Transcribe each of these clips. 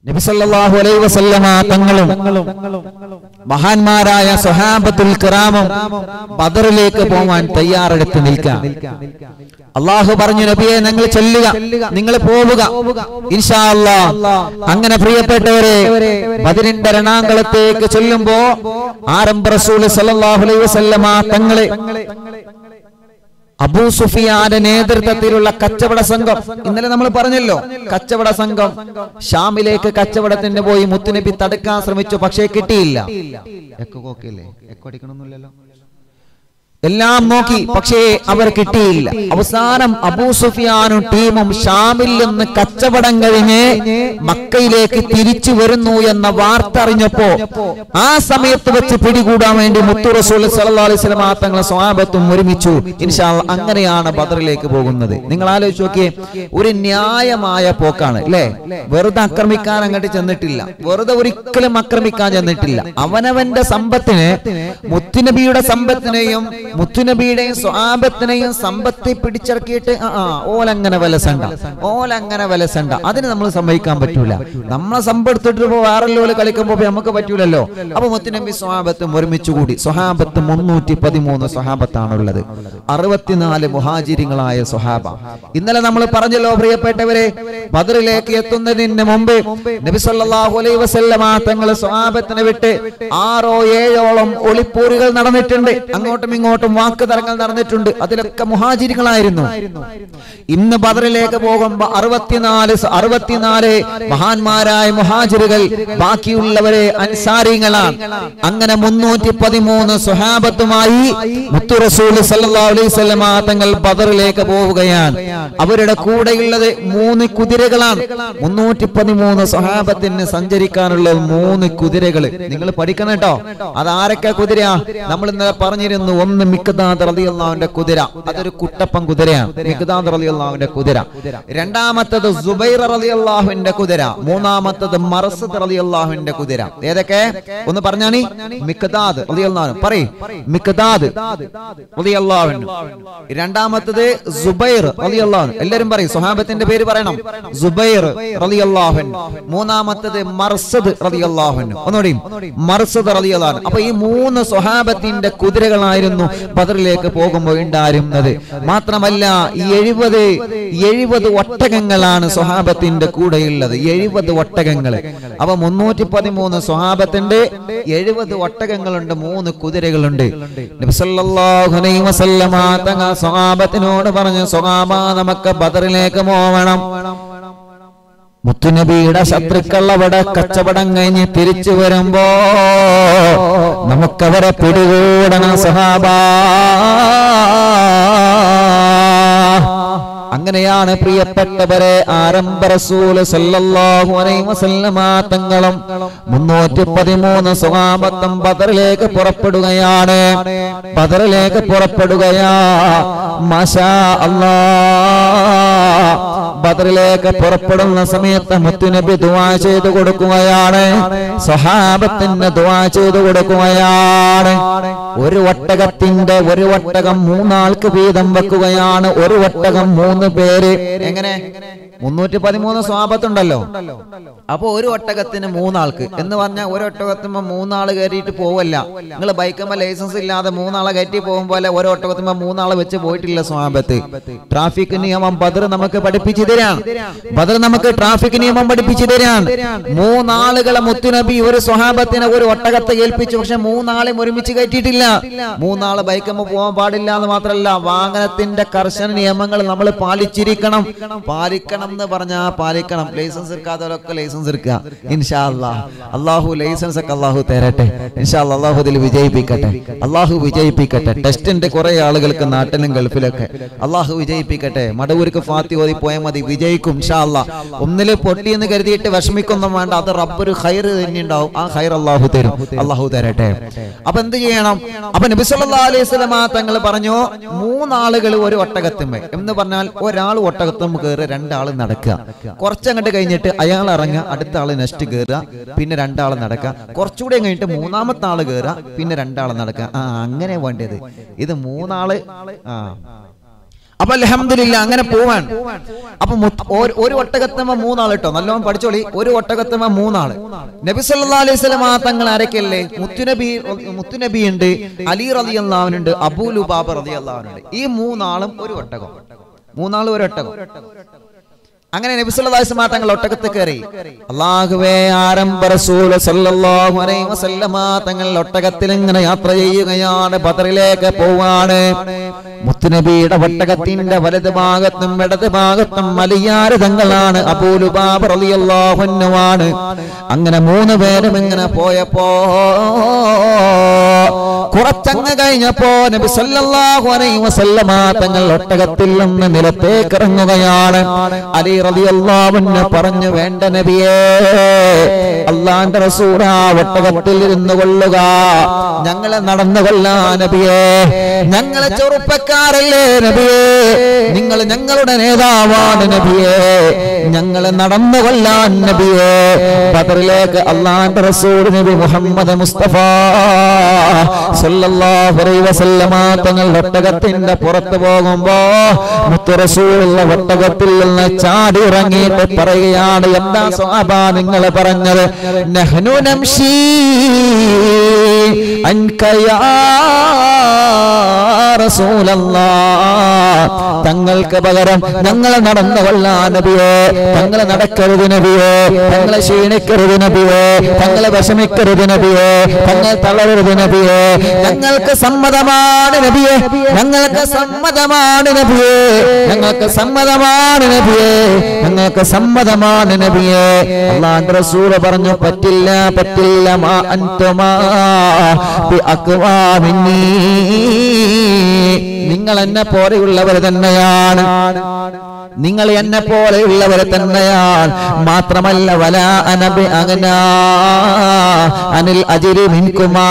നബിസല്ലാഹു അലൈ വസല്ലമ തങ്ങളും മഹാന്മാരായ സ്വഹാബത്തുൽ കിറാമും ബദറിലേക്ക് പോവാൻ തയ്യാറെടുത്ത് നിൽക്കാം അള്ളാഹു പറഞ്ഞു നബിയെ നിങ്ങൾ ചെല്ലുക നിങ്ങൾ പോവുക ഇൻഷാ അല്ലാ അങ്ങനെ പ്രിയപ്പെട്ടവരെ ബദറിന്റെ രണാങ്കളത്തേക്ക് ചെല്ലുമ്പോ ആരംഭ റസൂൽ സല്ലല്ലാഹു അലൈഹി വസല്ലമ തങ്ങളെ അബൂ സുഫിയാന്റെ നേതൃത്വത്തിലുള്ള കച്ചവട സംഘം ഇന്നലെ നമ്മൾ പറഞ്ഞല്ലോ കച്ചവട സംഘം ഷാമിലേക്ക് കച്ചവടത്തിന് പോയി മുത്തുനബി തടുക്കാൻ ശ്രമിച്ചു പക്ഷേ കിട്ടിയില്ല എക്കോ കോക്കില്ലേ എക്കോ അടിക്കണമെന്നില്ലല്ലോ എല്ലാം നോക്കി പക്ഷേ അവർ കിട്ടിയില്ല അവസാനം അബൂ സുഫിയാനും ടീമും ഷാമിൽ നിന്ന് കച്ചവടം കഴിഞ്ഞ് മക്കയിലേക്ക് തിരിച്ചു വരുന്നു എന്ന വാർത്ത അറിഞ്ഞപ്പോ ആ സമയത്ത് വെച്ച് പിടികൂടാൻ വേണ്ടി മുത്തു റസൂൽ സല്ലല്ലാഹു അലൈഹി വസല്ലം തങ്ങളെ സ്വാബത്തും ഒരുമിച്ചു ഇൻഷാ അല്ലാ അങ്ങനെയാണ് ബദറിലേക്ക് പോകുന്നത് നിങ്ങൾ ആലോചിച്ച് നോക്കിയേ ഒരു ന്യായമായ പോക്കാണ് അല്ലേ വെറുതെ ആക്രമിക്കാൻ അങ്ങോട്ട് ചെന്നിട്ടില്ല വെറുതെ ഒരിക്കലും ആക്രമിക്കാൻ ചെന്നിട്ടില്ല അവനവന്റെ സമ്പത്തിനെ മുത്തുനബിയുടെ സമ്പത്തിനെയും മുത്തുനബിയുടെയും സ്വാപത്തിനെയും സമ്പത്തെ പിടിച്ചിറക്കിയിട്ട് ആ ആ, ഓലങ്ങനെ വലസണ്ട ഓലങ്ങനെ വലസണ്ട അതിന് നമ്മൾ സമ്മതിക്കാൻ പറ്റൂല നമ്മളെ സമ്പെടുത്തിട്ട് ഇപ്പൊ വേറെ ലോല് കളിക്കുമ്പോ ഇപ്പൊ നമുക്ക് പറ്റൂലല്ലോ അപ്പൊ മുത്തുനബി സ്വാബത്തും ഒരുമിച്ച് കൂടി സ്വഹാബത്ത് മുന്നൂറ്റി പതിമൂന്ന് സ്വഹാബത്താണുള്ളത് അറുപത്തിനാല് മുഹാജിരിങ്ങളായ സ്വഹാബ ഇന്നലെ നമ്മൾ പറഞ്ഞല്ലോ പ്രിയപ്പെട്ടവരെ ബദറിലേക്ക് എത്തുന്നതിന് മുമ്പ് നബി സല്ലല്ലാഹു അലൈഹി വസല്ലമ തങ്ങൾ സ്വഹാബത്തിനെ വിട്ട് ആറോ ഏഴോളം ഒളിപ്പൂരുകൾ നടന്നിട്ടുണ്ട് അങ്ങോട്ടും ഇങ്ങോട്ടും വാക്ക് തരങ്ങൾ നടന്നിട്ടുണ്ട് അതിലൊക്കെ മുഹാജിരികളായിരുന്നു ഇന്ന് ബദറിലേക്ക് പോകുമ്പോ അറുപത്തിനാല് സ- അറുപത്തിനാല് മഹാന്മാരായ മുഹാജിറുകൾ ബാക്കിയുള്ളവരെ അൻസാരികളാണ് അങ്ങനെ മുന്നൂറ്റി പതിമൂന്ന് സ്വഹാബത്തുമായി മുത്തു റസൂൽ സല്ലല്ലാഹു അലൈഹി വസല്ലമ തങ്ങൾ ബദറിലേക്ക് പോവുകയാണ് അവരുടെ കൂടെയുള്ളത് മൂന്ന് കുതിരകളാണ് മുന്നൂറ്റി പതിമൂന്ന് സ്വഹാബത്തിന് സഞ്ചരിക്കാനുള്ള മൂന്ന് കുതിരകൾ നിങ്ങൾ പഠിക്കണം കേട്ടോ അത് ആരൊക്കെ കുതിരയാ നമ്മൾ ഇന്നലെ പറഞ്ഞിരുന്നു ഒന്ന് മിക്കദാദ് റളിയല്ലാഹുവിന്റെ കുതിര അതൊരു കുട്ടപ്പൻ കുതിരയാണ് മിക്കദാദ് റളിയല്ലാഹുവിന്റെ കുതിര രണ്ടാമത്തത് സുബൈർ റളിയല്ലാഹുവിന്റെ കുതിര മൂന്നാമത്തത് മറസദ് റളിയല്ലാഹുവിന്റെ കുതിര ഏതൊക്കെ ഒന്ന് പറഞ്ഞാണി മിക്കദാദ് റളിയല്ലാഹു പറയ് മിക്കദാദ് റളിയല്ലാഹു രണ്ടാമത്തത് സുബൈർ റളിയല്ലാഹു എല്ലാരും പറയും സ്വഹാബത്തിന്റെ പേര് പറയണം സുബൈർ റളിയല്ലാഹു മൂന്നാമത്തത് മർസദ് റളിയല്ലാഹു ഒന്നുകൂടി മർസദ് റളിയല്ലാഹു അപ്പൊ ഈ മൂന്ന് സ്വഹാബത്തിന്റെ കുതിരകളായിരുന്നു ബദറിലേക്ക് പോകുമ്പോൾ ഉണ്ടായിരുന്നത് മാത്രമല്ല ഈ എഴുപത് എഴുപത് ഒട്ടകങ്ങളാണ് സ്വഹാബത്തിന്റെ കൂടെയുള്ളത് എഴുപത് ഒട്ടകങ്ങൾ അപ്പൊ മുന്നൂറ്റി പതിമൂന്ന് സ്വഹാബത്തിന്റെ എഴുപത് ഒട്ടകങ്ങളുണ്ട് മൂന്ന് കുതിരകളുണ്ട് നബി സല്ലല്ലാഹു അലൈഹി വസല്ലമ തങ്ങൾ സ്വഹാബത്തിനോട് പറഞ്ഞു സ്വഹാബ നമുക്ക് ബദറിലേക്ക് പോവണം മുത്തുനബിയുടെ ശത്രുക്കൾ അവിടെ കച്ചവടം കഴിഞ്ഞ് തിരിച്ചു വരുമ്പോ നമുക്കവരെ പിടികൂടണം സഹാബ അങ്ങനെയാണ് പ്രിയപ്പെട്ടവരെ ആരംഭ റസൂല് സല്ലല്ലാഹു അലൈഹി വസല്ലമ തങ്ങളും മുന്നൂറ്റി പതിമൂന്ന് സ്വഹാബത്തും ബദറിലേക്ക് പുറപ്പെടുകയാണ് ബദറിലേക്ക് പുറപ്പെടുകയാ മാഷാ അല്ലാ ബദറിലേക്ക് പുറപ്പെടുന്ന സമയത്ത് മുത്തുനബി ദുആ ചെയ്തു കൊടുക്കുകയാണ് സ്വഹാബത്തിന് ദുആ ചെയ്തു കൊടുക്കുകയാണ് ഒരു ഒട്ടകത്തിന്റെ ഒരു ഒട്ടകം മൂന്നാൾക്ക് വീതം വെക്കുകയാണ് ഒരു ഒട്ടകം മൂന്ന് പേര് എങ്ങനെ മുന്നൂറ്റി പതിമൂന്ന് സ്വാപത്തുണ്ടല്ലോ അപ്പൊ ഒരു ഒട്ടകത്തിന് മൂന്നാൾക്ക് എന്ന് പറഞ്ഞാൽ ഒരു ഒട്ടകത്തുമ്പോ മൂന്നാള് കയറിയിട്ട് പോവല്ല നിങ്ങൾ ബൈക്കുമ്പോ ലൈസൻസ് ഇല്ലാതെ മൂന്നാളെ കയറ്റി പോകുമ്പോലെ ഒരു ഒട്ടകത്തുമ്പോ മൂന്നാളെ വെച്ച് പോയിട്ടില്ല സ്വാപത്ത് ട്രാഫിക് നിയമം ബദർ നമുക്ക് പഠിപ്പിച്ചു തരാണ് ബദർ നമുക്ക് ട്രാഫിക് നിയമം പഠിപ്പിച്ചു തരാണ് മൂന്നാളുകളെ മുത്തുനബി ഒരു സ്വഹാബത്തിനെ ഒരു ഒട്ടകത്തെ ഏൽപ്പിച്ചു പക്ഷെ മൂന്നാളെയും ഒരുമിച്ച് കയറ്റിയിട്ടില്ല മൂന്നാള് ബൈക്കുമ്പോ പോകാൻ പാടില്ല എന്ന് മാത്രമല്ല വാഹനത്തിന്റെ കർശന നിയമങ്ങൾ നമ്മൾ പാലിച്ചിരിക്കണം പാലിക്കണം എന്ന് പറഞ്ഞാൽ പാലിക്കണം ലൈസൻസ് എടുക്കാത്തവരൊക്കെ ലൈസൻസ് എടുക്കുക ഇൻഷാ അല്ലാഹ് അള്ളാഹു ലൈസൻസ് ഒക്കെ അള്ളാഹു തരട്ടെ ഇൻഷാ അല്ലാഹ് അള്ളാഹു ഇതിൽ വിജയിപ്പിക്കട്ടെ അള്ളാഹു വിജയിപ്പിക്കട്ടെ ടെസ്റ്റിന്റെ കുറെ ആളുകൾക്ക് നാട്ടിലും ഗൾഫിലൊക്കെ അള്ളാഹു വിജയിപ്പിക്കട്ടെ മടവൂർക്ക് ഫാത്തി ഓതി പോയാൽ മതി വിജയിക്കും ഇൻഷാ അല്ലാഹ് ഒന്നില് പൊട്ടിയെന്ന് കരുതിയിട്ട് വിഷമിക്കൊന്നും വേണ്ട അത് റബ്ബൊരു ഹൈർ തന്നെ ഉണ്ടാവും ആ ഹൈർ അള്ളാഹു തരും അള്ളാഹു തരട്ടെ അപ്പൊ എന്ത് ചെയ്യണം അപ്പൊ നബി സല്ലല്ലാഹു അലൈഹി വസല്ലമ തങ്ങൾ പറഞ്ഞു മൂന്നാളുകൾ ഒരു ഒട്ടകത്തുമ്മ എന്ന് പറഞ്ഞാൽ ഒരാൾ ഒട്ടകത്തും കയറി രണ്ടാൾ നടക്കുക കുറച്ചങ്ങോട്ട് കഴിഞ്ഞിട്ട് അയാൾ ഇറങ്ങുക അടുത്ത ആള് നെക്സ്റ്റ് കയറുക പിന്നെ രണ്ടാൾ നടക്കുക കുറച്ചുകൂടെ കഴിഞ്ഞിട്ട് മൂന്നാമത്തെ ആള് കയറുക പിന്നെ രണ്ടാൾ നടക്കുക ആ അങ്ങനെ വേണ്ടത് ഇത് മൂന്നാള് ആ അപ്പൊ അലഹമില്ല അങ്ങനെ പോവാൻ അപ്പൊ മുത്ത് ഒരു- ഒരു ഒട്ടകത്തമ്മ മൂന്നാൾ കേട്ടോ നല്ലോണം പഠിച്ചോളി ഒരു ഒട്ടകത്തമ്മ മൂന്നാള് നബി സല്ലാ അലൈഹി സ്വലമാ തങ്ങൾ ആരൊക്കെയല്ലേ മുത്തുനബി മുത്തുനബി ഉണ്ട് അലി റലി അള്ളാഹുനുണ്ട് അബൂലുബാബ റലി അള്ളാഹുനുണ്ട് ഈ മൂന്നാളും ഒരു ഒട്ടകം മൂന്നാളും ഒരു ഒട്ടകം അങ്ങനെ നബി സല്ലല്ലാഹു അലൈഹി വസല്ലം തങ്ങൾ ഒട്ടകത്ത് കയറി അല്ലാഹുവേ ആരംഭ റസൂൽ സല്ലല്ലാഹു അലൈഹി വസല്ലമ തങ്ങൾ ഒട്ടകത്തിൽ ഇങ്ങനെ യാത്ര ചെയ്യുകയാണ് ബദറിലേക്ക് പോവാണ് മുത്തുനബിയുടെ ഒട്ടകത്തിന്റെ വലത് ഭാഗത്തും ഇടത് ഭാഗത്തും മലിയാര് തങ്ങളാണ് അബൂലുബാബ റളിയല്ലാഹു അൻഹുവാണ് അങ്ങനെ മൂന്ന് പേരും ഇങ്ങനെ പോയപ്പോ കുറച്ചങ്ങ് കഴിഞ്ഞപ്പോ നബി സല്ലല്ലാഹു അലൈഹി വസല്ലമ തങ്ങൾ ഒട്ടകത്തിൽ നിന്ന് നിലത്തേക്ക് ഇറങ്ങുകയാണ് അലി റളിയല്ലാഹു അൻഹു പറഞ്ഞു വേണ്ട നബിയേ അള്ളാന്റെ റസൂൽ ആ ഒട്ടകത്തിൽ ഇരുന്നു കൊള്ളുക ഞങ്ങളെ നടന്നു കൊല്ലാ നബിയേ ഞങ്ങളെ ചെറുപ്പക്കാരല്ലേ നബിയേ നിങ്ങൾ ഞങ്ങളുടെ നേതാവാണ് നബിയേ ഞങ്ങളെ നടന്നു കൊല്ലാൻ നബിയേ ബദറിലേക്ക് അള്ളാന്റെ റസൂൽ നബി മുഹമ്മദ് മുസ്തഫ സല്ലല്ലാഹു അലൈഹി വസല്ലമ തങ്ങൾ ഒട്ടകത്തിന്റെ പുറത്ത് പോകുമ്പോ മുത്തു റസൂലുള്ള ഒട്ടകത്തിൽ നിന്ന് ചാടി ഇറങ്ങിയിട്ട് പറയുകയാണ് എന്താ സ്വാബ നിങ്ങൾ പറഞ്ഞത് നഹ്നു നംശി അൻക യാ റസൂലല്ലാഹ് തങ്ങൾക്ക് പകരം ഞങ്ങൾ നടന്നു കൊള്ളാൻ നബിയേ തങ്ങളെ നടക്കരുത് നബിയേ തങ്ങളെ ക്ഷീണിക്കരുത് നബിയേ തങ്ങളെ വിഷമിക്കരുത് നബിയേ തങ്ങൾ തളരരുത് നബിയേ ഞങ്ങൾക്ക് സമ്മതമാണ് നബിയേ ഞങ്ങൾക്ക് സമ്മതമാണ് നബിയേ ഞങ്ങൾക്ക് സമ്മതമാണ് നബിയേ ഞങ്ങൾക്ക് സമ്മതമാണ് നബിയേ അള്ളാഹ് റസൂൽ പറഞ്ഞു പറ്റില്ല പറ്റില്ല മാ അൻതുമാ ബി അക്വാ മിന്നീ നിങ്ങൾ എന്നെ പോലെയുള്ളവർ തന്നെയാണ് നിങ്ങൾ എന്നെ പോലെയുള്ളവർ തന്നെയാണ് മാത്രമല്ല വല അനബി അകന അനിൽ അജിരി മിൻകുമാ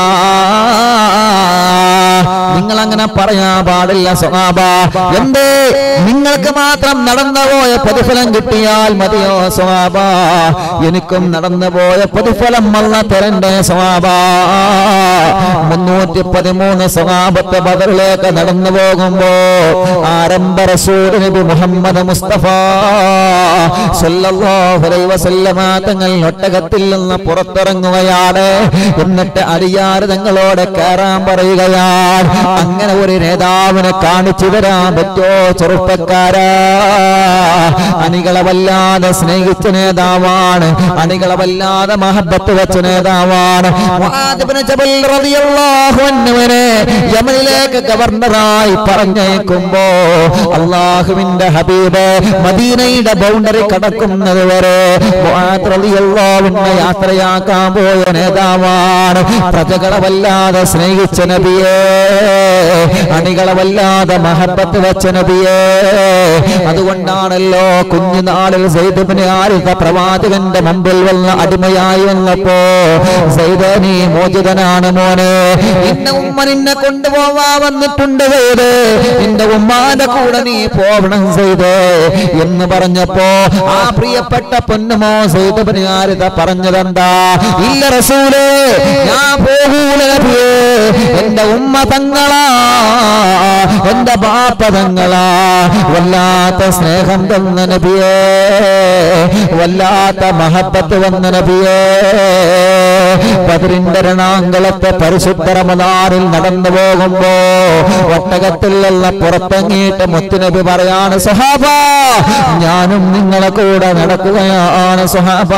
നിങ്ങൾ അങ്ങനെ പറയാൻ പാടില്ല സ്വഹാബ എന്തേ നിങ്ങൾക്ക് മാത്രം നടന്നുപോയ പ്രതിഫലം കിട്ടിയാൽ മതിയോ സ്വഹാബ എനിക്കും നടന്നുപോയ പ്രതിഫലം വന്ന തരണ്ടേ സ്വഹാബ മുന്നൂറ്റി പതിമൂന്ന് സ്വഹാബത്തെ ബദറിലേക്ക് നടന്നു പോകുമ്പോ ആരംഭ റസൂൽ നബി മുഹമ്മദ് മുസ്തഫ സല്ലല്ലാഹു അലൈഹി വസല്ലമ തങ്ങൾ ഒട്ടകത്തിൽ നിന്ന് പുറത്തിറങ്ങുകയാണ് എന്നിട്ട് അടിയാർ തങ്ങളോട് കയറാൻ പറയുകയാണ് അങ്ങനെ ഒരു നേതാവിനെ കാണിച്ചു തരാൻ പറ്റോ ചെറുപ്പക്കാരാ അണികളെ വല്ലാതെ സ്നേഹിച്ച നേതാവാണ് അണികളെ വല്ലാതെ മഹബത്ത് വെച്ച നേതാവാണ് മുആദ് ഇബ്നു ജബൽ റളിയല്ലാഹു അൻഹുവിനെ യമനിലേക്ക് ഗവർണറായി പറഞ്ഞേക്കുമ്പോ അള്ളാഹുവിന്റെ ഹബീബ് മദീനയുടെ ബൗണ്ടറി കടക്കുന്നത് വരെ മുആദ് റളിയല്ലാഹു അൻഹു യാത്രയാക്കാൻ പോയ നേതാവാണ് പ്രജകളെ വല്ലാതെ സ്നേഹിച്ച നബിയേ അണികളെ വല്ലാതെ മഹബത്ത് വെച്ച നബിയേ അതുകൊണ്ടാണല്ലോ കുഞ്ഞുനാളിൽ സൈദബിന് ആരിത പ്രവാചകന്റെ മുമ്പിൽ വന്ന അടിമയായി വന്നപ്പോ സൈദ നീ മോചിതനാണ് മോനെ നിന്നെ ഉമ്മ നിന്നെ കൊണ്ടുപോവാ വന്നിട്ടുണ്ട് ചെയ്ത് നിന്റെ ഉമ്മാന്റെ കൂടെ നീ പോവണം ചെയ്ത് എന്ന് പറഞ്ഞപ്പോ ആ പ്രിയപ്പെട്ട പൊന്നുമോ സൈദബിന് ആരിത പറഞ്ഞതെന്താ ഇല്ല റസൂലേ ഞാൻ പോകൂല നബിയേ എന്റെ ഉമ്മ തങ്ങളാ എന്റെ ബാപ്പ തങ്ങളാ വല്ലാത്ത സ്നേഹം തന്ന നബിയേ വല്ലാത്ത മഹബത്ത് വന്ന നബിയേ പതിരിന്റെ രണാങ്കളത്തെ പരിശുദ്ധ റമദാനിൽ നടന്നു പോകുമ്പോ ഒട്ടകത്തിൽ നിന്ന് പുറത്തിറങ്ങിയിട്ട് മുത്തുനബി പറയാണ് സുഹാബ ഞാനും നിങ്ങളെ കൂടെ നടക്കുകയാണ് സുഹാബ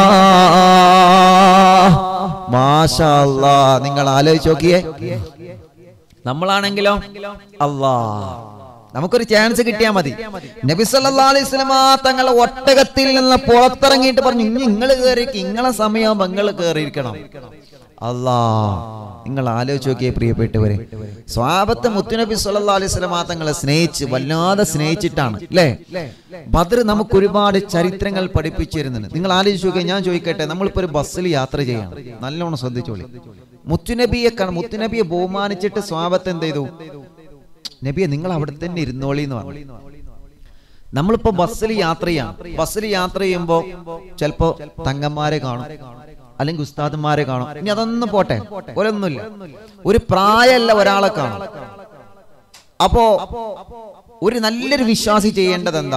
മാഷാ അല്ലാ നിങ്ങൾ ആലോചിച്ച് നോക്കിയേ നമ്മളാണെങ്കിലോ അല്ലാ നമുക്കൊരു ചാൻസ് കിട്ടിയാൽ മതി നബി സല്ലല്ലാഹു അലൈഹി വസല്ലമ തങ്ങളെ ഒട്ടകത്തിൽ നിന്ന് പുറത്തിറങ്ങിയിട്ട് പറഞ്ഞു ഇനി നിങ്ങൾ കയറി ഇങ്ങളെ സമയം നിങ്ങൾ കയറിയിരിക്കണം അല്ലാ നിങ്ങൾ ആലോചിച്ച് നോക്കിയേ പ്രിയപ്പെട്ടവരെ സ്വാപത്ത് മുത്തുനബി സല്ലല്ലാഹു അലൈഹി വസല്ലമ തങ്ങളെ സ്നേഹിച്ച് വല്ലാതെ സ്നേഹിച്ചിട്ടാണ് അല്ലേ ബദർ നമുക്ക് ഒരുപാട് ചരിത്രങ്ങൾ പഠിപ്പിച്ചു തരുന്നുണ്ട് നിങ്ങൾ ആലോചിച്ച് നോക്കിയാൽ ഞാൻ ചോദിക്കട്ടെ നമ്മളിപ്പോ ഒരു ബസ്സിൽ യാത്ര ചെയ്യണം നല്ലോണം ശ്രദ്ധിച്ചോളി മുത്തുനബിയെ കാണ മുത്തുനബിയെ ബഹുമാനിച്ചിട്ട് സ്വാപത്ത് എന്ത് ചെയ്തു നബിയെ നിങ്ങൾ അവിടെ തന്നെ ഇരുന്നോളി എന്ന് പറഞ്ഞു നമ്മളിപ്പോ ബസ്സിൽ യാത്ര ചെയ്യാം ബസ്സിൽ യാത്ര ചെയ്യുമ്പോ ചിലപ്പോ തങ്ങന്മാരെ കാണും അല്ലെങ്കിൽ ഉസ്താദന്മാരെ കാണും ഇനി അതൊന്നും പോട്ടെ ഒരൊന്നുമില്ല ഒരു പ്രായമല്ല ഒരാളെ കാണും അപ്പോ ഒരു നല്ലൊരു വിശ്വാസി ചെയ്യേണ്ടത് എന്താ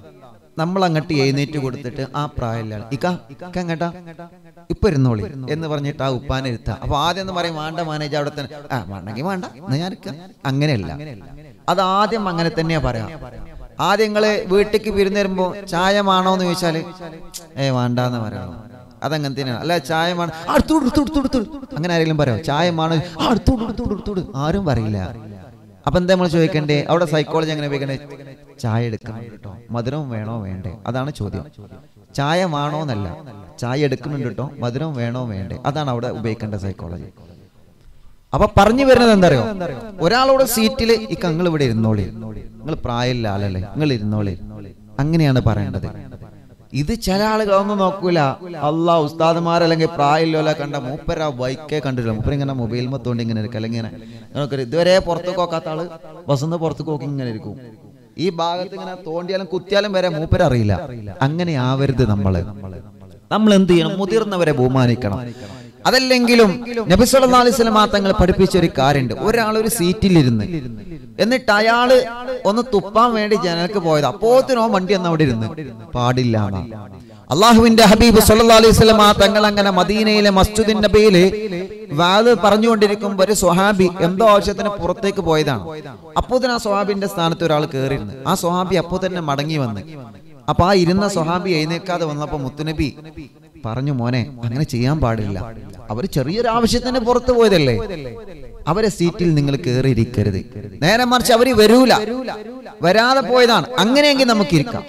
നമ്മൾ അങ്ങോട്ട് എഴുന്നേറ്റ് കൊടുത്തിട്ട് ആ പ്രായമില്ല ഇക്ക ഇക്ക എങ്ങട്ടാ ഇപ്പൊ ഇരുന്നോളി എന്ന് പറഞ്ഞിട്ട് ആ ഉപ്പാനെ ഇരുത്ത അപ്പൊ ആദ്യം എന്ന് പറയും വേണ്ട മാനേജ് അവിടെ തന്നെ ആ വേണ്ടെങ്കിൽ വേണ്ട എന്നാ ഞാൻ ഇരിക്കാം." അങ്ങനെയല്ല അത് ആദ്യം അങ്ങനെ തന്നെയാ പറയാം ആദ്യം നിങ്ങള് വീട്ടിലേക്ക് വിരുന്ന് വരുമ്പോ ചായ വേണോ എന്ന് ചോദിച്ചാല് ഏ വേണ്ടാന്ന് പറയണം അതങ്ങനെ തന്നെയാണ് അല്ല ചായ വേണം "ആ, എടുത്തോട്, എടുത്തോട്, എടുത്തോട്, എടുത്തോട്." അങ്ങനെ ആരെങ്കിലും പറയാം ചായ വേണോ ആ എടുത്തോട് എടുത്തോട് എടുത്തോട് ആരും പറയില്ല അപ്പൊ എന്താ നമ്മൾ ചോദിക്കണ്ടേ അവിടെ സൈക്കോളജി എങ്ങനെ ഉപയോഗിക്കണ്ടേ ചായ എടുക്കുന്നുണ്ട് കേട്ടോ മധുരം വേണോ വേണ്ടേ അതാണ് ചോദ്യം ചായ വേണോ എന്നല്ല ചായ എടുക്കുന്നുണ്ട് കേട്ടോ മധുരം വേണോ വേണ്ടേ അതാണ് അവിടെ ഉപയോഗിക്കേണ്ട സൈക്കോളജി അപ്പൊ പറഞ്ഞു വരുന്നത് എന്താ അറിയോ ഒരാളോട് സീറ്റിൽ ഈ കങ്ങൾ ഇവിടെ ഇരുന്നോളി നിങ്ങൾ പ്രായമില്ല ആളല്ലേ നിങ്ങൾ ഇരുന്നോളി അങ്ങനെയാണ് പറയേണ്ടത് ഇത് ചില ആളുകളൊന്നും നോക്കൂല അല്ലാ ഉസ്താദുമാർ അല്ലെങ്കിൽ പ്രായമില്ലോല കണ്ട മൂപ്പര ബൈക്കേ കണ്ടിട്ടില്ല മൂപ്പര ഇങ്ങനെ മൊബൈൽ മത്തോണ്ട് ഇങ്ങനെ ഇരിക്കും അല്ലെങ്കിൽ ഇങ്ങനെ നമുക്കൊരു ഇതുവരെ പുറത്തേക്ക് നോക്കാത്ത ആള് ബസ്സിന്ന് പുറത്തേക്ക് നോക്കി ഇങ്ങനെ ഇരിക്കും ഈ ഭാഗത്ത് ഇങ്ങനെ തോണ്ടിയാലും കുത്തിയാലും വരെ മൂപ്പര അറിയില്ല അങ്ങനെ ആവരുത് നമ്മള് നമ്മൾ എന്ത് ചെയ്യണം മുതിർന്നവരെ ബഹുമാനിക്കണം അതല്ലെങ്കിലും നബി സല്ലല്ലാഹു അലൈഹി വസല്ലം തങ്ങൾ പഠിപ്പിച്ച ഒരു കാര്യമുണ്ട് ഒരാൾ ഒരു സീറ്റിലിരുന്ന് എന്നിട്ട് അയാള് ഒന്ന് തുപ്പാൻ വേണ്ടി ജനങ്ങൾക്ക് പോയത് അപ്പോത്തിനോ വണ്ടി ഒന്ന് അവിടെ ഇരുന്ന് പാടില്ല എന്നാ. അള്ളാഹുവിന്റെ ഹബീബ് സല്ലല്ലാഹു അലൈഹി വസല്ലം തങ്ങൾ അങ്ങനെ മദീനയിലെ മസ്ജിദിൻ നബിയില് വാത് പറഞ്ഞുകൊണ്ടിരിക്കുമ്പോ ഒരു സ്വഹാബി എന്തോ ആവശ്യത്തിന് പുറത്തേക്ക് പോയതാണ് അപ്പോത്തിന് ആ സ്വഹാബിന്റെ സ്ഥാനത്ത് ഒരാൾ കയറിയിരുന്നു ആ സ്വഹാബി അപ്പോ തന്നെ മടങ്ങി വന്ന് അപ്പൊ ആ ഇരുന്ന സ്വഹാബി എഴുന്നേക്കാതെ വന്നപ്പോ മുത്തുനബി പറഞ്ഞു മോനെ അങ്ങനെ ചെയ്യാൻ പാടില്ല അവർ ചെറിയൊരു ആവശ്യത്തിന് പുറത്തു പോയതല്ലേ അവരെ സീറ്റിൽ നിങ്ങൾ കയറിയിരിക്കരുത് നേരെ മറിച്ച് അവര് വരൂല വരാതെ പോയതാണ് അങ്ങനെയെങ്കിൽ നമുക്ക് ഇരിക്കാം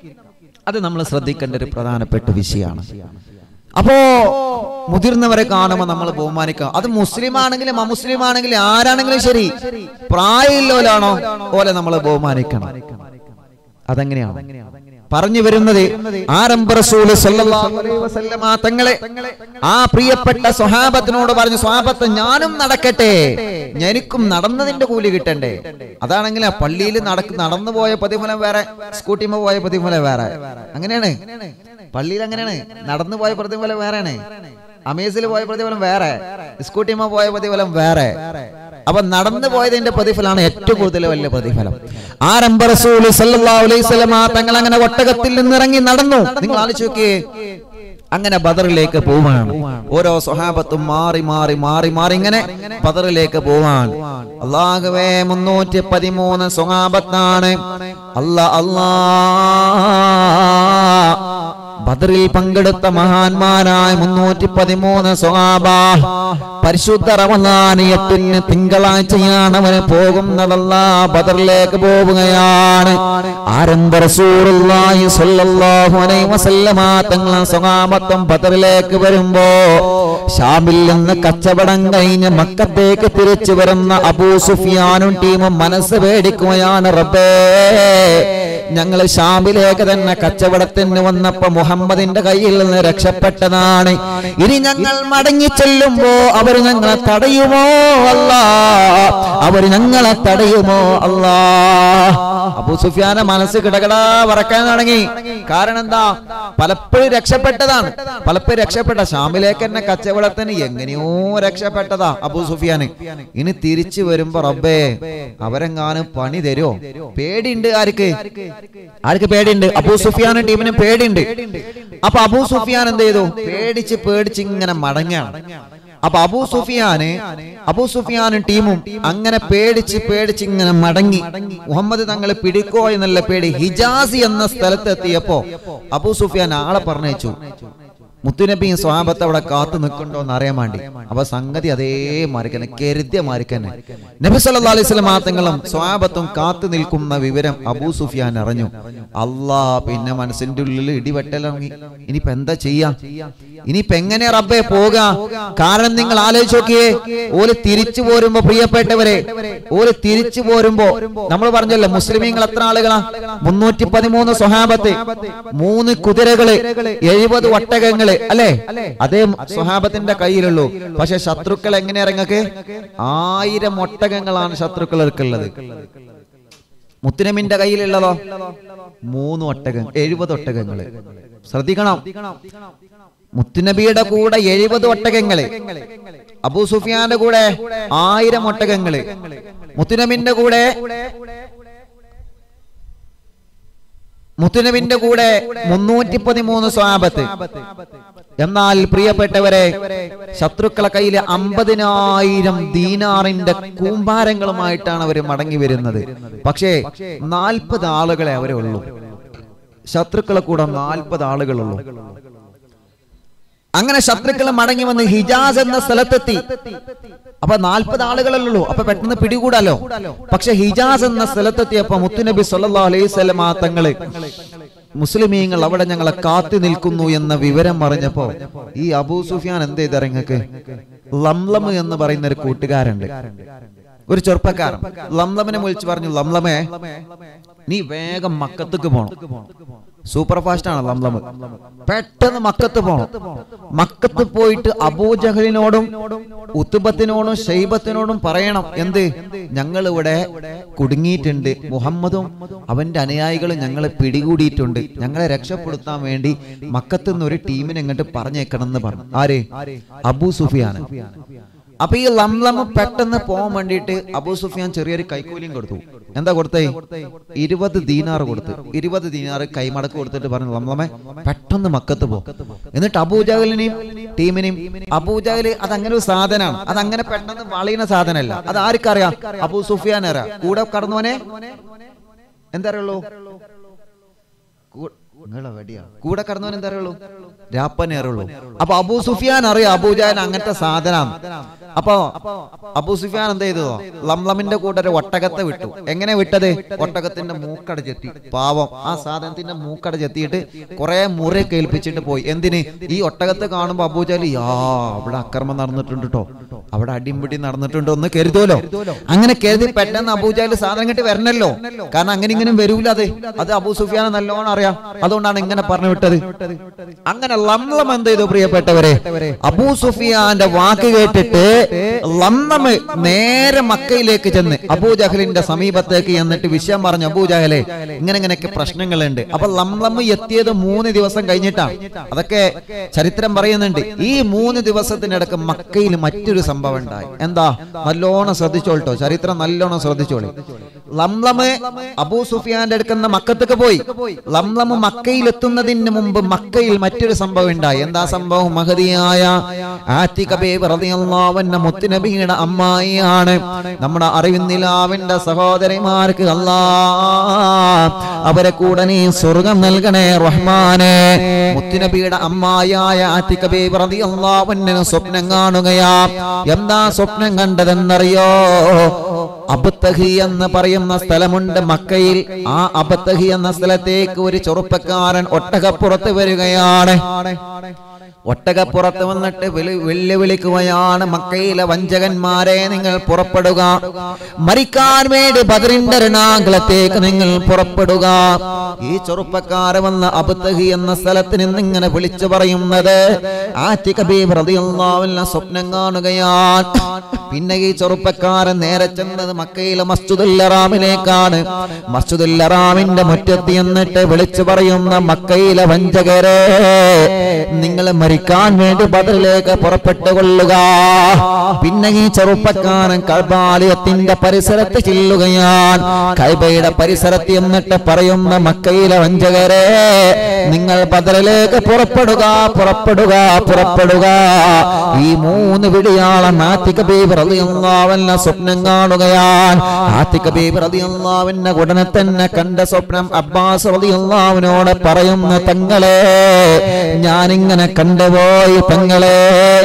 അത് നമ്മൾ ശ്രദ്ധിക്കേണ്ട ഒരു പ്രധാനപ്പെട്ട വിഷയമാണ് അപ്പോ മുതിർന്നവരെ കാണുമ്പോൾ നമ്മൾ ബഹുമാനിക്കുക അത് മുസ്ലിം ആണെങ്കിലും അമുസ്ലിം ആണെങ്കിലും ആരാണെങ്കിലും ശരി പ്രായമില്ലോലാണോ ഓലെ നമ്മൾ ബഹുമാനിക്കണം അതെങ്ങനെയാണ് പറഞ്ഞു വരുന്നത് ആരംഭ റസൂല് സല്ലല്ലാഹു അലൈഹി വസല്ലമ തങ്ങളെ ആ പ്രിയപ്പെട്ട സ്വഹാബത്തിനോട് പറഞ്ഞു സ്വഹാബത്ത് ഞാനും നടക്കട്ടെ എനിക്കും നടന്നതിന്റെ കൂലി കിട്ടണ്ടേ അതാണെങ്കിൽ ആ പള്ളിയിൽ നടക്ക് നടന്നു പോയ പ്രതിഫലം വേറെ സ്കൂട്ടിമ പോയ പ്രതിഫലം വേറെ അങ്ങനെയാണ് പള്ളിയിൽ അങ്ങനെയാണ് നടന്നു പോയ പ്രതിഫലം വേറെയാണ് അമേസിൽ പോയ പ്രതിഫലം വേറെ സ്കൂട്ടിമ പോയ പ്രതിഫലം വേറെ അപ്പൊ നടന്നു പോയതിന്റെ പ്രതിഫലമാണ് ഏറ്റവും കൂടുതൽ വലിയ പ്രതിഫലം ആരംഭ റസൂൽ സല്ലല്ലാഹു അലൈഹി വസല്ലമ തങ്ങൾ അങ്ങനെ ഒട്ടകത്തിൽ നിന്നിറങ്ങി നടന്നു നിങ്ങൾ ആലോചിച്ച് നോക്കിയേ അങ്ങനെ ബദറിലേക്ക് പോവാണ് ഓരോ സ്വഹാബത്തും മാറി മാറി മാറി മാറി ഇങ്ങനെ ബദറിലേക്ക് പോവാൻ അള്ളാഹുവേ മുന്നൂറ്റി പതിമൂന്ന് സ്വഹാബത്താണ് അല്ലാ അല്ലാ ബദറിൽ പങ്കെടുത്ത മഹാന്മാരായ മുന്നൂറ്റി പതിമൂന്ന് സ്വഹാബ പരിശുദ്ധ റമദാന് എട്ടിന് തിങ്കളാഴ്ചയാണ് അവന് പോകുന്നതല്ല ബദറിലേക്ക് പോവുകയാണ് ആരംഭ റസൂലുള്ളാഹി സ്വല്ലല്ലാഹു അലൈഹി വസല്ലമ തങ്ങൾ സ്വഹാബത്തും ബദറിലേക്ക് വരുമ്പോ ഷാമിൽ നിന്ന് കച്ചവടം കഴിഞ്ഞ് മക്കത്തേക്ക് തിരിച്ചു വരുന്ന അബൂ സുഫിയാനും ടീമും മനസ്സ് പേടിക്കുകയാണ് റബ്ബേ ഞങ്ങൾ ഷാമിലേക്ക് തന്നെ കച്ചവടത്തിന് വന്നപ്പോ മുഹമ്മദിന്റെ കയ്യിൽ നിന്ന് രക്ഷപ്പെട്ടതാണ് ഇനി ഞങ്ങൾ മടങ്ങി ചെല്ലുമ്പോ അവർ ഞങ്ങളെ തടയുമോ അല്ല അവർ ഞങ്ങളെ തടയുമോ അല്ലാ അബൂ സുഫിയാന മനസ്സ് കിടകടാ വറക്കാൻ തുടങ്ങി കാരണം എന്താ പലപ്പോഴും രക്ഷപ്പെട്ടതാണ് പലപ്പോഴും രക്ഷപ്പെട്ട ഷാമിലേക്ക് തന്നെ കച്ചവടത്തിന് എങ്ങനെയോ രക്ഷപ്പെട്ടതാ അബൂ സുഫിയാന് ഇനി തിരിച്ചു വരുമ്പോ റബ്ബേ അവരെങ്ങാനും പണി തരോ പേടിയുണ്ട് ആർക്ക് ആർക്ക് പേടിയുണ്ട് അബൂ സുഫിയാൻ ടീമിന് പേടിയുണ്ട് അപ്പൊ അബൂ സുഫിയാൻ എന്ത് ചെയ്തു പേടിച്ച് പേടിച്ച് ഇങ്ങനെ മടങ്ങാണ് അപ്പൊ അബൂ സുഫിയാന് അബൂ സുഫിയാനും ടീമും അങ്ങനെ പേടിച്ച് പേടിച്ച് ഇങ്ങനെ മടങ്ങി മുഹമ്മദ് തങ്ങളെ പിടിക്കോ എന്നുള്ള പേടി ഹിജാസി എന്ന സ്ഥലത്ത് എത്തിയപ്പോ അബൂ സുഫിയാൻ ആളെ പറഞ്ഞയച്ചു മുത്തുനബിയും സ്വാപത്ത് അവിടെ കാത്തു നിൽക്കുന്നുണ്ടോ എന്ന് അറിയാൻ വേണ്ടി അപ്പൊ സംഗതി അതേ മാറിക്കന്നെ കരുതിയ മാറിക്കന്നെ നബി സല്ലല്ലാഹു അലൈഹി വസല്ലം തങ്ങളും സ്വാപത്തും കാത്തു നിൽക്കുന്ന വിവരം അബൂ സുഫിയാൻ അറിഞ്ഞു അല്ലാ പിന്നെ മനസ്സിന്റെ ഉള്ളിൽ ഇടിവെട്ടലിറങ്ങി ഇനിയിപ്പോ എന്താ ചെയ്യാ ഇനിയിപ്പോ എങ്ങനെ റബ്ബെ പോക കാരണം നിങ്ങൾ ആലോചിച്ച് നോക്കിയേ ഓല് തിരിച്ചു പോരുമ്പോ പ്രിയപ്പെട്ടവരെ ഓല് തിരിച്ചു പോരുമ്പോ നമ്മൾ പറഞ്ഞല്ലോ മുസ്ലിമീങ്ങൾ എത്ര ആളുകളാ മുന്നൂറ്റി പതിമൂന്ന് സ്വഹാബത്ത് മൂന്ന് കുതിരകള് എഴുപത് ഒട്ടകങ്ങള് അല്ലെ അതേ സ്വഹാബത്തിന്റെ കയ്യിലുള്ളൂ പക്ഷെ ശത്രുക്കൾ എങ്ങനെ ഇറങ്ങക്ക് ആയിരം ഒട്ടകങ്ങളാണ് ശത്രുക്കൾക്കുള്ളത് മുത്തുനമിന്റെ കയ്യിലുള്ളതോ മൂന്ന് ഒട്ടകം എഴുപത് ഒട്ടകങ്ങള് ശ്രദ്ധിക്കണം മുത്തുനബിയുടെ കൂടെ എഴുപത് ഒട്ടകങ്ങള് അബൂ സുഫിയാന്റെ കൂടെ ആയിരം ഒട്ടകങ്ങള് മുത്തുനബിന്റെ കൂടെ മുത്തുനബിന്റെ കൂടെ മുന്നൂറ്റി പതിമൂന്ന് സ്വാപത്ത് എന്നാൽ പ്രിയപ്പെട്ടവരെ ശത്രുക്കളെ കയ്യിലെ അമ്പതിനായിരം ദീനാറിന്റെ കൂമ്പാരങ്ങളുമായിട്ടാണ് അവർ മടങ്ങി വരുന്നത് പക്ഷേ നാൽപ്പത് ആളുകളെ അവരെ ഉള്ളൂ ശത്രുക്കളെ കൂടെ നാൽപ്പത് ആളുകളുള്ളൂ അങ്ങനെ ശത്രുക്കൾ മടങ്ങി വന്ന് ഹിജാസ് എന്ന സ്ഥലത്തെത്തി അപ്പൊ നാൽപ്പത് ആളുകളല്ലോ അപ്പൊ പെട്ടെന്ന് പിടികൂടാലോ പക്ഷെ ഹിജാസ് എന്ന സ്ഥലത്തെത്തിയപ്പോ മുത്തുനബി സല്ലാ അലൈഹി സ്വലമാ തങ്ങള് മുസ്ലിമീങ്ങൾ അവിടെ ഞങ്ങളെ കാത്തു നിൽക്കുന്നു എന്ന വിവരം അറിഞ്ഞപ്പോ ഈ അബൂ സുഫിയാൻ എന്ത് ചെയ്തറിയ നിങ്ങൾക്ക് ലംലം എന്ന് പറയുന്ന ഒരു കൂട്ടുകാരുണ്ട് ഒരു ചെറുപ്പക്കാരൻ ലംലമിനെ വിളിച്ചു പറഞ്ഞു ലംലമേ നീ വേഗം മക്കത്തേക്ക് പോണം സൂപ്പർ ഫാസ്റ്റ് ആണ് ലംലം പെട്ടെന്ന് മക്കത്ത് പോണം മക്കത്ത് പോയിട്ട് അബൂജഹലിനോടും ഉത്തുബത്തിനോടും ഷെയ്ബത്തിനോടും പറയണം എന്ത് ഞങ്ങൾ ഇവിടെ കുടുങ്ങിയിട്ടുണ്ട് മുഹമ്മദും അവന്റെ അനുയായികളും ഞങ്ങളെ പിടികൂടിയിട്ടുണ്ട് ഞങ്ങളെ രക്ഷപ്പെടുത്താൻ വേണ്ടി മക്കത്ത് നിന്ന് ഒരു ടീമിനെ ഇങ്ങോട്ട് പറഞ്ഞേക്കണം എന്ന് പറഞ്ഞു ആര് അബൂ സുഫിയാൻ അപ്പൊ ഈ ലംലം പെട്ടെന്ന് പോകാൻ വേണ്ടിയിട്ട് അബൂ സുഫിയാൻ ചെറിയൊരു കൈക്കൂലിയും കൊടുത്തു എന്താ കൊടുത്തേ ഇരുപത് ദീനാർ കൊടുത്ത് ഇരുപത് ദീനാർ കൈമടക്ക് കൊടുത്തിട്ട് പറഞ്ഞു ലംലമെ പെട്ടെന്ന് മക്കത്ത് പോ എന്നിട്ട് അബൂജഹലിനെയും ടീമിനെയും അബൂജഹല് അതങ്ങനെ ഒരു സാധനമാണ് അതങ്ങനെ പെട്ടെന്ന് വളയുന്ന സാധനമല്ല അത് ആർക്കറിയാം അബൂ സുഫിയാൻ അറിയാം കൂടെ കടന്നവനെ എന്താ അറിയുള്ളൂ കൂടെ കടന്നവൻ എന്താ അറിയുള്ളൂ രാപ്പനെ അറിയുള്ളൂ അപ്പൊ അബൂ സുഫിയാൻ അറിയാം അബൂജാൻ അങ്ങനത്തെ സാധനം അപ്പൊ അബൂ സുഫിയാൻ എന്ത് ചെയ്തോ ലംലമിന്റെ കൂടെ ഒരു ഒട്ടകത്തെ വിട്ടു എങ്ങനെ വിട്ടത് ഒട്ടകത്തിന്റെ മൂക്കട ചെത്തി പാവം ആ സാധനത്തിന്റെ മൂക്കട ചെത്തിയിട്ട് കുറെ മുറി കേൾപ്പിച്ചിട്ട് പോയി എന്തിന് ഈ ഒട്ടകത്തെ കാണുമ്പോ അബൂജാലി യാ അവിടെ അക്രമം നടന്നിട്ടുണ്ട് കേട്ടോ അവിടെ അടിമ്പിടി നടന്നിട്ടുണ്ട് ഒന്ന് കരുതുമല്ലോ അങ്ങനെ കരുതി പെട്ടെന്ന് അബൂജാലി സാധനം കിട്ടി വരണല്ലോ കാരണം അങ്ങനെ ഇങ്ങനെ വരൂല അത് അത് അബൂ സുഫിയാൻ നല്ലോണം അറിയാം അതുകൊണ്ടാണ് ഇങ്ങനെ പറഞ്ഞു വിട്ടത് അങ്ങനെ ലംലം എന്ത് ചെയ്തു പ്രിയപ്പെട്ടവരെ അബൂ സുഫിയാന്റെ വാക്ക് കേട്ടിട്ട് ലംലം നേരെ മക്കയിലേക്ക് ചെന്ന് അബൂജഹലിന്റെ സമീപത്തേക്ക് എന്നിട്ട് വിഷയം പറഞ്ഞു അബൂജഹലെ ഇങ്ങനെ ഇങ്ങനെയൊക്കെ പ്രശ്നങ്ങളുണ്ട് അപ്പൊ ലംലം എത്തിയത് മൂന്ന് ദിവസം കഴിഞ്ഞിട്ടാണ് അതൊക്കെ ചരിത്രം പറയുന്നുണ്ട് ഈ മൂന്ന് ദിവസത്തിനിടക്ക് മക്കയിൽ മറ്റൊരു സംഭവം ഉണ്ടായി എന്താ നല്ലോണം ശ്രദ്ധിച്ചോളട്ടോ ചരിത്രം നല്ലോണം ശ്രദ്ധിച്ചോളി ലംലമ് അബൂ സുഫിയാന്റെ അടുക്കുന്ന മക്കത്തേക്ക് പോയി ലംലമ് മക്കയിൽ എത്തുന്നതിന് മുമ്പ് മക്കയിൽ മറ്റൊരു സംഭവം ഉണ്ടായി എന്താ സംഭവം മഹതിയായ ആറ്റികബേറിയാവന്ന മുത്തുനബിയുടെ അമ്മായിയാണ് നമ്മുടെ അറിവിന്നിലാവിന്റെ സഹോദരിമാർക്ക് അല്ലാ അവരെ കൂടെ നീ സ്വർഗം നൽകണേ റഹ്മാനെ മുത്തുനബിയുടെ അമ്മായായ ആറ്റികബേറിയാവന്നു സ്വപ്നം കാണുകയാ എന്താ സ്വപ്നം കണ്ടതെന്നറിയോ അബത്തഹി എന്ന് പറയുന്ന സ്ഥലമുണ്ട് മക്കയിൽ ആ അബത്തഹി എന്ന സ്ഥലത്തേക്ക് ഒരു ചെറുപ്പക്കാരൻ ഒട്ടകപ്പുറത്ത് വരികയാണ് ഒട്ടകപ്പുറത്ത് വന്നിട്ട് വെളി- വെല്ലുവിളിക്കുകയാണ് മക്കയിലെ വഞ്ചകന്മാരെ നിങ്ങൾ പുറപ്പെടുക മരിക്കാൻ വേണ്ടി ബദറിന്റെ രണാകുളത്തേക്ക് നിങ്ങൾ പുറപ്പെടുക ഈ ചെറുപ്പക്കാരെ വന്ന അബത്തഹി എന്ന സ്ഥലത്ത് നിന്ന് ഇങ്ങനെ വിളിച്ചു പറയുന്നത് ആറ്റികബീബ്രതിയുള്ള സ്വപ്നം കാണുകയാണ് പിന്നെ ഈ ചെറുപ്പക്കാരൻ നേരെ ചെന്നത് മക്കയിലെ മസ്ജിദുല്ലറാമിലേക്കാണ് മസ്ജിദുല്ലറാമിന്റെ മുറ്റത്ത് എന്നിട്ട് വിളിച്ചു പറയുന്ന മക്കയിലെ വഞ്ചകരെ നിങ്ങൾ മരിക്കാൻ വേണ്ടി ബദറിലേക്ക് പുറപ്പെട്ടു കൊള്ളുക പിന്നെ ഈ ചെറുപ്പക്കാരൻ കൽബാലയത്തിന്റെ പരിസരത്ത് ചെല്ലുകയാണ് കൈബയുടെ പരിസരത്ത് എന്നിട്ട് പറയുന്ന മക്കയിലെ വഞ്ചകരെ നിങ്ങൾ ബദറിലേക്ക് പുറപ്പെടുക പുറപ്പെടുക പുറപ്പെടുക ഈ മൂന്ന് വിളിയാളം ആത്തിക ബീബ് റളിയല്ലാഹുവിന്റെ സ്വപ്നം കാണുകയാണ് ആത്തിക ബീബ് റളിയല്ലാഹുവിന്റെ ഉടനെ തന്നെ കണ്ട സ്വപ്നം അബ്ബാസ് റളിയല്ലാഹുവിനോട് പറയുന്ന തങ്ങളെ ഞാനിങ്ങനെ കണ്ടുപോയി തങ്ങളെ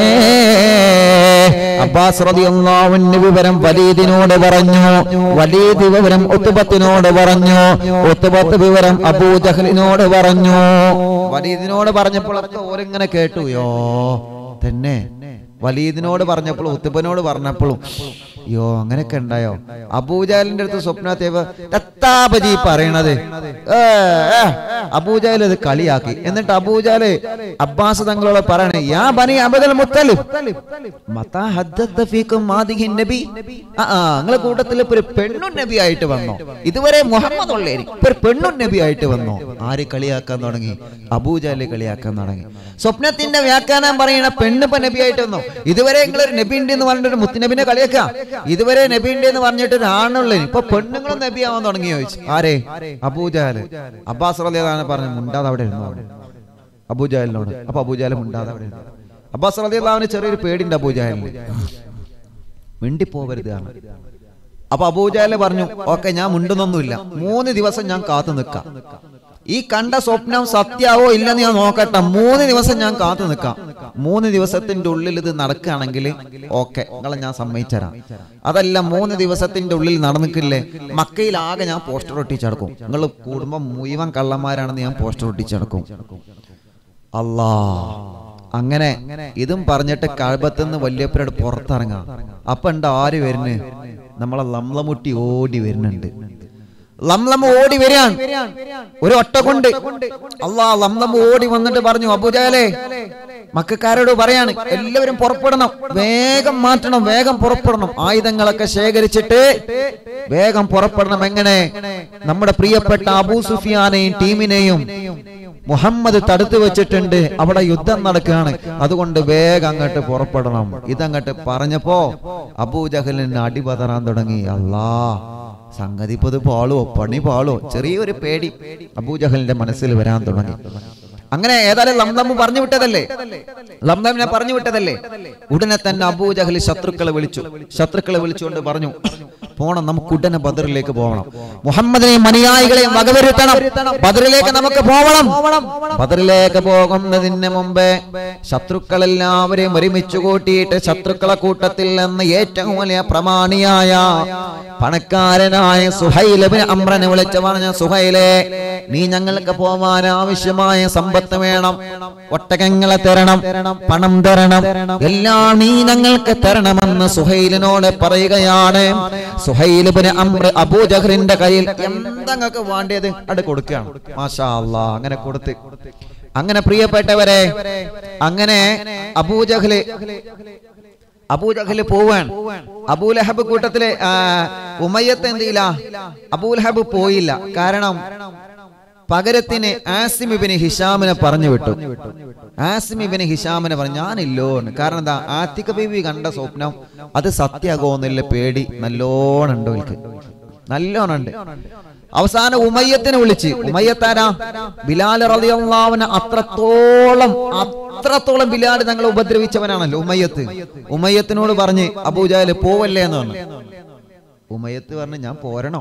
അബ്ബാസ് റളിയല്ലാഹുവിന്റെ വിവരം വലീദിനോട് പറഞ്ഞു വലീദ് വിവരം ഉത്തുബത്തിനോട് പറഞ്ഞു ഉത്തുബത്ത് വിവരം അബൂജഹലിനോട് പറഞ്ഞു വലീദിനോട് പറഞ്ഞപ്പോഴൊക്കെ ഓരിങ്ങനെ കേട്ടു യോ തന്നെ വലീദിനോട് പറഞ്ഞപ്പോഴും ഉത്തുബനോട് പറഞ്ഞപ്പോഴും യോ അങ്ങനെയൊക്കെ ഉണ്ടായോ അബൂജാലിന്റെ അടുത്ത് സ്വപ്നത്തേവ് തത്താപജി പറയണത് ഏ, ഏ, അബൂജാൽ അത് കളിയാക്കി എന്നിട്ട് അബൂജാല് അബ്ബാസ് തങ്ങളോട് പറയണേ യാ ബനി അബദൽ മുത്തലിഫ് മത്താ ഹദ്ദത്ത ഫീക്കും മാദിഹിൻ നബി ആ ആ നിങ്ങളെ കൂട്ടത്തിൽ ഇപ്പൊ ഒരു പെണ്ണും നബി ആയിട്ട് വന്നോ ഇതുവരെ മുഹമ്മദ് ഉള്ളേരി ഇപ്പൊ ഒരു പെണ്ണും നബി ആയിട്ട് വന്നോ ആര് കളിയാക്കാൻ തുടങ്ങി അബൂജാല് കളിയാക്കാൻ തുടങ്ങി സ്വപ്നത്തിന്റെ വ്യാഖ്യാനം പറയണ പെണ്ണ് ഇപ്പൊ നബി ആയിട്ട് വന്നോ ഇതുവരെ നിങ്ങളൊരു നബി ഉണ്ട് എന്ന് പറഞ്ഞിട്ട് ഒരു മുത്തുനബിനെ കളിയാക്കാം ഇതുവരെ നബിന്റെ എന്ന് പറഞ്ഞിട്ട് ഒരാണുള്ളൂ ഇപ്പൊ പെണ്ണുങ്ങളും നബിയാവാൻ തുടങ്ങി ചോദിച്ചു ആരെ അബൂജാല് അബ്ബാസ് റളിയല്ലാഹു അൻഹു പറഞ്ഞു മുണ്ടാതെ അവിടെ ഇരുന്നു പറഞ്ഞു. അബൂജാലിനോട് അപ്പൊ അബൂജാല് മുണ്ടാതെ അവിടെ ഇരുന്നു അബ്ബാസ് റളിയല്ലാഹുവിന് ചെറിയൊരു പേടിയുണ്ട് അബൂജാലിന് മിണ്ടിപ്പോവരുത് കാരണം അപ്പൊ അബൂജാല് പറഞ്ഞു ഓക്കെ ഞാൻ മിണ്ടുന്നൊന്നുമില്ല മൂന്ന് ദിവസം ഞാൻ കാത്തു നിൽക്കാം ഈ കണ്ട സ്വപ്നം സത്യാവോ ഇല്ലെന്ന് ഞാൻ നോക്കട്ടെ മൂന്ന് ദിവസം ഞാൻ കാത്തു നിൽക്കാം മൂന്ന് ദിവസത്തിന്റെ ഉള്ളിൽ ഇത് നടക്കുകയാണെങ്കിൽ ഓക്കെ നിങ്ങളെ ഞാൻ സമ്മതിച്ചരാം അതല്ല മൂന്ന് ദിവസത്തിന്റെ ഉള്ളിൽ നടന്നിക്കില്ലേ മക്കയിൽ ആകെ ഞാൻ പോസ്റ്റർ ഒട്ടിച്ചടക്കും നിങ്ങൾ കുടുംബം മുഴുവൻ കള്ളന്മാരാണെന്ന് ഞാൻ പോസ്റ്റർ ഒട്ടിച്ചടക്കും അല്ലാ അങ്ങനെ ഇതും പറഞ്ഞിട്ട് കഴബത്തുനിന്ന് വല്യപ്പരോട് പുറത്തിറങ്ങാം അപ്പൊ ഉണ്ട് ആര് വരുന്നു നമ്മളെ ലംലമുട്ടി ഓടി വരുന്നുണ്ട് ലംലം ഓടി വരികയാണ് ഒരു ഒട്ട കൊണ്ട് അല്ലാ ലംലം ഓടി വന്നിട്ട് പറഞ്ഞു അബുജാലെ മക്കാരോട് പറയാണ് എല്ലാവരും പുറപ്പെടണം വേഗം മാറ്റണം വേഗം പുറപ്പെടണം ആയുധങ്ങളൊക്കെ ശേഖരിച്ചിട്ട് വേഗം പുറപ്പെടണം എങ്ങനെ നമ്മുടെ പ്രിയപ്പെട്ട അബൂ സുഫിയാനെയും ടീമിനെയും മുഹമ്മദ് തടുത്തു വെച്ചിട്ടുണ്ട് അവിടെ യുദ്ധം നടക്കുകയാണ് അതുകൊണ്ട് വേഗം അങ്ങോട്ട് പുറപ്പെടണം ഇതങ്ങോട്ട് പറഞ്ഞപ്പോ അബൂജഹലിന് അടിപതറാൻ തുടങ്ങി അല്ലാ സംഗതി ഇപ്പൊ ഇത് പാളോ പണി പാളോ ചെറിയൊരു പേടി അബൂജഹലിന്റെ മനസ്സിൽ വരാൻ തുടങ്ങി അങ്ങനെ ഏതായാലും ലംലം പറഞ്ഞു വിട്ടതല്ലേ ലംലമിനെ പറഞ്ഞു വിട്ടതല്ലേ ഉടനെ തന്നെ അബൂജഹൽ ശത്രുക്കളെ വിളിച്ചു ശത്രുക്കളെ വിളിച്ചുകൊണ്ട് പറഞ്ഞു പോണം നമുക്ക് ഉടനെ ബദറിലേക്ക് പോകണം മുഹമ്മദിനെയും അനുയായികളെയും വകവരുത്തണം ബദറിലേക്ക് നമുക്ക് പോകണം ബദറിലേക്ക് പോകുന്നതിന് മുമ്പേ ശത്രുക്കളെല്ലാവരെയും ഒരുമിച്ച് കൂട്ടിയിട്ട് ശത്രുക്കളെ കൂട്ടത്തിൽ നിന്ന് ഏറ്റവും വലിയ പ്രമാണിയായ പണക്കാരനായ സുഹൈലബിന് അമ്രനെ വിളിച്ച് പറഞ്ഞ സുഹൈലെ നീ ഞങ്ങൾക്ക് പോവാൻ ആവശ്യമായ സമ്പത്ത് വേണം ഒട്ടകങ്ങളെ തരണം പണം തരണം എല്ലാം നീ ഞങ്ങൾക്ക് തരണമെന്ന് സുഹൈലിനോട് പറയുകയാണ് സുഹൈലിബിന് അമ്ര അബൂജഹറിന്റെ കയ്യിൽ എന്തെങ്ങൾക്ക് വേണ്ടിയത് അത് കൊടുക്കുകയാണ് മാഷാ അല്ലാ അങ്ങനെ കൊടുത്ത് അങ്ങനെ പ്രിയപ്പെട്ടവരെ അങ്ങനെ അബൂജഹല് അബൂജഹല് പോവാൻ അബൂലഹബ് കൂട്ടത്തില് ആ, ഉമയ്യത്ത് എന്ത് ചെയ്യില്ല അബൂലഹബ് പോയില്ല കാരണം പകരത്തിന് ആസിമിബിന് ഹിഷാമിനെ പറഞ്ഞു വിട്ടു ആസിമിബിന് ഹിഷാമിനെ പറഞ്ഞു ഞാനില്ലോ എന്ന്. കാരണം എന്താ ആത്തിക ബീവി കണ്ട സ്വപ്നം അത് സത്യാകോന്നില്ല പേടി നല്ലോണം ഉണ്ട് അവൾക്ക് നല്ലോണം ഉണ്ട് അവസാനം ഉമയ്യത്തിനെ വിളിച്ച് ഉമയ്യത്താരാ ബിലാൽ റളിയല്ലാഹുവിനെ അത്രത്തോളം അത്രത്തോളം ബിലാൽ ഞങ്ങളെ ഉപദ്രവിച്ചവനാണല്ലോ ഉമയ്യത്ത് ഉമയ്യത്തിനോട് പറഞ്ഞ് അബൂജാല് പോവല്ലേ എന്ന് പറഞ്ഞു ഉമയ്യത്ത് പറഞ്ഞു ഞാൻ പോരണോ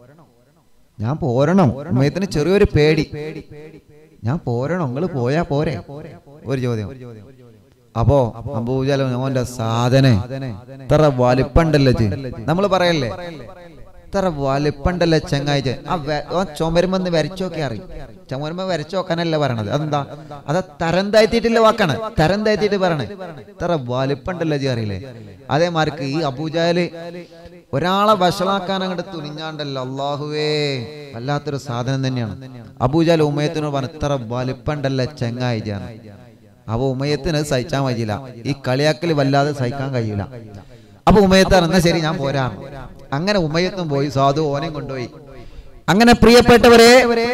ഞാൻ പോരണോ ഉമയത്തിന് ചെറിയൊരു പേടി ഞാൻ പോരണോ നിങ്ങള് പോയാ പോരെ ഒരു ചോദ്യം അപ്പോ അബൂജാല ഓന്റെ സാധന ഇത്ര വലിപ്പണ്ടല്ലോ നമ്മൾ പറയല്ലേ ഇത്ര വലിപ്പണ്ടല്ലോ ചെങ്ങായി ആ വെ- ഓൻ ചുമരുമെന്ന് വരച്ചോക്കെ അറിയും ചുമരുമ്പോ വരച്ചോക്കാനല്ല പറയണത് അതെന്താ അത് തരം താഴ്ത്തിയിട്ടില്ല വാക്കാണ് തരം താഴ്ത്തിയിട്ട് പറയണേ ഇത്ര വലിപ്പണ്ടല്ലോ ജി അറിയില്ലേ അതേമാർക്ക് ഈ അബൂജാല് ഒരാളെ വഷളാക്കാൻ അങ്ങോട്ട് തുനിഞ്ഞാണ്ടല്ലോ അള്ളാഹുവേ വല്ലാത്തൊരു സാധനം തന്നെയാണ് അബൂജാൽ ഉമയത്തിനോട് പറഞ്ഞു ഇത്ര വലിപ്പണ്ടല്ല ചെങ്ങായി ജാന്ന് അപ്പൊ ഉമയത്തിന് അത് സഹിക്കാൻ കഴിയില്ല ഈ കളിയാക്കൽ വല്ലാതെ സഹിക്കാൻ കഴിയില്ല അപ്പൊ ഉമയത്ത് എന്നാ ശരി ഞാൻ പോരാ അങ്ങനെ ഉമയത്തും പോയി സാധു ഓനെയും കൊണ്ടുപോയി അങ്ങനെ പ്രിയപ്പെട്ടവരെ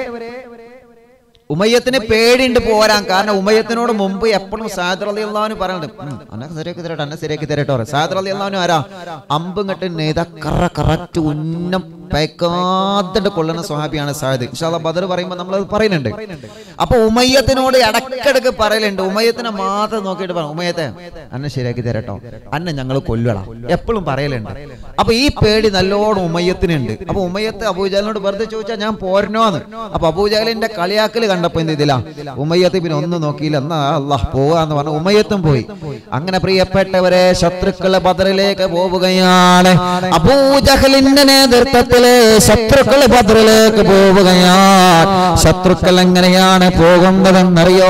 ഉമയ്യത്തിന് പേടിയുണ്ട് പോരാൻ കാരണം ഉമയ്യത്തിനോട് മുമ്പ് എപ്പോഴും സാദർ അലി അള്ളഹാന് പറയുന്നുണ്ട് "ഉം, അന്നെ ശരിയാക്കി തരട്ടെ അന്നെ ശരിയാക്കി തരട്ടോ സാദർ അലി അള്ളഹാനും ആരാ അമ്പും കെട്ട് നെയ്ത കറ കറക്റ്റ് ഉന്നം പയക്കാതെ കൊള്ളുന്ന സ്വഹാബിയാണ് സാദ് ഇൻഷാല്ല ബദർ പറയുമ്പോൾ നമ്മൾ അത് പറയുന്നുണ്ട് അപ്പൊ ഉമയ്യത്തിനോട് ഇടക്കിടക്ക് പറയലുണ്ട് ഉമയ്യത്തിനെ മാത്രം നോക്കിയിട്ട് പറഞ്ഞു ഉമയ്യത്തെ അന്നെ ശരിയാക്കി തരട്ടോ അന്നെ ഞങ്ങൾ കൊല്ലണം എപ്പോഴും പറയലുണ്ട് അപ്പൊ ഈ പേടി നല്ലോണം ഉമയ്യത്തിനുണ്ട് അപ്പൊ ഉമയ്യത്ത് അബൂജാലിനോട് വെറുതെ ചോദിച്ചാൽ ഞാൻ പോരണോന്ന് അപ്പൊ അബൂജാലിന്റെ കളിയാക്കൽ കണ്ടപ്പോ എന്ത് ചെയ്തില്ല ഉമയ്യത്ത് പിന്നെ ഒന്നും നോക്കിയില്ല എന്നാ അള്ളാഹ് പോവാന്ന് പറഞ്ഞു ഉമയ്യത്തും പോയി അങ്ങനെ പ്രിയപ്പെട്ടവരെ ശത്രുക്കളെ ബദറിലേക്ക് പോവുകയാണ് അബൂജഹലിന്റെ നേതൃത്വത്തില് ശത്രുക്കള് ബദറിലേക്ക് പോവുകയാണ് ശത്രുക്കൾ എങ്ങനെയാണ് പോകുന്നതെന്നറിയോ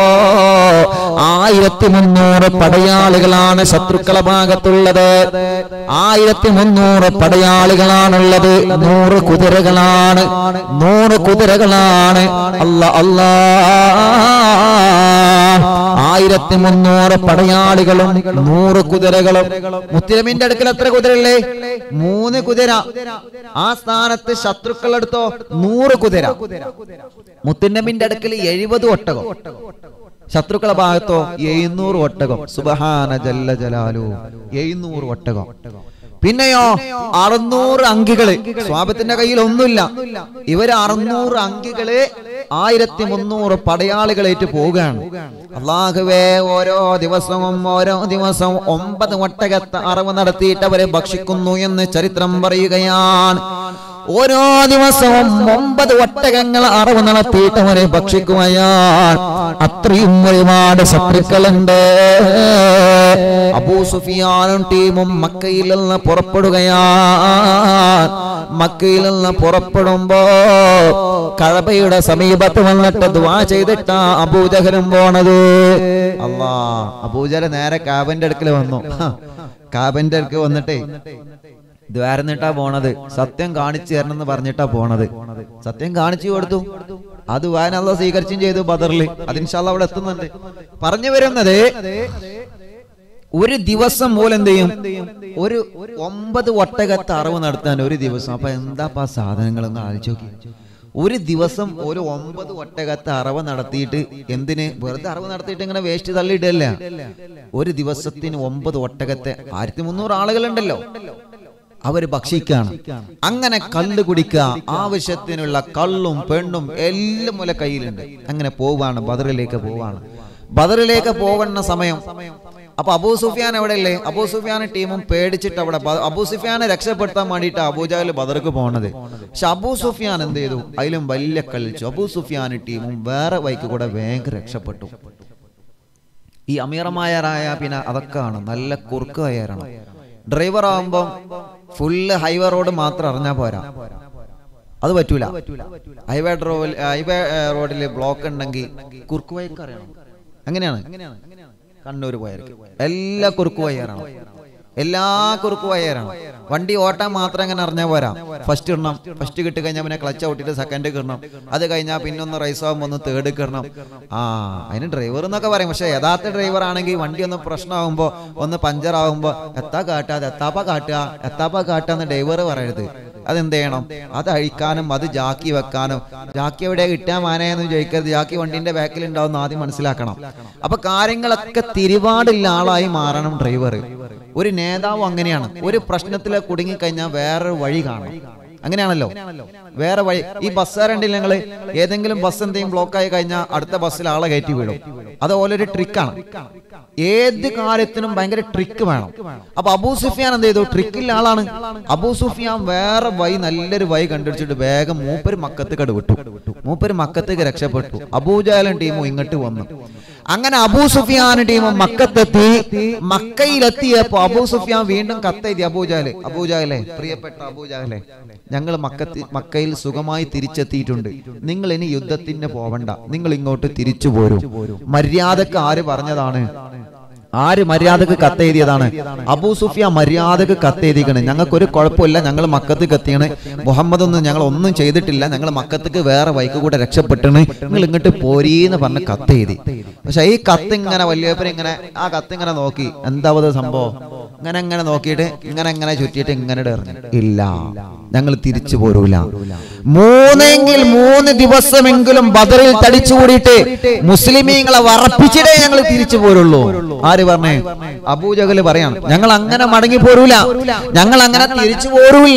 ആയിരത്തി മുന്നൂറ് പടയാളികളാണ് ശത്രുക്കളെ ഭാഗത്തുള്ളത് ആയിരത്തി മുന്നൂറ് പടയാളികളാണുള്ളത് നൂറ് കുതിരകളാണ് നൂറ് കുതിരകളാണ് അല്ല അല്ലാ ആയിരത്തി മുന്നൂറ് പടയാളികളും നൂറ് കുതിരകളും മുത്തിരമിന്റെ അടുക്കൽ എത്ര കുതിരല്ലേ മൂന്ന് കുതിര ആ സ്ഥാനത്ത് ശത്രുക്കളെടുത്തോ നൂറ് കുതിര മുത്തിനബിന്റെ അടുക്കൽ എഴുപത് ഒട്ടകം ശത്രുക്കളെ ഭാഗത്തോ എഴുന്നൂറ് ഒട്ടകം സുബഹാന ജല്ല ജലാലു എഴുന്നൂറ് ഒട്ടകം പിന്നെയോ അറുന്നൂറ് അങ്കികള് സ്വാപത്തിന്റെ കയ്യിൽ ഒന്നുമില്ല ഇവര് അറുന്നൂറ് അങ്കികള് ആയിരത്തി മുന്നൂറ് പടയാളികളേറ്റ് പോവുകയാണ് അള്ളാഹുവേ ഓരോ ദിവസവും ഓരോ ദിവസവും ഒമ്പത് ഒട്ടകത്ത് അറിവ് നടത്തിയിട്ട് അവരെ ഭക്ഷിക്കുന്നു എന്ന് ചരിത്രം പറയുകയാണ് ഓരോ ദിവസവും ഒമ്പത് ഒട്ടകങ്ങൾ അറിവ് നടത്തിയിട്ട് അവരെ ഭക്ഷിക്കുകയാണ് അത്രയും ഒരുപാട് ശത്രുക്കളുണ്ട് അബൂ സുഫിയാനും ടീമും മക്കയിൽ നിന്ന് പുറപ്പെടുകയാണ് മക്കയിൽ നിന്ന് പുറപ്പെടുമ്പോ കഴബയുടെ സമീപത്ത് വന്നിട്ട് ദ്വാ ചെയ്തിട്ടാ അബൂജഹലും പോണത് അല്ലാ അബൂജഹൽ നേരെ കാബന്റെ അടുക്കൽ വന്നു കാബന്റെ അടുക്കൽ വന്നിട്ടേ ദ്വാരന്നിട്ടാ പോണത് സത്യം കാണിച്ചു തരണം എന്ന് പറഞ്ഞിട്ടാ പോണത് സത്യം കാണിച്ചു കൊടുത്തു അത് വായനല്ല സ്വീകരിച്ചും ചെയ്തു ബദറിൽ അതിൻഷാല്ല അവിടെ എത്തുന്നുണ്ട് പറഞ്ഞു വരുന്നത് ഒരു ദിവസം മൂലം എന്ത് ചെയ്യും ഒരു ഒമ്പത് ഒട്ടകത്ത് അറിവ് നടത്താൻ ഒരു ദിവസം അപ്പൊ എന്താ സാധനങ്ങൾ ഒന്ന് ആലോചിച്ച് നോക്കി ഒരു ദിവസം ഒരു ഒമ്പത് ഒട്ടകത്ത് അറവ് നടത്തിയിട്ട് എന്തിന് വെറുതെ അറവ് നടത്തിയിട്ട് ഇങ്ങനെ വേസ്റ്റ് തള്ളിയിടല്ല ഒരു ദിവസത്തിന് ഒമ്പത് ഒട്ടകത്തെ ആയിരത്തി മുന്നൂറ് ആളുകളുണ്ടല്ലോ അവര് ഭക്ഷിക്കാണ് അങ്ങനെ കല്ല് കുടിക്കുക ആവശ്യത്തിനുള്ള കള്ളും പെണ്ണും എല്ലാം മുല കയ്യിലുണ്ട് അങ്ങനെ പോവാണ് ബദറിലേക്ക് പോവാണ് ബദറിലേക്ക് പോകുന്ന സമയം അപ്പൊ അബൂ സുഫിയാൻ എവിടെയല്ലേ അബൂ സുഫിയാൻ ടീമും പേടിച്ചിട്ട് അവിടെ ബ- അബൂ സുഫിയാനെ രക്ഷപ്പെടുത്താൻ വേണ്ടിയിട്ട് അബൂജാല് ബദർക്ക് പോണത് പക്ഷെ അബൂ സുഫിയാൻ എന്ത് ചെയ്തു അതിലും വലിയ കളിച്ചു അബൂ സുഫിയാൻ ടീമും വേറെ വൈക്ക് കൂടെ വേഗം രക്ഷപ്പെട്ടു ഈ അമീറമായറായ പിന്നെ അതൊക്കെയാണ് നല്ല കുറുക്ക് കയറണം ഡ്രൈവർ ആവുമ്പം ഫുള്ള് ഹൈവേ റോഡ് മാത്രം അറിഞ്ഞാൽ പോരാ അത് പറ്റൂല ഹൈവേ റോഡിൽ ഹൈവേ റോഡിൽ ബ്ലോക്ക് ഉണ്ടെങ്കിൽ കുറുക്ക് വഴിക്ക് അറിയണം അങ്ങനെയാണ് കണ്ണൂർ പോയായിരിക്കും എല്ലാ കുറുക്ക് വയ്യാറാണ് എല്ലാ കുറുക്ക് വയ്യാറാണ് വണ്ടി ഓട്ടാൻ മാത്രം അങ്ങനെ അറിഞ്ഞാൽ പോരാ ഫസ്റ്റ് ഇടണം ഫസ്റ്റ് കിട്ടി കഴിഞ്ഞാൽ പിന്നെ ക്ലച്ച് ഔട്ടിട്ട് സെക്കൻഡ് കിടണം അത് കഴിഞ്ഞാൽ പിന്നെ ഒന്ന് റൈസ് ആകുമ്പോൾ ഒന്ന് തേർഡ് കിടണം ആ അതിന് ഡ്രൈവർ എന്നൊക്കെ പറയും പക്ഷെ യഥാർത്ഥ ഡ്രൈവർ ആണെങ്കിൽ വണ്ടി ഒന്ന് പ്രശ്നമാകുമ്പോൾ ഒന്ന് പഞ്ചർ ആകുമ്പോൾ എത്താ കാട്ടുക അത് എത്താപ്പ കാട്ടുക എത്താപ്പ കാട്ടുക എന്ന് ഡ്രൈവർ പറയരുത് അതെന്ത് ചെയ്യണം അത് അഴിക്കാനും അത് ജാക്കി വെക്കാനും ജാക്കി എവിടെ കിട്ടാൻ മാനയെന്ന് ചോദിക്കരുത് ജാക്കി വണ്ടിന്റെ ബാക്കിൽ ഉണ്ടാവും ആദ്യം മനസ്സിലാക്കണം അപ്പൊ കാര്യങ്ങളൊക്കെ തിരുവാടില്ല ആളായി മാറണം ഡ്രൈവർ ഒരു നേതാവ് അങ്ങനെയാണ് ഒരു പ്രശ്നത്തിൽ കുടുങ്ങിക്കഴിഞ്ഞാൽ വേറൊരു വഴി കാണും അങ്ങനെയാണല്ലോ വേറെ വഴി ഈ ബസ്സുകാരുണ്ടെങ്കിൽ ഞങ്ങള് ഏതെങ്കിലും ബസ് എന്തെങ്കിലും ബ്ലോക്ക് ആയി കഴിഞ്ഞാൽ അടുത്ത ബസ്സിൽ ആളെ കയറ്റി വിടും അത് ഓലൊരു ട്രിക്കാണ് ഏത് കാര്യത്തിനും ഭയങ്കര ട്രിക്ക് വേണം അപ്പൊ അബൂ സുഫിയാൻ എന്ത് ചെയ്തു ട്രിക്കില്ല ആളാണ് അബൂ സുഫിയാൻ വേറെ വഴി നല്ലൊരു വഴി കണ്ടുപിടിച്ചിട്ട് വേഗം മൂപ്പര് മക്കത്ത് കട വിട്ടു മൂപ്പര് മക്കത്തേക്ക് രക്ഷപ്പെട്ടു അബൂജാലും ടീമും ഇങ്ങോട്ട് വന്നു അങ്ങനെ അബൂ സുഫിയാൻ ടീമും മക്കത്തെത്തി മക്കയിലെത്തിയപ്പോ അബൂ സുഫിയാൻ വീണ്ടും കത്തെഴുതി അബൂജാല് അബൂജാലെ പ്രിയപ്പെട്ട അബൂജാലെ ഞങ്ങൾ മക്കത്തി മക്കയിൽ സുഖമായി തിരിച്ചെത്തിയിട്ടുണ്ട് നിങ്ങൾ ഇനി യുദ്ധത്തിന് പോവണ്ട നിങ്ങൾ ഇങ്ങോട്ട് തിരിച്ചു പോരും മര്യാദക്ക് ആര് പറഞ്ഞതാണ് ആര് മര്യാദക്ക് കത്തെഴുതിയതാണ് അബൂ സുഫിയ മര്യാദക്ക് കത്തെഴുതിക്കണ് ഞങ്ങൾക്ക് ഒരു കുഴപ്പമില്ല ഞങ്ങൾ മക്കത്തേക്ക് എത്തിയാണ് മുഹമ്മദ് ഒന്നും ഞങ്ങൾ ഒന്നും ചെയ്തിട്ടില്ല ഞങ്ങൾ മക്കത്തേക്ക് വേറെ വൈക്ക് കൂടെ രക്ഷപ്പെട്ടാണ് നിങ്ങൾ ഇങ്ങോട്ട് പോരീന്ന് പറഞ്ഞ് കത്തെഴുതി പക്ഷെ ഈ കത്ത് ഇങ്ങനെ വലിയപ്പനെ ഇങ്ങനെ ആ കത്ത് ഇങ്ങനെ നോക്കി എന്താവത് സംഭവം ഇങ്ങനെ ഇങ്ങനെ നോക്കിയിട്ട് ഇങ്ങനെ ഇങ്ങനെ ചുറ്റിയിട്ട് ഇങ്ങനെ എറിഞ്ഞു ഇല്ല ഞങ്ങൾ തിരിച്ചു പോരൂല മൂന്നെങ്കിൽ മൂന്ന് ദിവസമെങ്കിലും ബദറിൽ തടിച്ചു കൂടിയിട്ട് മുസ്ലിമീങ്ങളെ വറപ്പിച്ചിട്ടേ ഞങ്ങൾ തിരിച്ചു പോരുള്ളൂ ആര് പറഞ്ഞേ അബൂജകല് പറയാണ് ഞങ്ങൾ അങ്ങനെ മടങ്ങി പോരൂല ഞങ്ങൾ അങ്ങനെ തിരിച്ചു പോരൂല്ല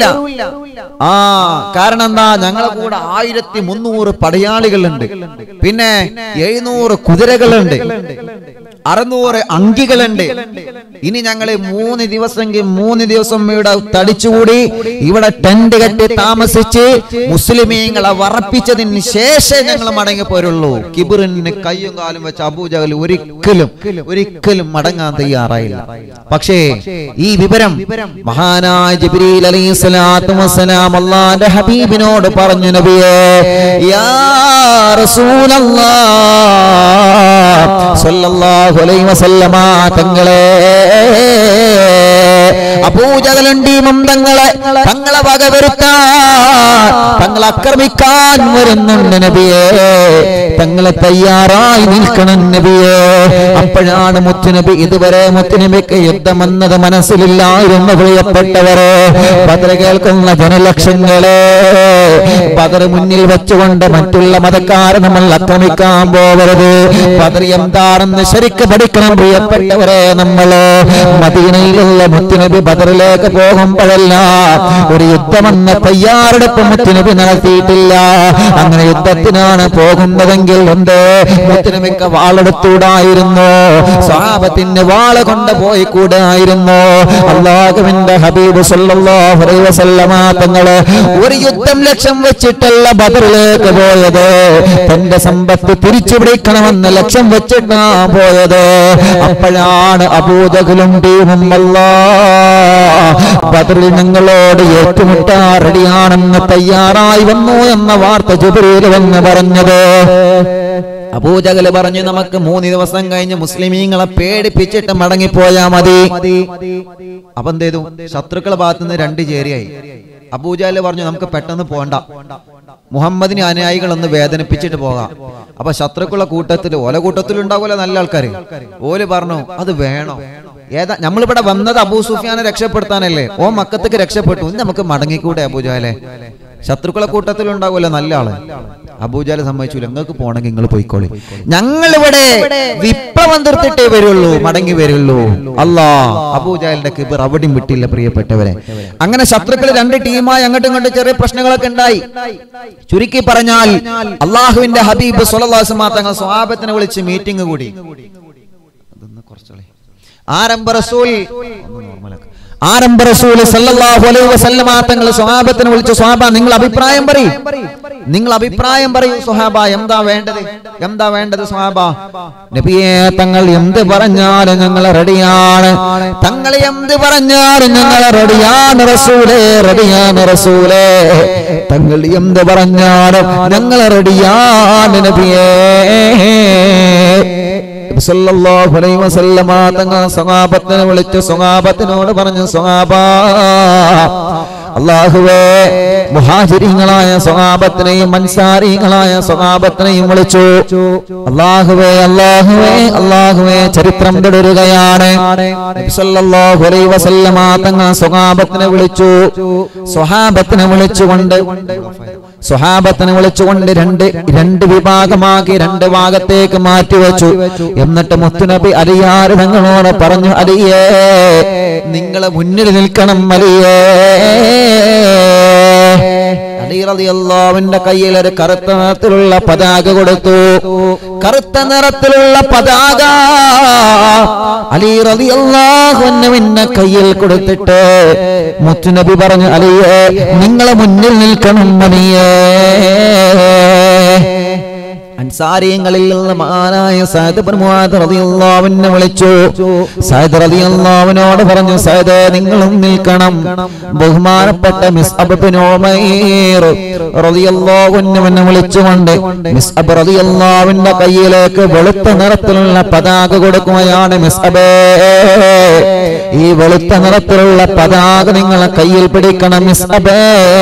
ആ കാരണം എന്താ ഞങ്ങളെ കൂടെ ആയിരത്തി മുന്നൂറ് പടയാളികളുണ്ട് പിന്നെ എഴുന്നൂറ് കുതിരകളുണ്ട് അറുന്നൂറ് അങ്കികളുണ്ട് ഇനി ഞങ്ങൾ മൂന്ന് ദിവസമെങ്കിൽ മൂന്ന് ദിവസം ഇവിടെ തടിച്ചുകൂടി ഇവിടെ ടെന്റ് കെട്ടി താമസിച്ച് മുസ്ലിമീങ്ങളെ വറപ്പിച്ചതിന് ശേഷം ഞങ്ങൾ മടങ്ങി പോരുള്ളൂ കിബിറിന് കയ്യും കാലും വെച്ച അബൂജഹൽ ഒരിക്കലും ഒരിക്കലും മടങ്ങാൻ തയ്യാറായില്ല പക്ഷേ ഈ വിവരം മഹാനായ ജിബ്രീൽ അലൈഹി സ്വലാത്തു വസ്സലാം അള്ളാന്റെ ഹബീബിനോട് പറഞ്ഞു നബിയേ യാ റസൂലല്ലാഹ് സല്ലല്ലാഹു അലൈഹി വസല്ലമ തങ്ങളെ അബൂജഹലുണ്ടീമും തങ്ങളെ തങ്ങളെ വകവരുത്താൻ തങ്ങളെ ആക്രമിക്കാൻ വരുന്നുണ്ട് നബിയേ തങ്ങളെ തയ്യാറായി നിൽക്കണം നബിയേ അപ്പോഴാണ് മുത്തുനബി ഇതുവരെ മുത്തുനബിക്ക് യുദ്ധം എന്നത് മനസ്സിലില്ലായിരുന്നു പ്രിയപ്പെട്ടവരെ ബദർ കേൾക്കുന്ന ജനലക്ഷങ്ങളെ ബദർ മുന്നിൽ വെച്ചുകൊണ്ട് മറ്റുള്ള മതക്കാരെ നമ്മൾ ആക്രമിക്കാൻ പോകരുത് ബദർ എന്താണെന്ന് ശരിക്ക് പഠിക്കണം പ്രിയപ്പെട്ടവരെ നമ്മള് മദീനയിലുള്ള മുത്തുനബി ബദറിലേക്ക് പോകുമ്പോഴല്ല ഒരു യുദ്ധമെന്ന തയ്യാറെടുപ്പ് മുത്തുനബി നടത്തിയിട്ടില്ല അങ്ങനെ യുദ്ധത്തിനാണ് പോകുന്നതെങ്കിൽ എന്ത് മുത്തുനബിക്ക് വാളെടുത്തൂടായിരുന്നു സ്വഹാബത്തിന് വാള് കൊണ്ട് പോയി കൂടായിരുന്നു അള്ളാഹുവിന്റെ ഹബീബ് സല്ലല്ലാഹു അലൈഹി വസല്ലമ തങ്ങള് ഒരു യുദ്ധം ലക്ഷ്യം വെച്ചിട്ടല്ല ബദറിലേക്ക് പോയത് തന്റെ സമ്പത്ത് തിരിച്ചു പിടിക്കണമെന്ന് ലക്ഷ്യം വെച്ചിട്ടാ പോയത് അപ്പോഴാണ് അബൂദകലും ടീമും അല്ലാ ബദറിൽ നിങ്ങളോട് ഏറ്റുമുട്ടാ റെഡിയാണെന്ന് തയ്യാറായി വന്നു എന്ന വാർത്ത ജുബിരിയിൽ വന്ന് പറഞ്ഞത് അബൂജകല് പറഞ്ഞു നമുക്ക് മൂന്ന് ദിവസം കഴിഞ്ഞ് മുസ്ലിമീങ്ങളെ പേടിപ്പിച്ചിട്ട് മടങ്ങിപ്പോയാ മതി അപ്പൊ എന്ത് ചെയ്തു ശത്രുക്കളെ ഭാഗത്തുനിന്ന് രണ്ട് ചേരിയായി അബൂജാല് പറഞ്ഞു നമുക്ക് പെട്ടെന്ന് പോണ്ട മുഹമ്മദിന് അനുയായികൾ ഒന്ന് വേദനിപ്പിച്ചിട്ട് പോകാം അപ്പൊ ശത്രുക്കളുടെ കൂട്ടത്തിൽ ഓല കൂട്ടത്തിലുണ്ടാവുമല്ലോ നല്ല ആൾക്കാര് ഓല് പറഞ്ഞു അത് വേണോ ഏതാ നമ്മളിവിടെ വന്നത് അബൂ സുഫിയാനെ രക്ഷപ്പെടുത്താനല്ലേ ഓ മക്കത്തേക്ക് രക്ഷപ്പെട്ടു ഇന്ന് നമുക്ക് മടങ്ങിക്കൂടെ അബൂജാലെ ശത്രുക്കളെ കൂട്ടത്തിലുണ്ടാവുമല്ലോ നല്ല ആള് അബൂജാലെ സമ്മതിച്ചു നിങ്ങൾക്ക് പോണെങ്കിൽ നിങ്ങൾ പോയിക്കോളി ഞങ്ങളിവിടെ വിപ്ലവം തീർത്തിട്ടേ വരുള്ളൂ മടങ്ങി വരുള്ളൂ അല്ലാ അബൂജാലിന്റെ കിബർ അവിടെയും വിട്ടില്ല പ്രിയപ്പെട്ടവരെ അങ്ങനെ ശത്രുക്കൾ രണ്ട് ടീമായി അങ്ങോട്ടും ഇങ്ങോട്ടും ചെറിയ പ്രശ്നങ്ങളൊക്കെ ഉണ്ടായി ചുരുക്കി പറഞ്ഞാൽ അള്ളാഹുവിന്റെ ഹബീബ് സ്വലാസ്മാ തങ്ങൾ സ്വാപത്തിനെ വിളിച്ച് മീറ്റിംഗ് കൂടി അതൊന്ന് കുറച്ചോളെ ആരംഭ റസൂൽ ഒന്ന് നോർമലാക്ക്. ആരംഭ റസൂൽ സല്ലല്ലാഹു അലൈഹി വസല്ലമ തങ്ങൾ സ്വഹാബത്തിനെ വിളിച്ചു സ്വഹാബ നിങ്ങൾ അഭിപ്രായം പറയും നിങ്ങൾ അഭിപ്രായം പറയൂ സ്വഹാബ എന്താ വേണ്ടത് എന്താ വേണ്ടത് സ്വഹാബ നബിയെ തങ്ങൾ എന്ത് പറഞ്ഞാലും ഞങ്ങൾ റെഡിയാണ് തങ്ങൾ എന്ത് പറഞ്ഞാലും ഞങ്ങൾ റെഡിയാണ് റസൂലേ റെഡിയാണ് റസൂലേ തങ്ങൾ എന്ത് പറഞ്ഞാലും ഞങ്ങൾ റെഡിയാണ് നബിയേ സല്ലല്ലാഹു അലൈഹി വസല്ലമ തങ്ങൾ സ്വഹാബത്തിനെ വിളിച്ചു സ്വഹാബത്തിനോട് പറഞ്ഞു സ്വഹാബ അള്ളാഹുവേ മുഹാജിരിങ്ങളായ സ്വഹാബത്തിനെയും മൻസാരികളായ സ്വഹാബത്തിനെയും വിളിച്ചു അള്ളാഹുവേ അള്ളാഹുവേ അള്ളാഹുവേ ചരിത്രം തുടരുകയാണ് നബി സല്ലല്ലാഹു അലൈഹി വസല്ലമ തങ്ങൾ സ്വഹാബത്തിനെ വിളിച്ചു സ്വഹാബത്തിനെ വിളിച്ചുകൊണ്ട് സ്വഹാബത്തിനെ വിളിച്ചുകൊണ്ട് രണ്ട് രണ്ട് വിഭാഗമാക്കി രണ്ട് ഭാഗത്തേക്ക് മാറ്റിവെച്ചു എന്നിട്ട് മുത്തുനബി അലിയാർ തങ്ങളോട് പറഞ്ഞു അലിയേ നിങ്ങളെ മുന്നിൽ നിൽക്കണം അലിയേ അലി റളിയല്ലാഹുവിന്റെ കയ്യിൽ ഒരു കറുത്ത നിറത്തിലുള്ള പതാക കൊടുത്തു കറുത്ത നിറത്തിലുള്ള പതാക അലി റളിയല്ലാഹുവിന്റെ കയ്യിൽ കൊടുത്തിട്ട് മുത്തുനബി പറഞ്ഞു അലിയേ നിങ്ങളെ മുന്നിൽ നിൽക്കണം അലിയേ അൻസാരിയങ്ങളിൽ നിന്ന് മഹാനായ സയ്യിദ് ഇബ്നു മുആദ് റളിയല്ലാഹു അൻഹു വിളിച്ചു സയ്യിദ് റളിയല്ലാഹുവിനോട് പറഞ്ഞു സയ്യിദേ നിങ്ങളും നിൽക്കണം ബഹുമാനപ്പെട്ട മിസ്അബ് ഇബ്നു ഉമൈർ റളിയല്ലാഹു അൻഹുവിനെ വിളിച്ചുകൊണ്ട് മിസ്അബ് റളിയല്ലാഹുവിന്റെ കയ്യിലേക്ക് വെളുത്ത നിറത്തിലുള്ള പതാക കൊടുക്കുകയാണ് മിസ്അബേ ഈ വെളുത്ത നിറത്തിലുള്ള പതാക നിങ്ങളെ കയ്യിൽ പിടിക്കണം മിസ്അബേ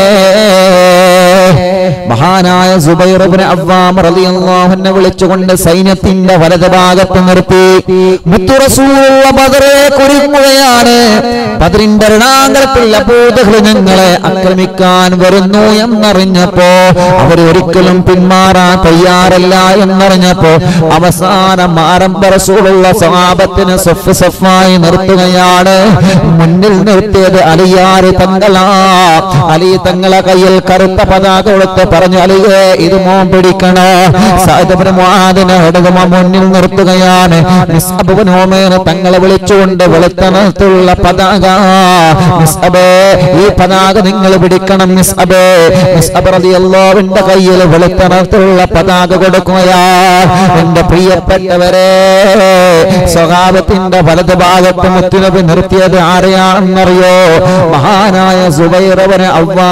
മഹാനായ സുബൈർ ഇബ്നു അവ്വാം റളിയല്ലാഹു അൻഹു വിളിച്ചുകൊണ്ട് സൈന്യത്തിന്റെ വലത് ഭാഗത്ത് നിർത്തി മുത്തു റസൂലുള്ള ബദറെ കുരുങ്ങുകയാണ് ബദറിന്റെ രണാങ്കലത്തിൽ അബൂദഹ്ൽ ഞങ്ങളെ ആക്രമിക്കാൻ വരുന്നു എന്നറിഞ്ഞപ്പോ അവർ ഒരിക്കലും പിന്മാറാൻ തയ്യാറല്ല എന്നറിഞ്ഞപ്പോ അവസാനം ആരംഭ റസൂലുള്ള സഹാബത്തിന് സഫ് സഫായി നിർത്തുകയാണ് മുന്നിൽ നിർത്തിയത് അലിയാര് തങ്ങളാ അലി തങ്ങളെ കയ്യിൽ കറുത്ത പതാക കൊടുത്ത് പറഞ്ഞു അലിയെ ഇത് മോൻ പിടിക്കണോ സാഹിബിന് മുആദിനെ ഇടതുമ മുന്നിൽ നിർത്തുകയാണ് മിസ്അബ് ഇബ്നു ഉമൈർ തങ്ങളെ വിളിച്ചുകൊണ്ട് വെളുത്ത നിറത്തിലുള്ള പതാക മിസ്അബേ ഈ പതാക നിങ്ങൾ പിടിക്കണം മിസ്അബേ മിസ്അബ് റളിയല്ലാഹുവിന്റെ കയ്യിൽ വെളുത്ത നിറത്തിലുള്ള പതാക കൊടുക്കുകയാ എന്റെ പ്രിയപ്പെട്ടവരെ സ്വഭാവത്തിന്റെ വലത് ഭാഗത്ത് മുത്തുനബി നിർത്തിയത് ആരെയാണെന്നറിയോ മഹാനായ സുബൈറവന് അവ്വാ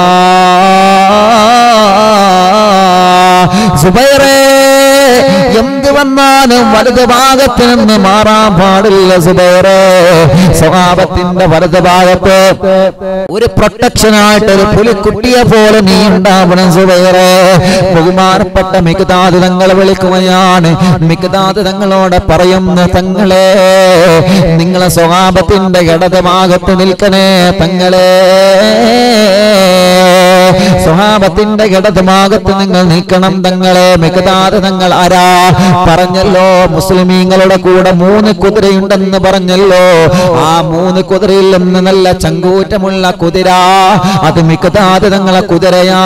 സുബൈറേ എന്ത് വന്നാലും വലത് ഭാഗത്ത് നിന്ന് മാറാൻ പാടില്ല സുബൈറേ സ്വഭാവത്തിന്റെ വലത് ഭാഗത്ത് ഒരു പ്രൊട്ടക്ഷനായിട്ട് ഒരു പുലിക്കുട്ടിയെ പോലെ നീ ഉണ്ടാവണം സുബൈറേ ബഹുമാനപ്പെട്ട മികതാത് തങ്ങൾ വിളിക്കുകയാണ് മികതാത് തങ്ങളോട് പറയുന്ന തങ്ങളെ നിങ്ങളെ സ്വഭാവത്തിന്റെ ഇടത് ഭാഗത്ത് നിൽക്കണേ തങ്ങളെ സ്വഹാബത്തിന്റെ ഇടതുഭാഗത്ത് നിങ്ങൾ നിൽക്കണം തങ്ങളെ മികതാത് തങ്ങൾ ആരാ പറഞ്ഞല്ലോ മുസ്ലിമീങ്ങളുടെ കൂടെ മൂന്ന് കുതിരയുണ്ടെന്ന് പറഞ്ഞല്ലോ ആ മൂന്ന് കുതിരയിൽ നിന്ന് നല്ല ചങ്കൂറ്റമുള്ള കുതിര അത് മികതാത് തങ്ങളെ കുതിരയാ